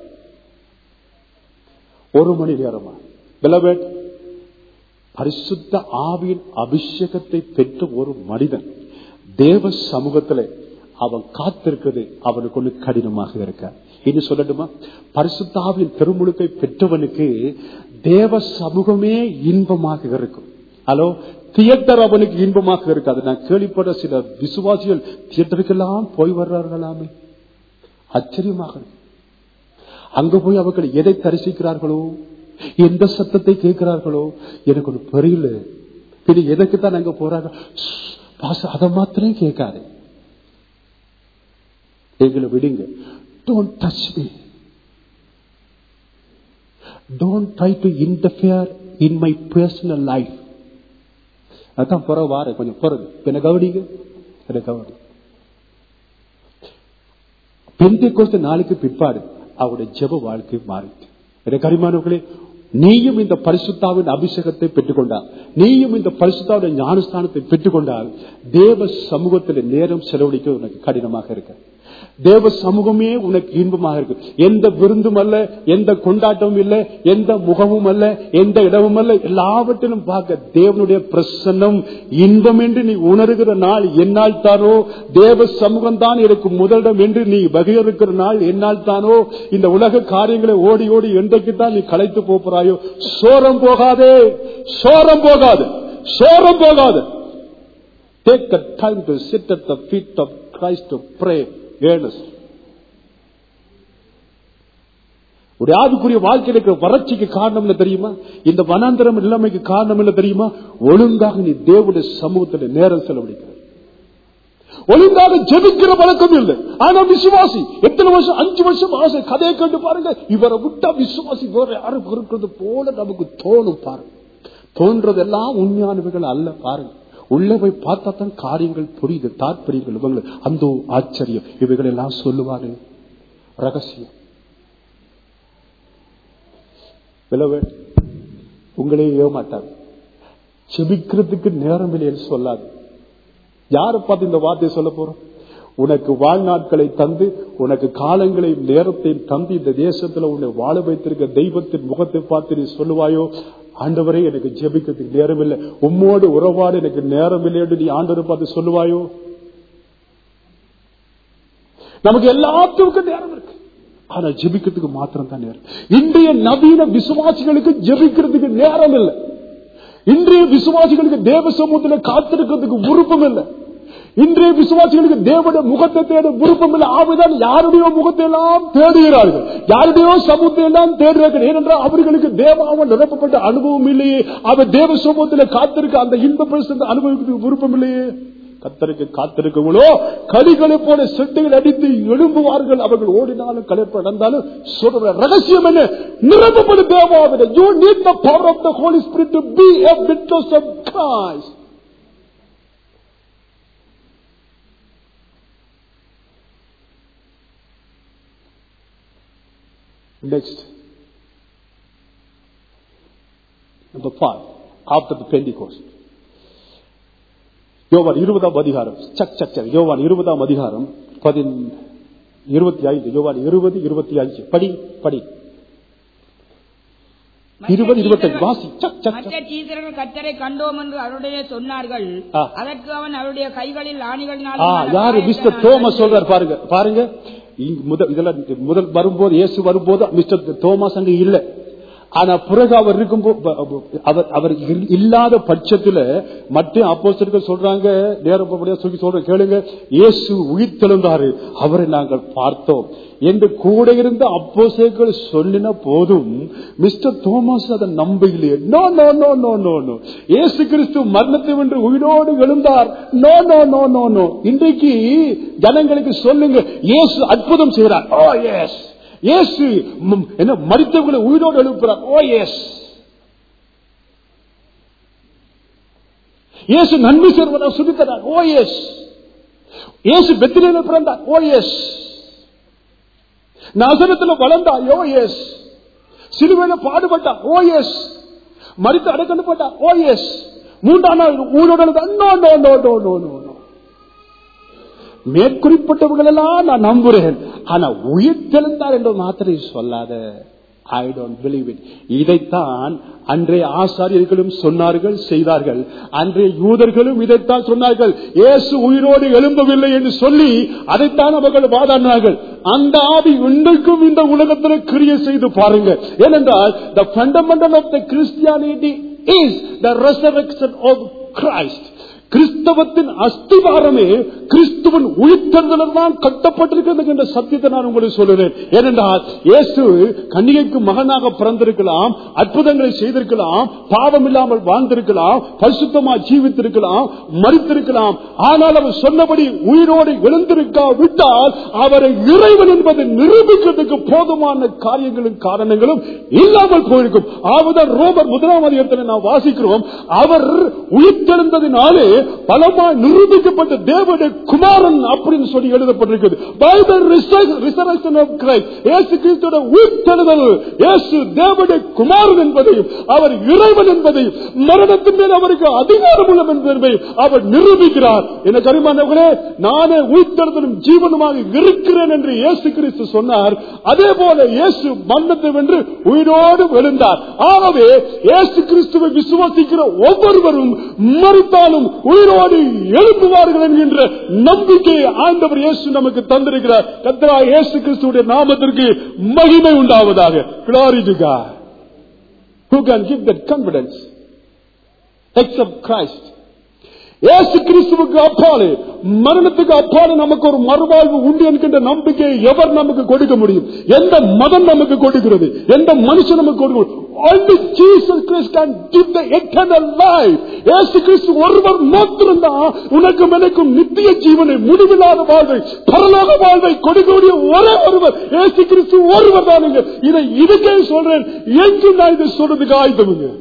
ஒரு மணி நேரமா beloved பரிசுத்த ஆவியின் அபிஷேகத்தை பெற்ற ஒரு மனிதன் தேவ சமூகத்திலே அவன் காத்திருக்கிறது அவனுக்கு ஒண்ணு கடினமாக இருக்க இனி சொல்லட்டுமா பரிசுத்த ஆவியின் பெருமுழுக்கை பெற்றவனுக்கு தேவ சமூகமே இன்பமாக இருக்கும் ஹலோ தியேட்டர் அவனுக்கு இன்பமாக இருக்காது நான் கேள்விப்பட்ட சில விசுவாசிகள் தியேட்டருக்கெல்லாம் போய் வர்றார்களாமே ஆச்சரியமாக இருக்கு. அங்க போய் அவர்கள் எதை தரிசிக்கிறார்களோ எந்த சத்தத்தை கேட்கிறார்களோ எனக்கு ஒரு பெரியல பின்ன எதற்கு தான் அங்க போறாங்க ஷ், பாச அதை மாத்திரம் கேட்காது எங்களை விடுங்க don't touch me don't try to interfere in my personal life அதான் புற வார கொஞ்சம் பிறகு என்ன கவனிங்க என்ன கவனி பெந்தை கோஸ்த நாளுக்கு பிற்பாடு அவருடைய ஜெப வாழ்க்கை மாறிட்டு எனக்கு அரிமானவர்களே நீயும் இந்த பரிசுத்தாவின் அபிஷேகத்தை பெற்றுக்கொண்டால் நீயும் இந்த பரிசுத்தாவுடைய ஞானஸ்தானத்தை பெற்றுக்கொண்டால் தேவ சமூகத்தில் நேரம் செலவழிக்க உனக்கு கடினமாக இருக்கு தேவ சமூகமே உனக்கு இன்பமாக இருக்கு எந்த விருந்தும் அல்ல எந்த கொண்டாட்டமும் இல்ல எந்த முகமும் அல்ல எந்த இடமும் அல்ல எல்லாவற்றிலும் பார்க்க தேவனுடைய பிரசன்னம் இன்பம் என்று நீ உணர்கிற நாள் என்னால் தானோ தேவ சமூகம் தான் எனக்கு முதலிடம் என்று நீ வகையிருக்கிற நாள் என்னால் தானோ இந்த உலக காரியங்களை ஓடி ஓடி என்றைக்கு தான் நீ களைத்து போகிறாயோ சோரம் போகாதே சோரம் போகாது சோரம் போகாது Take the time to sit at the feet of Christ to pray earnestly. ஒரு ஆவிக்குரிய வாழ்க்கையில வறட்சிக்கு காரணம் என்ன தெரியுமா இந்த வனாந்தரம் நிலைமைக்கு காரணம் என்ன தெரியுமா ஒழுங்காக நீ தேவனுடைய சமூகத்தில் நேரம் செலவழிக்கிற ஒழுங்காக ஜெபிக்கிற பழக்கம் இல்லை ஆனா விசுவாசி எத்தனை வருஷம் அஞ்சு வருஷம் ஆசை கதையை கண்டு பாருங்க இவரை விட்டா விசுவாசி வேற யாரும் இருக்கிறது போல நமக்கு தோணும் பாருங்க தோன்றதெல்லாம் உண்மையானவர்கள் அல்ல பாருங்க உள்ள போய் பார்த்தா தான் காரியங்கள் புரியுது தாற்பயங்கள் இவங்க அந்த ஆச்சரியம் இவைகள் எல்லாம் சொல்லுவாரு ரகசியம் விலவே உங்களே ஏமாட்டாங்க செபிக்கிறதுக்கு நேரம் இல்லைன்னு சொல்லாது யாரை பார்த்து இந்த வார்த்தையை சொல்ல போறோம் உனக்கு வாழ்நாட்களை தந்து உனக்கு காலங்களை நேரத்தை தந்து இந்த தேசத்துல உன்னை வாழ வைத்திருக்க தெய்வத்தின் முகத்தை பார்த்து நீ சொல்லுவாயோ ஆண்டவரே எனக்கு ஜெபிக்கிறதுக்கு நேரம் இல்லை உம்மோடு உறவாடு எனக்கு நேரம் இல்லை என்று நீ ஆண்டவரை பார்த்து சொல்லுவாயோ நமக்கு எல்லாத்துக்கும் நேரம் இருக்கு ஆனா ஜெபிக்கிறதுக்கு மாத்திரம் தான் நேரம் இன்றைய நவீன விசுவாசிகளுக்கு ஜெபிக்கிறதுக்கு நேரம் இல்லை இன்றைய விசுவாசிகளுக்கு தேவ சமூகத்தில் காத்திருக்கிறதுக்கு விருப்பம் இல்லை இன்றைய விசுவாசிகளுக்கு தேவனுடைய முகத்தை தேட விருப்பம் இல்லை ஆவிதான் யாருடைய முகத்தை எல்லாம் தேடுகிறார்கள் யாருடைய சமூகத்தை எல்லாம் தேடுகிறார்கள் ஏனென்றால் அவர்களுக்கு தேவாவன் நிரப்பப்பட்ட அனுபவம் இல்லையே அவர் தேவ சமூகத்தில் காத்திருக்க அந்த இன்ப பிரசந்த அனுபவிக்கிறதுக்கு விருப்பம் இல்லையே கத்தருக்கு காத்திருக்கவங்களோ கலிகளை போல செட்டுகள் அடித்து எழும்புவார்கள் அவர்கள் ஓடினாலும் கலைப்பு நடந்தாலும் சொல்ற ரகசியம் என்ன நிரப்பப்படும் தேவாவிட you need the power of the Holy Spirit to be a witness of Christ Next. Number five. After the Pentecost. யோவான் இருபதாம் அதிகாரம் சக் சக் சக் யோவான் இருபதாம் அதிகாரம் பதின் இருபத்தி ஐந்து யோவான் இருபது இருபத்தி அஞ்சு படி படி இருபது இருபத்தஞ்சு வாசி சக் சக் மற்ற சக் சீசர்கள் கத்தரை கண்டோம் என்று அவருடைய சொன்னார்கள் ஆ. அதற்கு அவன் அவருடைய கைகளில் ஆணிகளினால் ஆ, யாரு மிஸ்டர் தோமஸ் சொல்றார் பாருங்க பாருங்க இங்க முதல் இதெல்லாம் முதல் வரும்போது இயேசு வரும்போது மிஸ்டர் தோமாஸ் அங்க இல்ல ஆனா பிறகு அவர் இருக்கும்போது அவர் அவர் இல்- இல்லாத பட்சத்துல மற்ற அப்போஸ்தலர்கள் சொல்றாங்க நேரம் போகக்கூடிய சொல்லி சொல்ற கேளுங்க இயேசு உயிர்த்தெழுந்தாரு அவரை நாங்கள் பார்த்தோம் என்று கூட இருந்த அப்போஸ்தலர்கள் சொல்லின போதும் மிஸ்டர் தோமஸ் அதை நம்பவில்லையே no no no no no no இயேசு கிறிஸ்து மரணத்தை வென்று உயிரோடு எழுந்தார் no no no no no இன்றைக்கு ஜனங்களுக்கு சொல்லுங்க இயேசு அற்புதம் செய்கிறார் ஓ எஸ் இயேசு ம், என்ன மரித்தவர்களை உயிரோடு எழுப்புறார் ஓ எஸ் இயேசு நன்மை செய்வதாக சொல்லித்தரார் ஓ எஸ் இயேசு பெத்திலேல பிறந்தார் ஓ எஸ் நசரத்தில் வளர்ந்தார் ஓ எஸ் சிலுவையில பாடுபட்டார் ஓ எஸ் மரித்து அடக்கணுப்பட்டார் ஓ எஸ் மூன்றாம் நாள் உயிரோடு எழுந்தார் no no no no no no no மேற்குறிப்பிட்டவர்கள் எல்லாம் நான் நம்புறேன் ஆனா உயிர் தெழுந்தார் என்று மாத்திரை சொல்லாத ஐ டோன்ட் பிலீவ் இட் இதைத்தான் அன்றைய ஆசாரியர்களும் சொன்னார்கள் செய்தார்கள் அன்றைய யூதர்களும் இதைத்தான் சொன்னார்கள் இயேசு உயிரோடு எழும்பவில்லை என்று சொல்லி அதைத்தான் அவர்கள் வாதாடினார்கள் அந்த ஆவி இன்றைக்கும் இந்த உலகத்தில் கிரியை செய்து பாருங்க ஏனென்றால் the fundamental of the Christianity is the resurrection of Christ கிறிஸ்தவத்தின் அஸ்திவாரமே கிறிஸ்துவன் உயிர்த்தெழுதலில் தான் கட்டப்பட்டிருக்கிறது என்ற சத்தியத்தை நான் உங்களுக்கு சொல்லுறேன் ஏனென்றால் இயேசு கன்னிகைக்கு மகனாக பிறந்திருக்கலாம் அற்புதங்களை செய்திருக்கலாம் பாவம் இல்லாமல் வாழ்ந்திருக்கலாம் பரிசுத்தமா ஜீவித்திருக்கலாம் மறித்திருக்கலாம் ஆனால் அவர் சொன்னபடி உயிரோடு எழுந்திருக்கா விட்டால் அவரை இறைவன் என்பதை நிரூபிக்கிறதுக்கு போதுமான காரியங்களும் காரணங்களும் இல்லாமல் போயிருக்கும் ஆவதான் ரோபர் முதலாம் அதிகாரத்தில் நாம் வாசிக்கிறோம் அவர் உயிர்த்தெழுந்ததினாலே பலமாய் நிரூபிக்கப்பட்ட தேவனுடைய குமாரன் அப்படின்னு சொல்லி எழுதப்பட்டிருக்கிறது By the resur- resurrection of Christ, இயேசு கிறிஸ்துவோட உயிர்த்தெழுதல் இயேசு தேவனுடைய குமாரன் என்பதையும் அவர் இறைவன் என்பதையும் மரணத்தின் மேல் அவருக்கு அதிகாரம் உள்ள என்பதையும் அவர் நிரூபிக்கிறார் என கரிமானவர்களே நானே உயிர்த்தெழுதலும் ஜீவனுமாக இருக்கிறேன் என்று இயேசு கிறிஸ்து சொன்னார் அதே போல இயேசு மரணத்தை வென்று உயிரோடு எழுந்தார் ஆகவே இயேசு கிறிஸ்துவை விசுவாசிக்கிற ஒவ்வொருவரும் மறுத்தாலும் உயிரோடு எழுப்புவார்கள் என்கின்ற நம்பிக்கையை ஆண்டவர் இயேசு நமக்கு தந்திருக்கிறார் கத்தரா இயேசு கிறிஸ்துடைய நாமத்திற்கு மகிமை உண்டாவதாக Glory to God. Who can give that confidence? Except Christ. இயேசு கிறிஸ்துவுக்கு அப்பாலே மரணத்துக்கு அப்பாலே நமக்கு ஒரு மறுவாழ்வு உண்டு என்கின்ற நம்பிக்கையை எவர் நமக்கு கொடுக்க முடியும் எந்த மதம் நமக்கு கொடுக்கிறது எந்த மனுஷன் நமக்கு கொடுக்க Only Jesus Christ can give the eternal life. இயேசு கிறிஸ்து ஒருவர் மாத்திரம்தான் உனக்கும் எனக்கும் நித்திய ஜீவனை முடிவில்லாத வாழ்வை பரலோக வாழ்வை கொடுக்கக்கூடிய ஒரே ஒருவர் இயேசு கிறிஸ்து ஒருவர் தானுங்க இதை இதுக்கே சொல்றேன் எங்கும் நான் இதை சொல்றதுக்கு ஆயுதமுங்க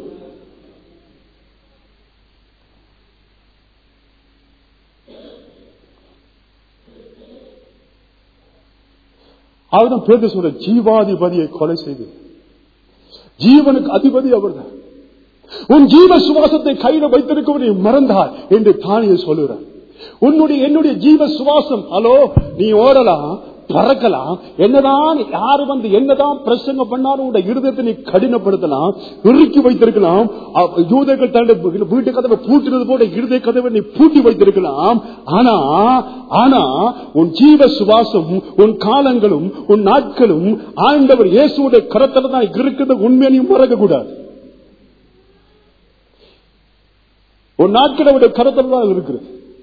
அவர்தான் பேர் சொல்ற ஜீவாதிபதியை கொலை செய்து ஜீவனுக்கு அதிபதி அவர்தான் உன் ஜீவ சுவாசத்தை கையில வைத்திருக்கவனை மறந்தார் என்று தானிய சொல்லுகிறார் உன்னுடைய என்னுடைய ஜீவ சுவாசம் ஹலோ நீ ஓடலாம் பறக்கலாம் என்னதான் யாரு வந்து என்னதான் பிரசங்கம் பண்ணாலும் உடைய இருதயத்தை நீ கடினப்படுத்தலாம் இறுக்கி வைத்திருக்கலாம் அ- யூதர்கள் தன்னுடைய வீட்டு கதவை பூட்டினது போல இருதய கதவை நீ பூட்டி வைத்திருக்கலாம் ஆனா ஆனா உன் ஜீவ சுவாசம் உன் காலங்களும் உன் நாட்களும் ஆண்டவர் இயேசுடைய கரத்துல தான் இருக்கிறது உண்மையையும் மறக்க கூடாது உன் நாட்கள் அவருடைய கரத்தில் தான் இருக்கிறது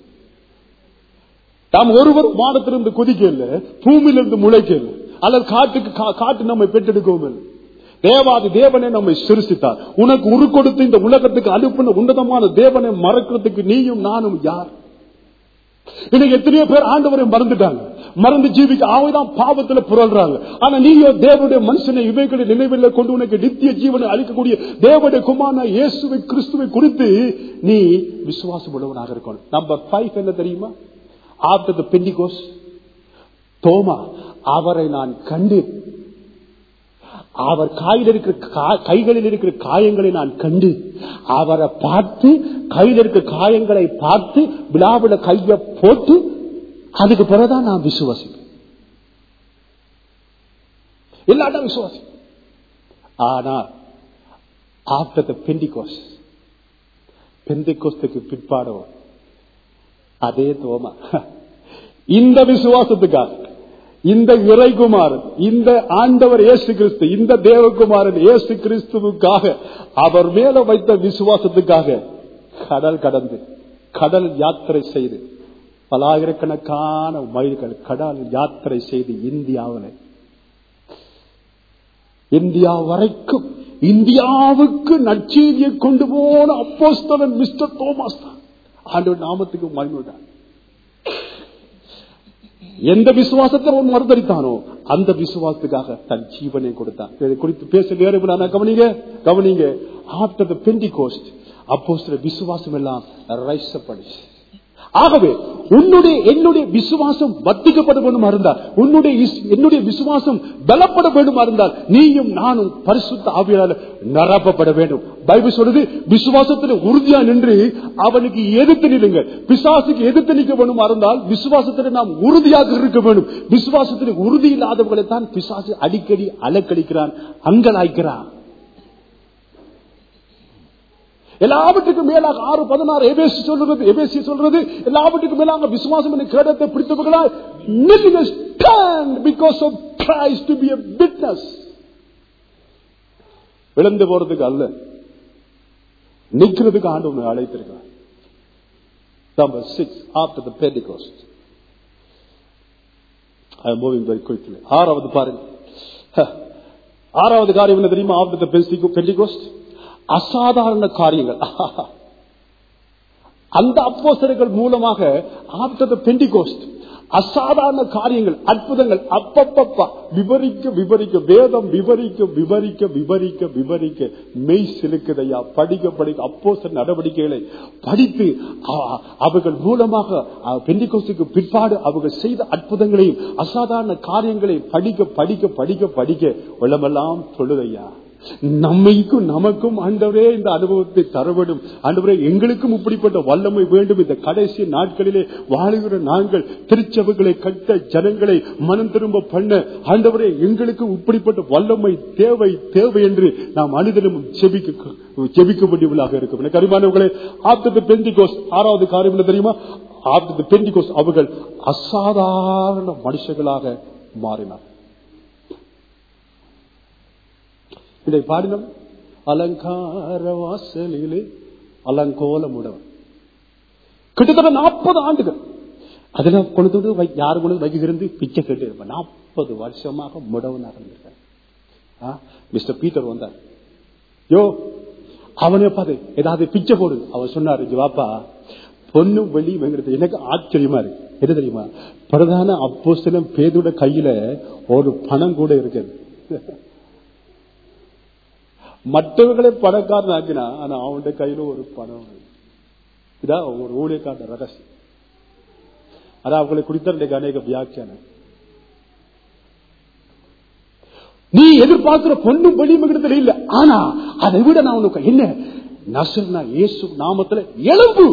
நாம் ஒருவர் வானத்திலிருந்து கொதிக்கல பூமியிலிருந்து முளைக்கல அல்லது காட்டுக்கு கா- காட்டு நம்மை பெற்றெடுக்கவும் இல்லை தேவாதி தேவனை நம்மை சிருஷ்டித்தார் உனக்கு உரு கொடுத்து இந்த உலகத்துக்கு அனுப்பின உன்னதமான தேவனை மறக்கிறதுக்கு நீயும் நானும் யார் இன்னைக்கு எத்தனையோ பேர் ஆண்டவரை மறந்துட்டாங்க மறந்து ஜீவிக்க அவதான் பாவத்துல புரள்றாங்க ஆனா நீயோ தேவனுடைய மனுஷனை இவைகளை நினைவில் கொண்டு உனக்கு நித்திய ஜீவனை அளிக்கக்கூடிய தேவனுடைய குமாரன இயேசுவை கிறிஸ்துவை குறித்து நீ விசுவாசம் உள்ளவனாக இருக்கணும் நம்பர் ஃபைவ் என்ன தெரியுமா ஆப்டர் த பெண்டிகோஸ் தோமா அவரை நான் கண்டு அவர் காயில் இருக்கிற கா- கைகளில் இருக்கிற காயங்களை நான் கண்டு அவரை பார்த்து கையில் இருக்கிற காயங்களை பார்த்து விழாவில கைய போட்டு அதுக்கு பிறகுதான் நான் விசுவாசிப்பேன் இல்லாட்டா விசுவாசி ஆனா ஆப்டர் த பெண்டிகோஸ் பெந்திகோஸ்துக்கு பிற்பாடோ அதே தோமா இந்த விசுவாசத்துக்காக இந்த இறைகுமாரன் இந்த ஆண்டவர் இயேசு கிறிஸ்து இந்த தேவகுமாரன் இயேசு கிறிஸ்துவுக்காக அவர் மேல வைத்த விசுவாசத்துக்காக கடல் கடந்து கடல் யாத்திரை செய்து பலாயிரக்கணக்கான மைல்கள் கடல் யாத்திரை செய்து இந்தியாவில் இந்தியா வரைக்கும் இந்தியாவுக்கு நற்செய்தியை கொண்டு போன அப்போஸ்தலன் மிஸ்டர் தோமாஸ் தான் ஆண்டவர் நாமத்துக்கு மகிழ்வுதான் எந்த விசுவாசத்தை அவன் மறுதளித்தானோ அந்த விசுவாசத்துக்காக தன் ஜீவனை கொடுத்தான் இதை குறித்து பேச நேரம் நான் கவனிங்க கவனிங்க ஆஃப்டர் த பெண்டி கோஸ்ட் அப்போ விசுவாசம் எல்லாம் ரைசப்படுச்சு ஆகவே உன்னுடைய என்னுடைய விசுவாசம் வத்திக்கப்பட வேண்டும் இருந்தால் உன்னுடைய இஸ்- என்னுடைய விசுவாசம் பலப்பட வேண்டும் இருந்தால் நீயும் நானும் பரிசுத்த ஆவியால நிரப்பப்பட வேண்டும் பைபிள் சொல்லுது விசுவாசத்தில் உறுதியா நின்று அவனுக்கு எதிர்த்து நில்லுங்க பிசாசுக்கு எதிர்த்து நிற்க வேண்டும் இருந்தால் விசுவாசத்தில் நாம் உறுதியாக இருக்க வேண்டும் விசுவாசத்தில் உறுதி இல்லாதவர்களை தான் பிசாசு அடிக்கடி அலக்கடிக்கிறான் அங்கலாய்க்கிறான் எல்லாவற்றுக்கும் மேலாக ஆறு பதினாறு எபேசி சொல்றது எபேசி சொல்றது எல்லாவற்றுக்கும் மேலாக விசுவாசம் என்ற கேடத்தை பிடித்தவர்களால் நில்லுங்க stand because of Christ to be a witness விழுந்து போறதுக்கு அல்ல நிக்கிறதுக்கு ஆண்டு ஒன்று அழைத்திருக்கிறார் Number six, after the Pentecost. I am moving very quickly. ஆறாவது பாருங்க ஹ. ஆறாவது காரியம் என்ன தெரியுமா ஆஃப்டர் த பெண்டிகோஸ்ட் அசாதாரண காரியங்கள் அந்த அப்போஸ்தலர்கள் மூலமாக ஆஃப்டர் த பெண்டிகோஸ்ட் அசாதாரண காரியங்கள் அற்புதங்கள் அப்பப்பப்பா விவரிக்க விவரிக்க வேதம் விவரிக்க விவரிக்க விவரிக்க விவரிக்க மெய் சிலுக்குதையா படிக்க படிக்க அப்போஸ்தல நடவடிக்கைகளை படித்து அ- அவர்கள் மூலமாக பெண்டிகோஸ்டுக்கு பிற்பாடு அவர்கள் செய்த அற்புதங்களையும் அசாதாரண காரியங்களையும் படிக்க படிக்க படிக்க படிக்க உள்ளமெல்லாம் தொழுதையா நம்மைக்கும் நமக்கும் ஆண்டவரே இந்த அனுபவத்தை தர வேண்டும் ஆண்டவரே எங்களுக்கும் இப்படிப்பட்ட வல்லமை வேண்டும் இந்த கடைசி நாட்களிலே வாழுகிற நாங்கள் திருச்சபைகளை கட்ட ஜனங்களை மனம் திரும்ப பண்ண ஆண்டவரே எங்களுக்கும் இப்படிப்பட்ட வல்லமை தேவை தேவை என்று நாம் அனுதினம் ஜெபிக்க ஜெபிக்க வேண்டியவர்களாக இருக்கும் எனக்கு அருமையானவர்களே ஆப்டர் பெந்திகோஸ் ஆறாவது காரியம் என்ன தெரியுமா ஆப்டர் பெந்திகோஸ் அவர்கள் அசாதாரண மனுஷர்களாக மாறினார் இதை பாடினோம் அலங்கார வாசலிலே அலங்கோலமுடவன் கிட்டத்தட்ட நாற்பது ஆண்டுகள் அதுல கொண்டு வந்து வை- யாரு கொண்டு வந்து வைக்கிறது பிச்சை கேட்டு இருப்பேன் நாற்பது வருஷமாக முடவனாக இருந்திருக்கார் ஆ, மிஸ்டர் பீட்டர் வந்தார் யோ அவனை பார்த்து ஏதாவது பிச்சை போடு அவன் சொன்னாரு ஜிவாப்பா பொண்ணு வெளி வெங்கிறது எனக்கு ஆச்சரியமா இருக்கு என்ன தெரியுமா பிரதான அப்போஸ்தலன் பேதுட கையில ஒரு பணம் கூட இருக்குது மற்றவர்களை பணக்காரன் ஆக்கினா ஆனா அவனுடைய கையில ஒரு பணம் இருக்கு. இதான் ஒரு ஊழியக்கார ரகசியம் அதான் அவங்களை குறித்த இன்றைக்கு அநேக வியாக்கியானம் நீ எதிர்பார்க்கிற பொண்ணு வெளிமகிடத்தில் இல்ல ஆனா அதை விட நான் உனக்கு என்ன நசர்னா இயேசு நாமத்துல எலும்பு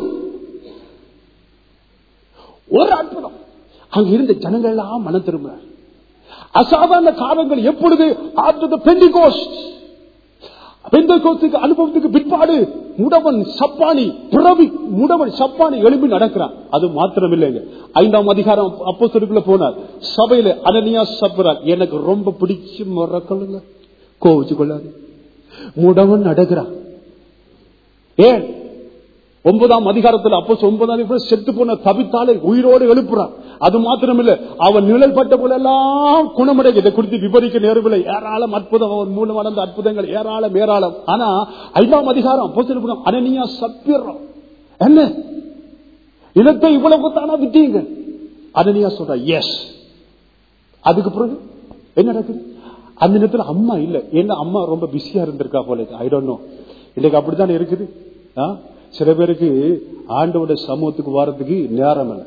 ஒரு அற்புதம் அங்க இருந்த ஜனங்கள் எல்லாம் மனம் திரும்பினார் அசாதாரண காரணங்கள் எப்பொழுது ஆஃப்டர் த பெண்டிகோஸ்ட் பெந்தகோஸ்துக்கு அனுபவத்துக்கு பிற்பாடு முடவன் சப்பானி பிறவி முடவன் சப்பானி எழுப்பி நடக்கிறான் அது மாத்திரம் இல்லைங்க ஐந்தாம் அதிகாரம் அப்போ போனார் சபையில அனனியா சப்ரான் எனக்கு ரொம்ப பிடிச்சு முறக்கொள்ளுங்க கோவிச்சு கொள்ளாது முடவன் நடக்கிறான் ஏன் ஒன்பதாம் அதிகாரத்தில் அப்போ ஒன்பதாம் அதிகாரம் செத்து போன தவித்தாலே உயிரோடு எழுப்புறான் அது மாத்திரமில்ல அவன் நிழல் பட்ட போலெல்லாம் குணமடைய இதை குறித்து விவரிக்க நேரவில்லை ஏராளம் அற்புதம் அவன் மூலம் நடந்த அற்புதங்கள் ஏராளம் ஏராளம் ஆனா ஐந்தாம் அதிகாரம் அப்போ அனனியா சப்பிடுறோம் என்ன இனத்தை இவ்வளவு தானா விட்டீங்க அனனியா சொல்ற எஸ் அதுக்கு பிறகு என்ன நடக்குது அந்த நேரத்துல அம்மா இல்ல ஏன்னா அம்மா ரொம்ப பிஸியா இருந்திருக்கா போல ஐ டோன்ட் நோ இன்னைக்கு அப்படித்தானே இருக்குது ஆ? சில பேருக்கு ஆண்டோட சமூகத்துக்கு வாரத்துக்கு நேரம் இல்லை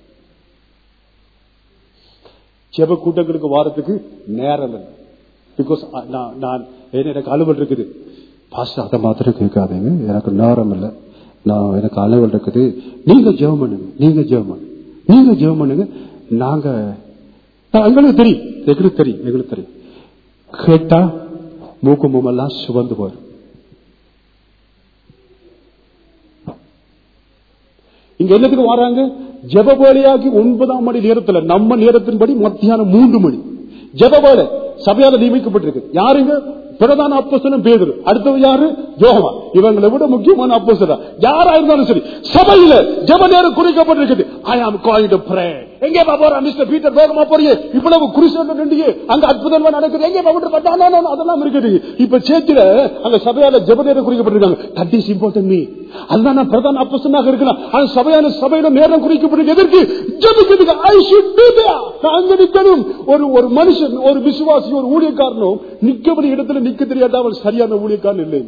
ஜெப கூட்டங்களுக்கு வாரத்துக்கு நேரம் இல்லை பிகாஸ் நான் நான் ஏன்னா எனக்கு அலுவல் இருக்குது பாஸ்டர் அதை மாத்திரம் கேட்காதீங்க எனக்கு நேரம் இல்லை நான் எனக்கு அலுவல் இருக்குது நீங்க ஜெபம் பண்ணுங்க நீங்க ஜெபம் பண்ணுங்க நீங்க ஜெபம் பண்ணுங்க நாங்க ஆ, எங்களுக்கு தெரியும் எங்களுக்கு தெரியும் எங்களுக்கு தெரியும் கேட்டா மூக்கு மூமெல்லாம் சுவந்து போயிடும் இங்க என்னத்துக்கு வராங்க ஜெப வேலையாகி ஒன்பதாம் மணி நேரத்துல நம்ம நேரத்தின்படி மத்தியானம் மூன்று மணி ஜெப வேலை சபையால நியமிக்கப்பட்டிருக்கு யாருங்க பிரதான அப்போஸ்தலன் பேதுரு அடுத்தது யாரு யோகமா இவங்களை விட முக்கியமான அப்போஸ்தலன் யாரா இருந்தாலும் சரி சபையில ஜெப நேரம் குறிக்கப்பட்டிருக்குது ஐ ஆம் காயிங் டு ப்ரே எங்கே போறா மிஸ்டர் பீட்டர் வேகமா போறீங்க இவ்வளவு குருசன் நின்று அங்க அற்புதமா நடக்குது எங்கே போட்டு அதெல்லாம் இருக்குது இப்ப சேர்த்துல அங்க சபையால ஜெப நேரம் குறிக்கப்பட்டிருக்காங்க தட் இஸ் இம்பார்ட்டன்ட் மீ அதுதான் நான் பிரதான அப்போஸ்தலனாக இருக்கலாம் ஆனா சபையான சபையில நேரம் குறிக்கப்பட்டிருக்கு எதற்கு ஜெபிக்கிறதுக்கு ஐ ஷுட் பி தேர் நான் அங்க நிக்கணும் ஒரு ஒரு மனுஷன் ஒரு விசுவாசி ஒரு ஊழியக்காரனும் நிக்க வேண்டிய இடத்துல நிக்க தெரியாத அவள் சரியான ஊழியக்காரன் இல்லை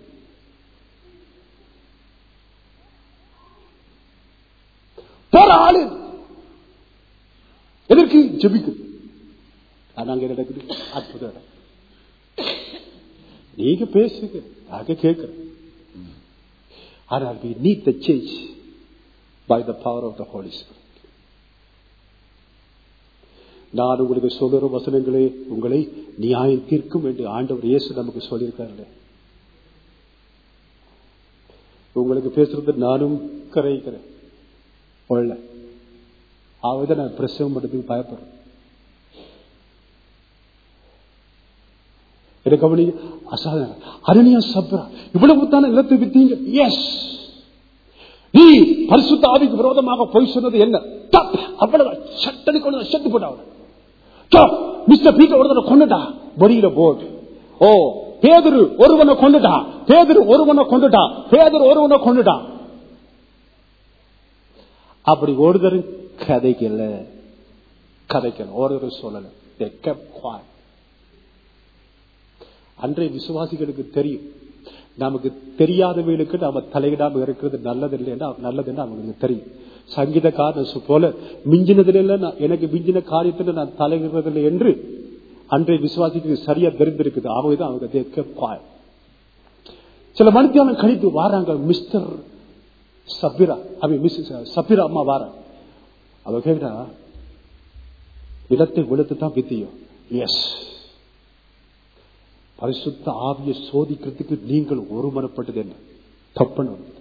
போற ஆளு எதற்கு ஜெபிக்கும் ஆனா அங்க என்ன நடக்குது அற்புதம் நடக்குது. நீங்க பேசுங்க நாங்க கேட்கிறோம் ஆனால் we need the change by the power of the Holy Spirit. நான் உங்களுக்கு சொல்லுற வசனங்களே உங்களை நியாயம் தீர்க்கும் என்று ஆண்டவர் இயேசு நமக்கு சொல்லியிருக்காருல்ல உங்களுக்கு பேசுறது நானும் கரைக்கிறேன் கொள்ள அவதான் நான் பிரசவம் பண்றதுக்கு பயப்படுறேன் இதை கவனிங்க அசாதாரண அருணியா சப்ரா இவ்வளவு தானே நிலத்தை வித்தீங்க எஸ் நீ பரிசுத்த ஆவிக்கு விரோதமாக போய் சொன்னது என்ன தப். அவ்வளவு சட்டனி கொண்டு செத்து போட்டா மிஸ்டர் பீட்டர் ஒருத்தனை கொண்டுட்டா வரியில போர்டு ஓ பேதரு ஒருவனை கொண்டுட்டா பேதரு ஒருவனை கொண்டுட்டா பேதரு ஒருவனை கொண்டுட்டான் அப்படி ஒருத்தர் கதைக்கல கதைக்கல ஒருத்தர் சொல்லல They kept quiet. அன்றைய விசுவாசிகளுக்கு தெரியும் நமக்கு தெரியாதவர்களுக்கு நாம தலையிடாம இருக்கிறது நல்லதில்லைன்னா நல்லதுன்னு அவங்களுக்கு தெரியும் சங்கீதக்காரன் போல மிஞ்சினதுல நான் எனக்கு மிஞ்சின காரியத்துல நான் தலையிடுறதில்லை என்று அன்றைய விசுவாசிக்கு சரியா தெரிந்திருக்குது அவங்க தான் அவங்க they kept quiet. சில மணித்தியானம் கழித்து வாராங்க மிஸ்டர் சபிரா அவ மிஸ் சபிரா அம்மா வார அவ கேட்டா நிலத்தை வெளுத்து தான் வித்தியும் எஸ் பரிசுத்த ஆவியை சோதிக்கிறதுக்கு நீங்கள் ஒருமனப்பட்டது என்ன தப்புன்னு ஒண்ணு.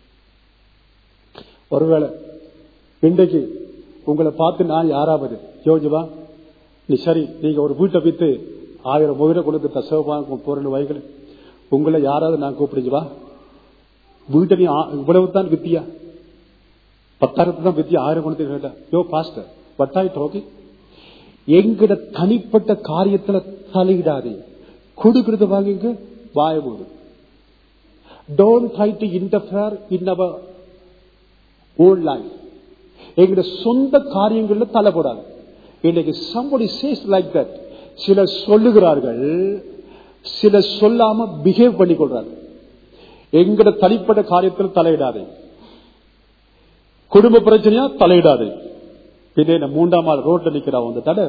ஒருவேளை இன்றைக்கு உங்களை பார்த்து நான் யாராவது யோஜிவா நீ சரி நீங்க ஒரு வீட்டை வித்து ஆயிரம் முகில கொடுத்து தசவமா போறேன்னு வைகள் உங்களை யாராவது நான் கூப்பிடுச்சுவா வீட்டை நீ ஆ- இவ்வளவு தான் வித்தியா பத்தாயிரத்து தான் வித்தியா ஆயிரம் கொடுத்து கேட்டா யோ பாஸ்டர் பத்தாயிரம் டோக்கி எங்கட தனிப்பட்ட காரியத்துல தலையிடாதே கொடுக்கறது வாங்குங்க வாய மூடு don't try to interfere in our old life எங்கட சொந்த காரியங்கள்ல தலைப்படாது இன்னைக்கு somebody says like that சிலர் சொல்லுகிறார்கள் சிலர் சொல்லாம பிஹேவ் பண்ணி கொள்றார்கள் எங்கட தனிப்பட்ட காரியத்தில் தலையிடாதே குடும்ப பிரச்சனையா தலையிடாதே பின்னே நான் மூன்றாம் ஆள் ரோட்ல நிக்கிறான் அந்த தடை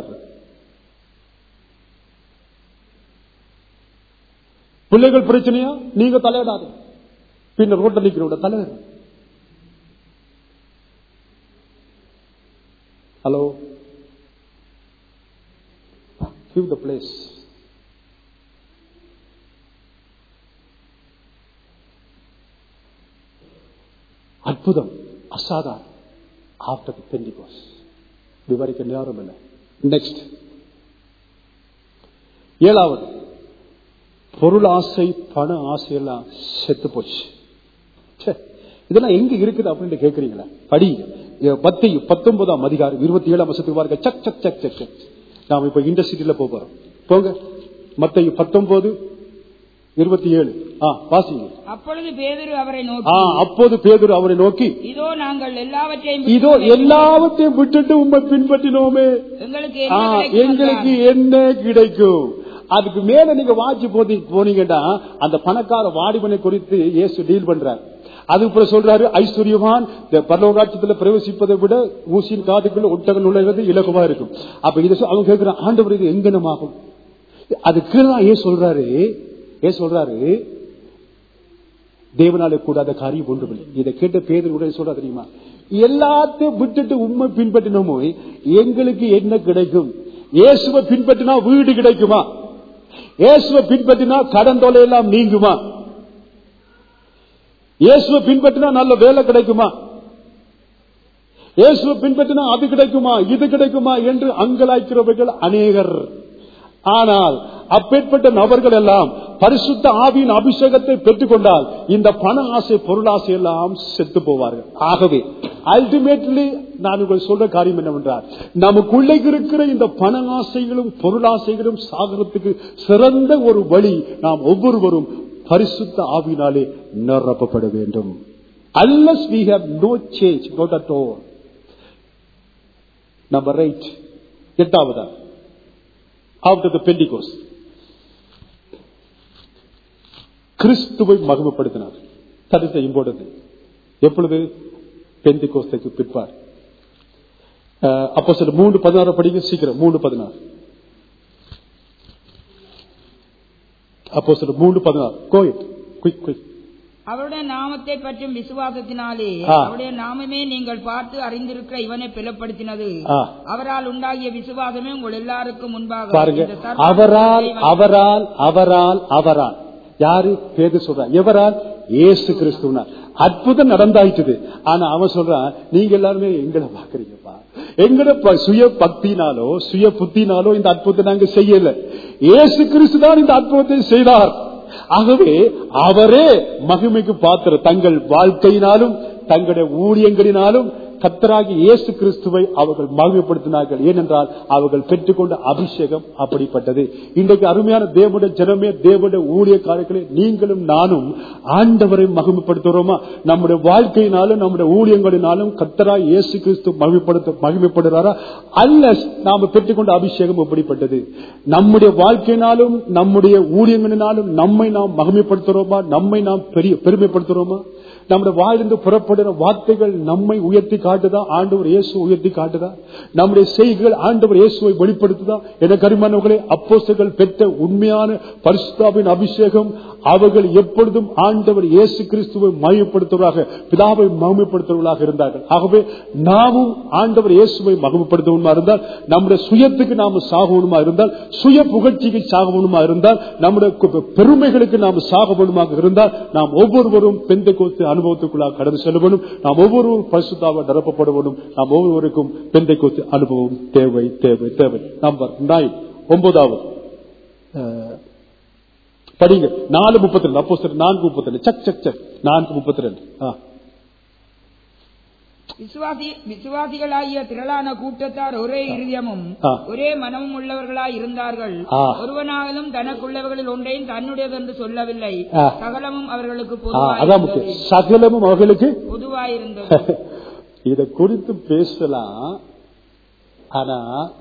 பிள்ளைகள் பிரச்சனையா நீங்க தலையிடாது பின்ன ரோட்ல நிக்கிறோட தலைவர் ஹலோ give the place அற்புதம் அசாதாரணம் ஆஃப்டர் பெண்டிகோஸ் விவரிக்க நேரம் இல்லை நெக்ஸ்ட் ஏழாவது பொருள் ஆசை பண ஆசை எல்லாம் செத்து போச்சு ச்சே, இதெல்லாம் எங்க இருக்குது அப்படின்னு கேக்குறீங்களா படி பத்து பத்தொன்பதாம் அதிகாரம் இருபத்தி ஏழாம் வருஷத்துக்கு பாருங்க சக் சக் சக் சக் சக் நாம இப்ப இண்டஸ்ட்ரியில போக போறோம் போங்க மத்த பத்தொன்பது இருபத்தி ஏழு ஆ வாசிங்க அப்பொழுது பேதுரு அவரை ஆ நோக்கி அப்போது பேதுரு அவரை நோக்கி இதோ நாங்கள் எல்லாவற்றையும் இதோ விட்டு எல்லாவற்றையும் விட்டுட்டு உண்மை பின்பற்றினோமே எங்களுக்கு ஆ, என்ன கிடைக்கும் எங்களுக்கு என்றார். என்ன கிடைக்கும் அதுக்கு மேல நீங்க வாட்சி போதி போனீங்கன்னா அந்த பணக்கார வாடிமனை குறித்து இயேசு டீல் பண்றார் அதுக்கப்புறம் சொல்றாரு ஐஸ்வர்யவான் இந்த பரலோகாட்சத்துல பிரவேசிப்பதை விட ஊசியின் காதுக்குள்ள ஒட்டகம் நுழைவது இலகுவா இருக்கும் அப்ப இதை சொ- அவங்க கேட்கிற ஆண்டவர் இது எங்கனமாகும் அதுக்கு தான் ஏன் சொல்றாரு ஏன் சொல்றாரு தேவனாலே கூடாத காரியம் ஒன்றுமில்லை இதை கேட்ட பேதர் உடனே சொல்றா தெரியுமா எல்லாத்தையும் விட்டுட்டு உண்மை பின்பற்றினோமோ எங்களுக்கு என்ன கிடைக்கும் இயேசுவை பின்பற்றினா வீடு கிடைக்குமா இயேசுவை பின்பற்றினா கடன் தொலை எல்லாம் நீங்குமா இயேசுவை பின்பற்றினா நல்ல வேலை கிடைக்குமா இயேசுவை பின்பற்றினா அது கிடைக்குமா இது கிடைக்குமா என்று அங்கலாய்க்கிறவர்கள் அநேகர் ஆனால் அப்பேற்பட்ட நபர்கள் எல்லாம் பரிசுத்த ஆவியின் அபிஷேகத்தை பெற்றுக் கொண்டால் இந்த பண ஆசை பொருளாசை எல்லாம் செத்து போவார்கள் ஆகவே அல்டிமேட்லி நான் உங்களுக்கு சொல்ற காரியம் என்னவென்றால் நமக்குள்ளே இருக்கிற இந்த பண ஆசைகளும் பொருளாசைகளும் சாகரத்துக்கு சிறந்த ஒரு வழி நாம் ஒவ்வொருவரும் பரிசுத்த ஆவினாலே நிரப்பப்பட வேண்டும் unless we have no change not at all number right எட்டாவதா ஆஃப்டர் த பெண்டிகோஸ் கிறிஸ்துவை மகிமைப்படுத்தினார் தட் இஸ் இம்பார்ட்டன்ட் எப்பொழுது பெந்திகோஸ்துக்கு பிற்பார் அப்போ சில மூன்று பதினாறு படிக்க சீக்கிரம் மூன்று பதினாறு அப்போ சில மூன்று பதினாறு கோயிட் குயிக் குயிக் அவருடைய நாமத்தை பற்றும் விசுவாசத்தினாலே ஆ. அவருடைய நாமமே நீங்கள் பார்த்து அறிந்திருக்கிற இவனை பிளப்படுத்தினது ஆ. அவரால் உண்டாகிய விசுவாசமே உங்கள் எல்லாருக்கும் முன்பாக பாருங்க இந்த சர்வ அவரால் தேவன் அவரால் அவரால் அவரால் யாரு பேது சொல்றா எவரால் இயேசு கிறிஸ்துவனா அற்புதம் நடந்தாயிட்டுது ஆனா அவன் சொல்றான் நீங்க எல்லாருமே எங்களை பாக்குறீங்கப்பா எங்கட ப- சுய பக்தினாலோ சுய புத்தினாலோ இந்த அற்புதத்தை நாங்க செய்யல இயேசு கிறிஸ்து தான் இந்த அற்புதத்தை செய்தார் ஆகவே அவரே மகிமைக்கு பாத்திர தங்கள் வாழ்க்கையினாலும் தங்களுடைய ஊழியங்களினாலும் கத்தராகி இயேசு கிறிஸ்துவை அவர்கள் மகிமைப்படுத்தினார்கள் ஏனென்றால் அவர்கள் பெற்றுக்கொண்ட அபிஷேகம் அப்படிப்பட்டது இன்றைக்கு அருமையான தேவனுடைய ஜனமே தேவனுடைய ஊழியக்காரர்களே நீங்களும் நானும் ஆண்டவரை மகிமைப்படுத்துகிறோமா நம்முடைய வாழ்க்கையினாலும் நம்முடைய ஊழியங்களினாலும் கத்தராய் இயேசு கிறிஸ்து மகிமைப்படுத்த மகிமைப்படுறாரா அல்ல நாம பெற்றுக்கொண்ட அபிஷேகம் எப்படிப்பட்டது நம்முடைய வாழ்க்கையினாலும் நம்முடைய ஊழியங்களினாலும் நம்மை நாம் மகிமைப்படுத்துறோமா நம்மை நாம் பெரிய பெருமைப்படுத்துறோமா நம்முடைய வாயிலிருந்து புறப்படுற வார்த்தைகள் நம்மை உயர்த்தி காட்டுதா ஆண்டவர் இயேசு உயர்த்தி காட்டுதா நம்முடைய செய்கைகள் ஆண்டவர் இயேசுவை வெளிப்படுத்துதா என கருமானவர்களே அப்போஸ்தலர்கள் பெற்ற உண்மையான பரிசுத்தாவின் அபிஷேகம் அவர்கள் எப்பொழுதும் ஆண்டவர் இயேசு கிறிஸ்துவை மகிமைப்படுத்துவதாக பிதாவை மகிமைப்படுத்துவர்களாக இருந்தார்கள் ஆகவே நாமும் ஆண்டவர் இயேசுவை மகிமைப்படுத்தணுமா இருந்தால் நம்முடைய சுயத்துக்கு நாம சாகணுமா இருந்தால் சுய புகழ்ச்சிக்கு சாகணுமா இருந்தால் நம்முடைய கு- பெருமைகளுக்கு நாம் சாகணுமாக இருந்தால் நாம் ஒவ்வொருவரும் பெந்த கோத்து அனுபவத்துக்குள்ளாக கடந்து செல்லணும் நாம் ஒவ்வொருவரும் பரிசுத்தாவை நிரப்பப்படுவனும் நாம் ஒவ்வொருவருக்கும் பெந்தை கோத்து அனுபவம் தேவை தேவை தேவை நம்பர் நைன் ஒன்பதாவது அஹ், படிங்க நாலு முப்பத்தி ரெண்டு அப்போ நான்கு முப்பத்தி ரெண்டு சக் சக் சக் நான்கு முப்பத்தி ரெண்டு ஆ விசுவாசி விசுவாசிகளாகிய திரளான கூட்டத்தார் ஒரே இருதயமும் ஆ. ஒரே மனமும் உள்ளவர்களாய் இருந்தார்கள் ஆ. ஒருவனாலும் தனக்குள்ளவர்களில் ஒன்றையும் தன்னுடையது என்று சொல்லவில்லை ஆ. சகலமும் அவர்களுக்கு ஆ, அதான் முக்கியம் பொதுவாயிருந்தது சகலமும் அவர்களுக்கு பொதுவாயிருந்தது இத குறித்து பேசலாம் ஆனா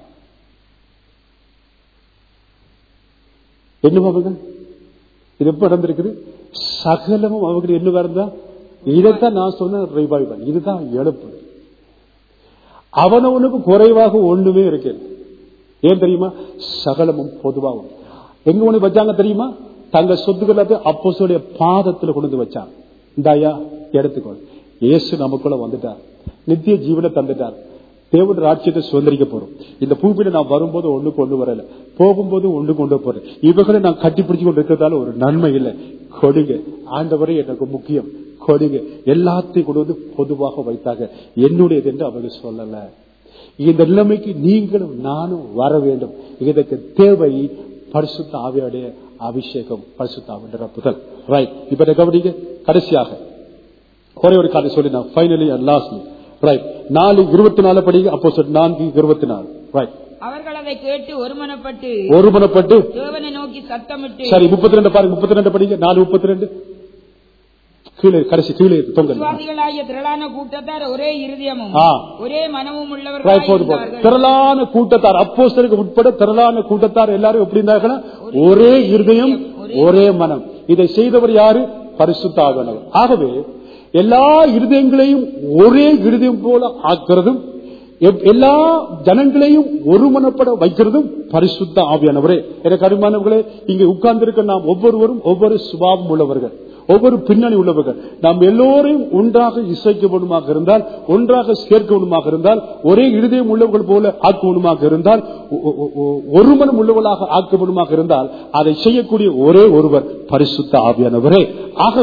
என்ன பாருங்க இது எப்ப நடந்திருக்குது சகலமும் அவர்கள் என்ன இருந்தா இதைத்தான் நான் சொன்ன ரிவைவல் இதுதான் எழுப்பு அவனவனுக்கு குறைவாக ஒண்ணுமே இருக்கு ஏன் தெரியுமா சகலமும் பொதுவாகும் எங்க ஒண்ணு வச்சாங்க தெரியுமா தங்க சொத்துக்களை அப்போ பாதத்துல கொண்டு வந்து வச்சாங்க இந்தாயா எடுத்துக்கோ இயேசு நமக்குள்ள வந்துட்டார் நித்திய ஜீவனை தந்துட்டார் தேவன் ராட்சியத்தை சுதந்திரிக்க போறோம் இந்த பூமியில நான் வரும்போது ஒண்ணு கொண்டு வரல போகும்போது ஒண்ணு கொண்டு போறேன் இவர்களை நான் கட்டி பிடிச்சு கொண்டு இருக்கிறதால ஒரு நன்மை இல்லை கொடுங்க ஆண்டவரே எனக்கு முக்கியம் கொடுங்க எல்லாத்தையும் கொண்டு வந்து பொதுவாக வைத்தாங்க என்னுடையது என்று அவர்கள் சொல்லல இந்த நிலைமைக்கு நீங்களும் நானும் வர வேண்டும் இதற்கு தேவை பரிசுத்த ஆவியுடைய அபிஷேகம் பரிசுத்த ஆவிய நிரப்புதல் ரைட் இப்ப இதை கவனிங்க கடைசியாக ஒரே ஒரு காரணம் சொல்லி நான் ஃபைனலி லாஸ்ட் ரைட் நாலு இருபத்தி நாலு படிங்க அப்போ நான்கு இருபத்தி நாலு ரைட் அவர்கள் அதை கேட்டு ஒருமனப்பட்டு ஒருமனப்பட்டு தேவனை நோக்கி சத்தமிட்டு சரி முப்பத்தி ரெண்டு பாருங்க முப்பத்தி ரெண்டு படிங்க நாலு முப்பத்தி ரெண்டு கீழே கடைசி கீழே தொங்கல் விசுவாசிகளாகிய திரளான கூட்டத்தார் ஒரே இருதயமும் ஆ. ஒரே மனமும் Right, உள்ளவர்களாய் போதும், போதும். இருந்தார்கள் திரளான கூட்டத்தார் அப்போஸ்தலருக்கு உட்பட திரளான கூட்டத்தார் எல்லாரும் எப்படி இருந்தார்கள் ஒரே இருதயம் ஒரே மனம் இதை செய்தவர் யாரு பரிசுத்தாகனவர் ஆகவே எல்லா இருதயங்களையும் ஒரே இருதயம் போல ஆக்குறதும் எப்- எல்லா ஜனங்களையும் ஒருமனப்பட வைக்கிறதும் பரிசுத்த ஆவியானவரே எனக்கு அருமானவர்களே இங்கே உட்கார்ந்திருக்க நாம் ஒவ்வொருவரும் ஒவ்வொரு சுபாவம் உள்ளவர்கள் ஒவ்வொரு பின்னணி உள்ளவர்கள் நாம் எல்லோரையும் ஒன்றாக இசைக்கவனுமாக இருந்தால் ஒன்றாக சேர்க்கவனுமாக இருந்தால் ஒரே இருதயம் உள்ளவர்கள் போல ஆக்குவனுமாக இருந்தால் ஒ- ஒ- ஒ- ஒரு மனம் உள்ளவர்களாக ஆக்குவனுமாக இருந்தால் அதை செய்யக்கூடிய ஒரே ஒருவர் பரிசுத்த ஆவியானவரே ஆகவே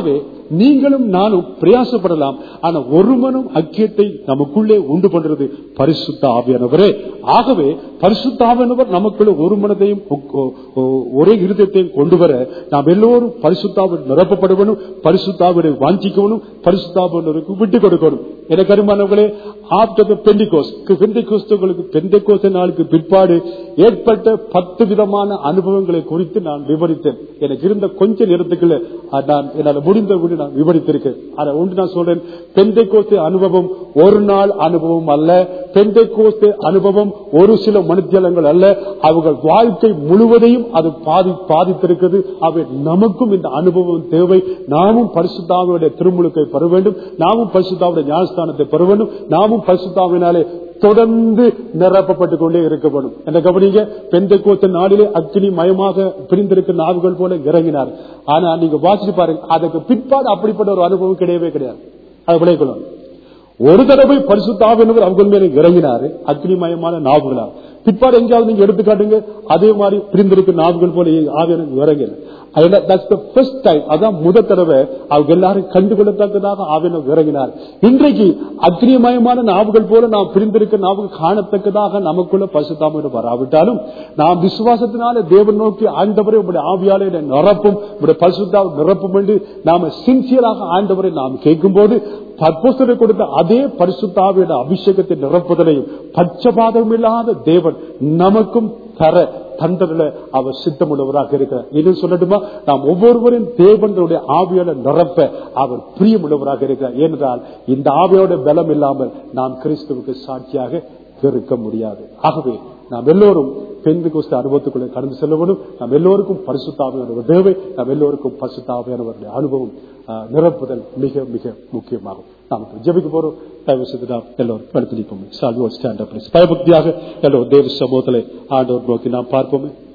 நீங்களும் நானும் பிரயாசப்படலாம் ஆனா ஒருமனும் ஐக்கியத்தை நமக்குள்ளே உண்டு பண்றது பரிசுத்த ஆவியானவரே ஆகவே பரிசுத்த ஆவியானவர் நமக்குள்ள ஒரு மனதையும் ஒ- ஒ- ஒ- ஒரே இருதயத்தையும் கொண்டு வர நாம் எல்லோரும் பரிசுத்தாவில் நிரப்பப்படுவனும் பரிசுத்தாவினை வாஞ்சிக்கணும் பரிசுத்தாவினருக்கு விட்டு கொடுக்கணும் எனக்கு அருமானவர்களே ஆப்டர் பெண்டிகோஸ் பெண்டிகோஸ்தங்களுக்கு பெண்டிகோஸ்த நாளுக்கு பிற்பாடு ஏற்பட்ட பத்து விதமான அனுபவங்களை குறித்து நான் விவரித்தேன் எனக்கு இருந்த கொஞ்ச நேரத்துக்குள்ள அஹ், நான் என்னால் முடிந்த விட நான் விவரித்திருக்கேன் அதை ஒன்று நான் சொல்றேன் பெந்தைக்கோஸ்து அனுபவம் ஒரு நாள் அனுபவம் அல்ல பெந்தைக்கோஸ்து அனுபவம் ஒரு சில மனுத்தியலங்கள் அல்ல அவர்கள் வாழ்க்கை முழுவதையும் அது பாதி பாதித்திருக்கிறது அவை நமக்கும் இந்த அனுபவம் தேவை நாமும் பரிசுத்தாவுடைய திருமுழுக்கை பெற வேண்டும் நாமும் பரிசுத்தாவுடைய ஞானஸ்தானத்தை பெற வேண்டும் நாமும் பரிசுத்தாவினாலே தொடர்ந்து நிரப்பப்பட்டுக் கொண்டே இருக்க வேண்டும் என்ற கவனிங்க பெந்த கோத்த நாளிலே அக்னி மயமாக பிரிந்திருக்கிற நாவுகள் போல இறங்கினார் ஆனா நீங்க வாசிச்சு பாருங்க அதுக்கு பிற்பாடு அப்படிப்பட்ட ஒரு அனுபவம் கிடையவே கிடையாது அது விளைக்கணும் ஒரு தடவை பரிசுத்தாவினவர் அவங்க மேல இறங்கினாரு அக்னிமயமான நாவுகளால் பிற்பாடு எங்கேயாவது நீங்க எடுத்து காட்டுங்க அதே மாதிரி பிரிந்திருக்கிற நாவுகள் போல ஆவியான இறங்கல அதான் முத தடவை அவங்க எல்லாரும் கண்டுகொள்ளத்தக்கதாக ஆவின இறங்கினார் இன்றைக்கு அக்னிமயமான நாவுகள் போல நாம் பிரிந்திருக்கிற நாவுகள் காணத்தக்கதாக நமக்குள்ள பரிசுத்தாமிடம் வராவிட்டாலும் நாம் விசுவாசத்தினால தேவன் நோக்கி ஆண்டவரை உங்களுடைய ஆவியாலே என்னை நிரப்பும் உங்களுடைய பரிசுத்தாவை நிரப்பும் என்று நாம சின்சியராக ஆண்டவரை நாம் கேட்கும் போது பற்போசனை கொடுத்த அதே பரிசுத்தாவியோட அபிஷேகத்தை நிரப்புதலையும் பட்சபாதம் இல்லாத தேவன் நமக்கும் தர தந்தரில் அவர் சித்தமுள்ளவராக இருக்கிறார் இது சொல்லட்டுமா நாம் ஒவ்வொருவரும் தேவனுடைய ஆவியோட நிரப்ப அவர் பிரியமுள்ளவராக இருக்கிறார் ஏனென்றால் இந்த ஆவியோட பலம் இல்லாமல் நாம் கிறிஸ்துவுக்கு சாட்சியாக இருக்க முடியாது ஆகவே நாம் எல்லோரும் பெண்கு கோஸ்த அனுபவத்துக்குள்ளே கடந்து செல்லவனும் நாம் எல்லோருக்கும் பரிசுத்தாவியான தேவை நாம் எல்லோருக்கும் பரிசுத்தாவியானவருடைய அனுபவம் ஆஹ், நிரப்புதல் மிக மிக முக்கியமாகும் நாம் இப்ப ஜெபிக்க போறோம் தயவு செய்து நாம் எல்லோரும் படுத்து நிற்போம் சால்வோர் ஸ்டாண்ட் அப் பயபக்தியாக எல்லோரும் தேவ சமூகத்திலே ஆண்டவர் நோக்கி நாம் பார்ப்போமே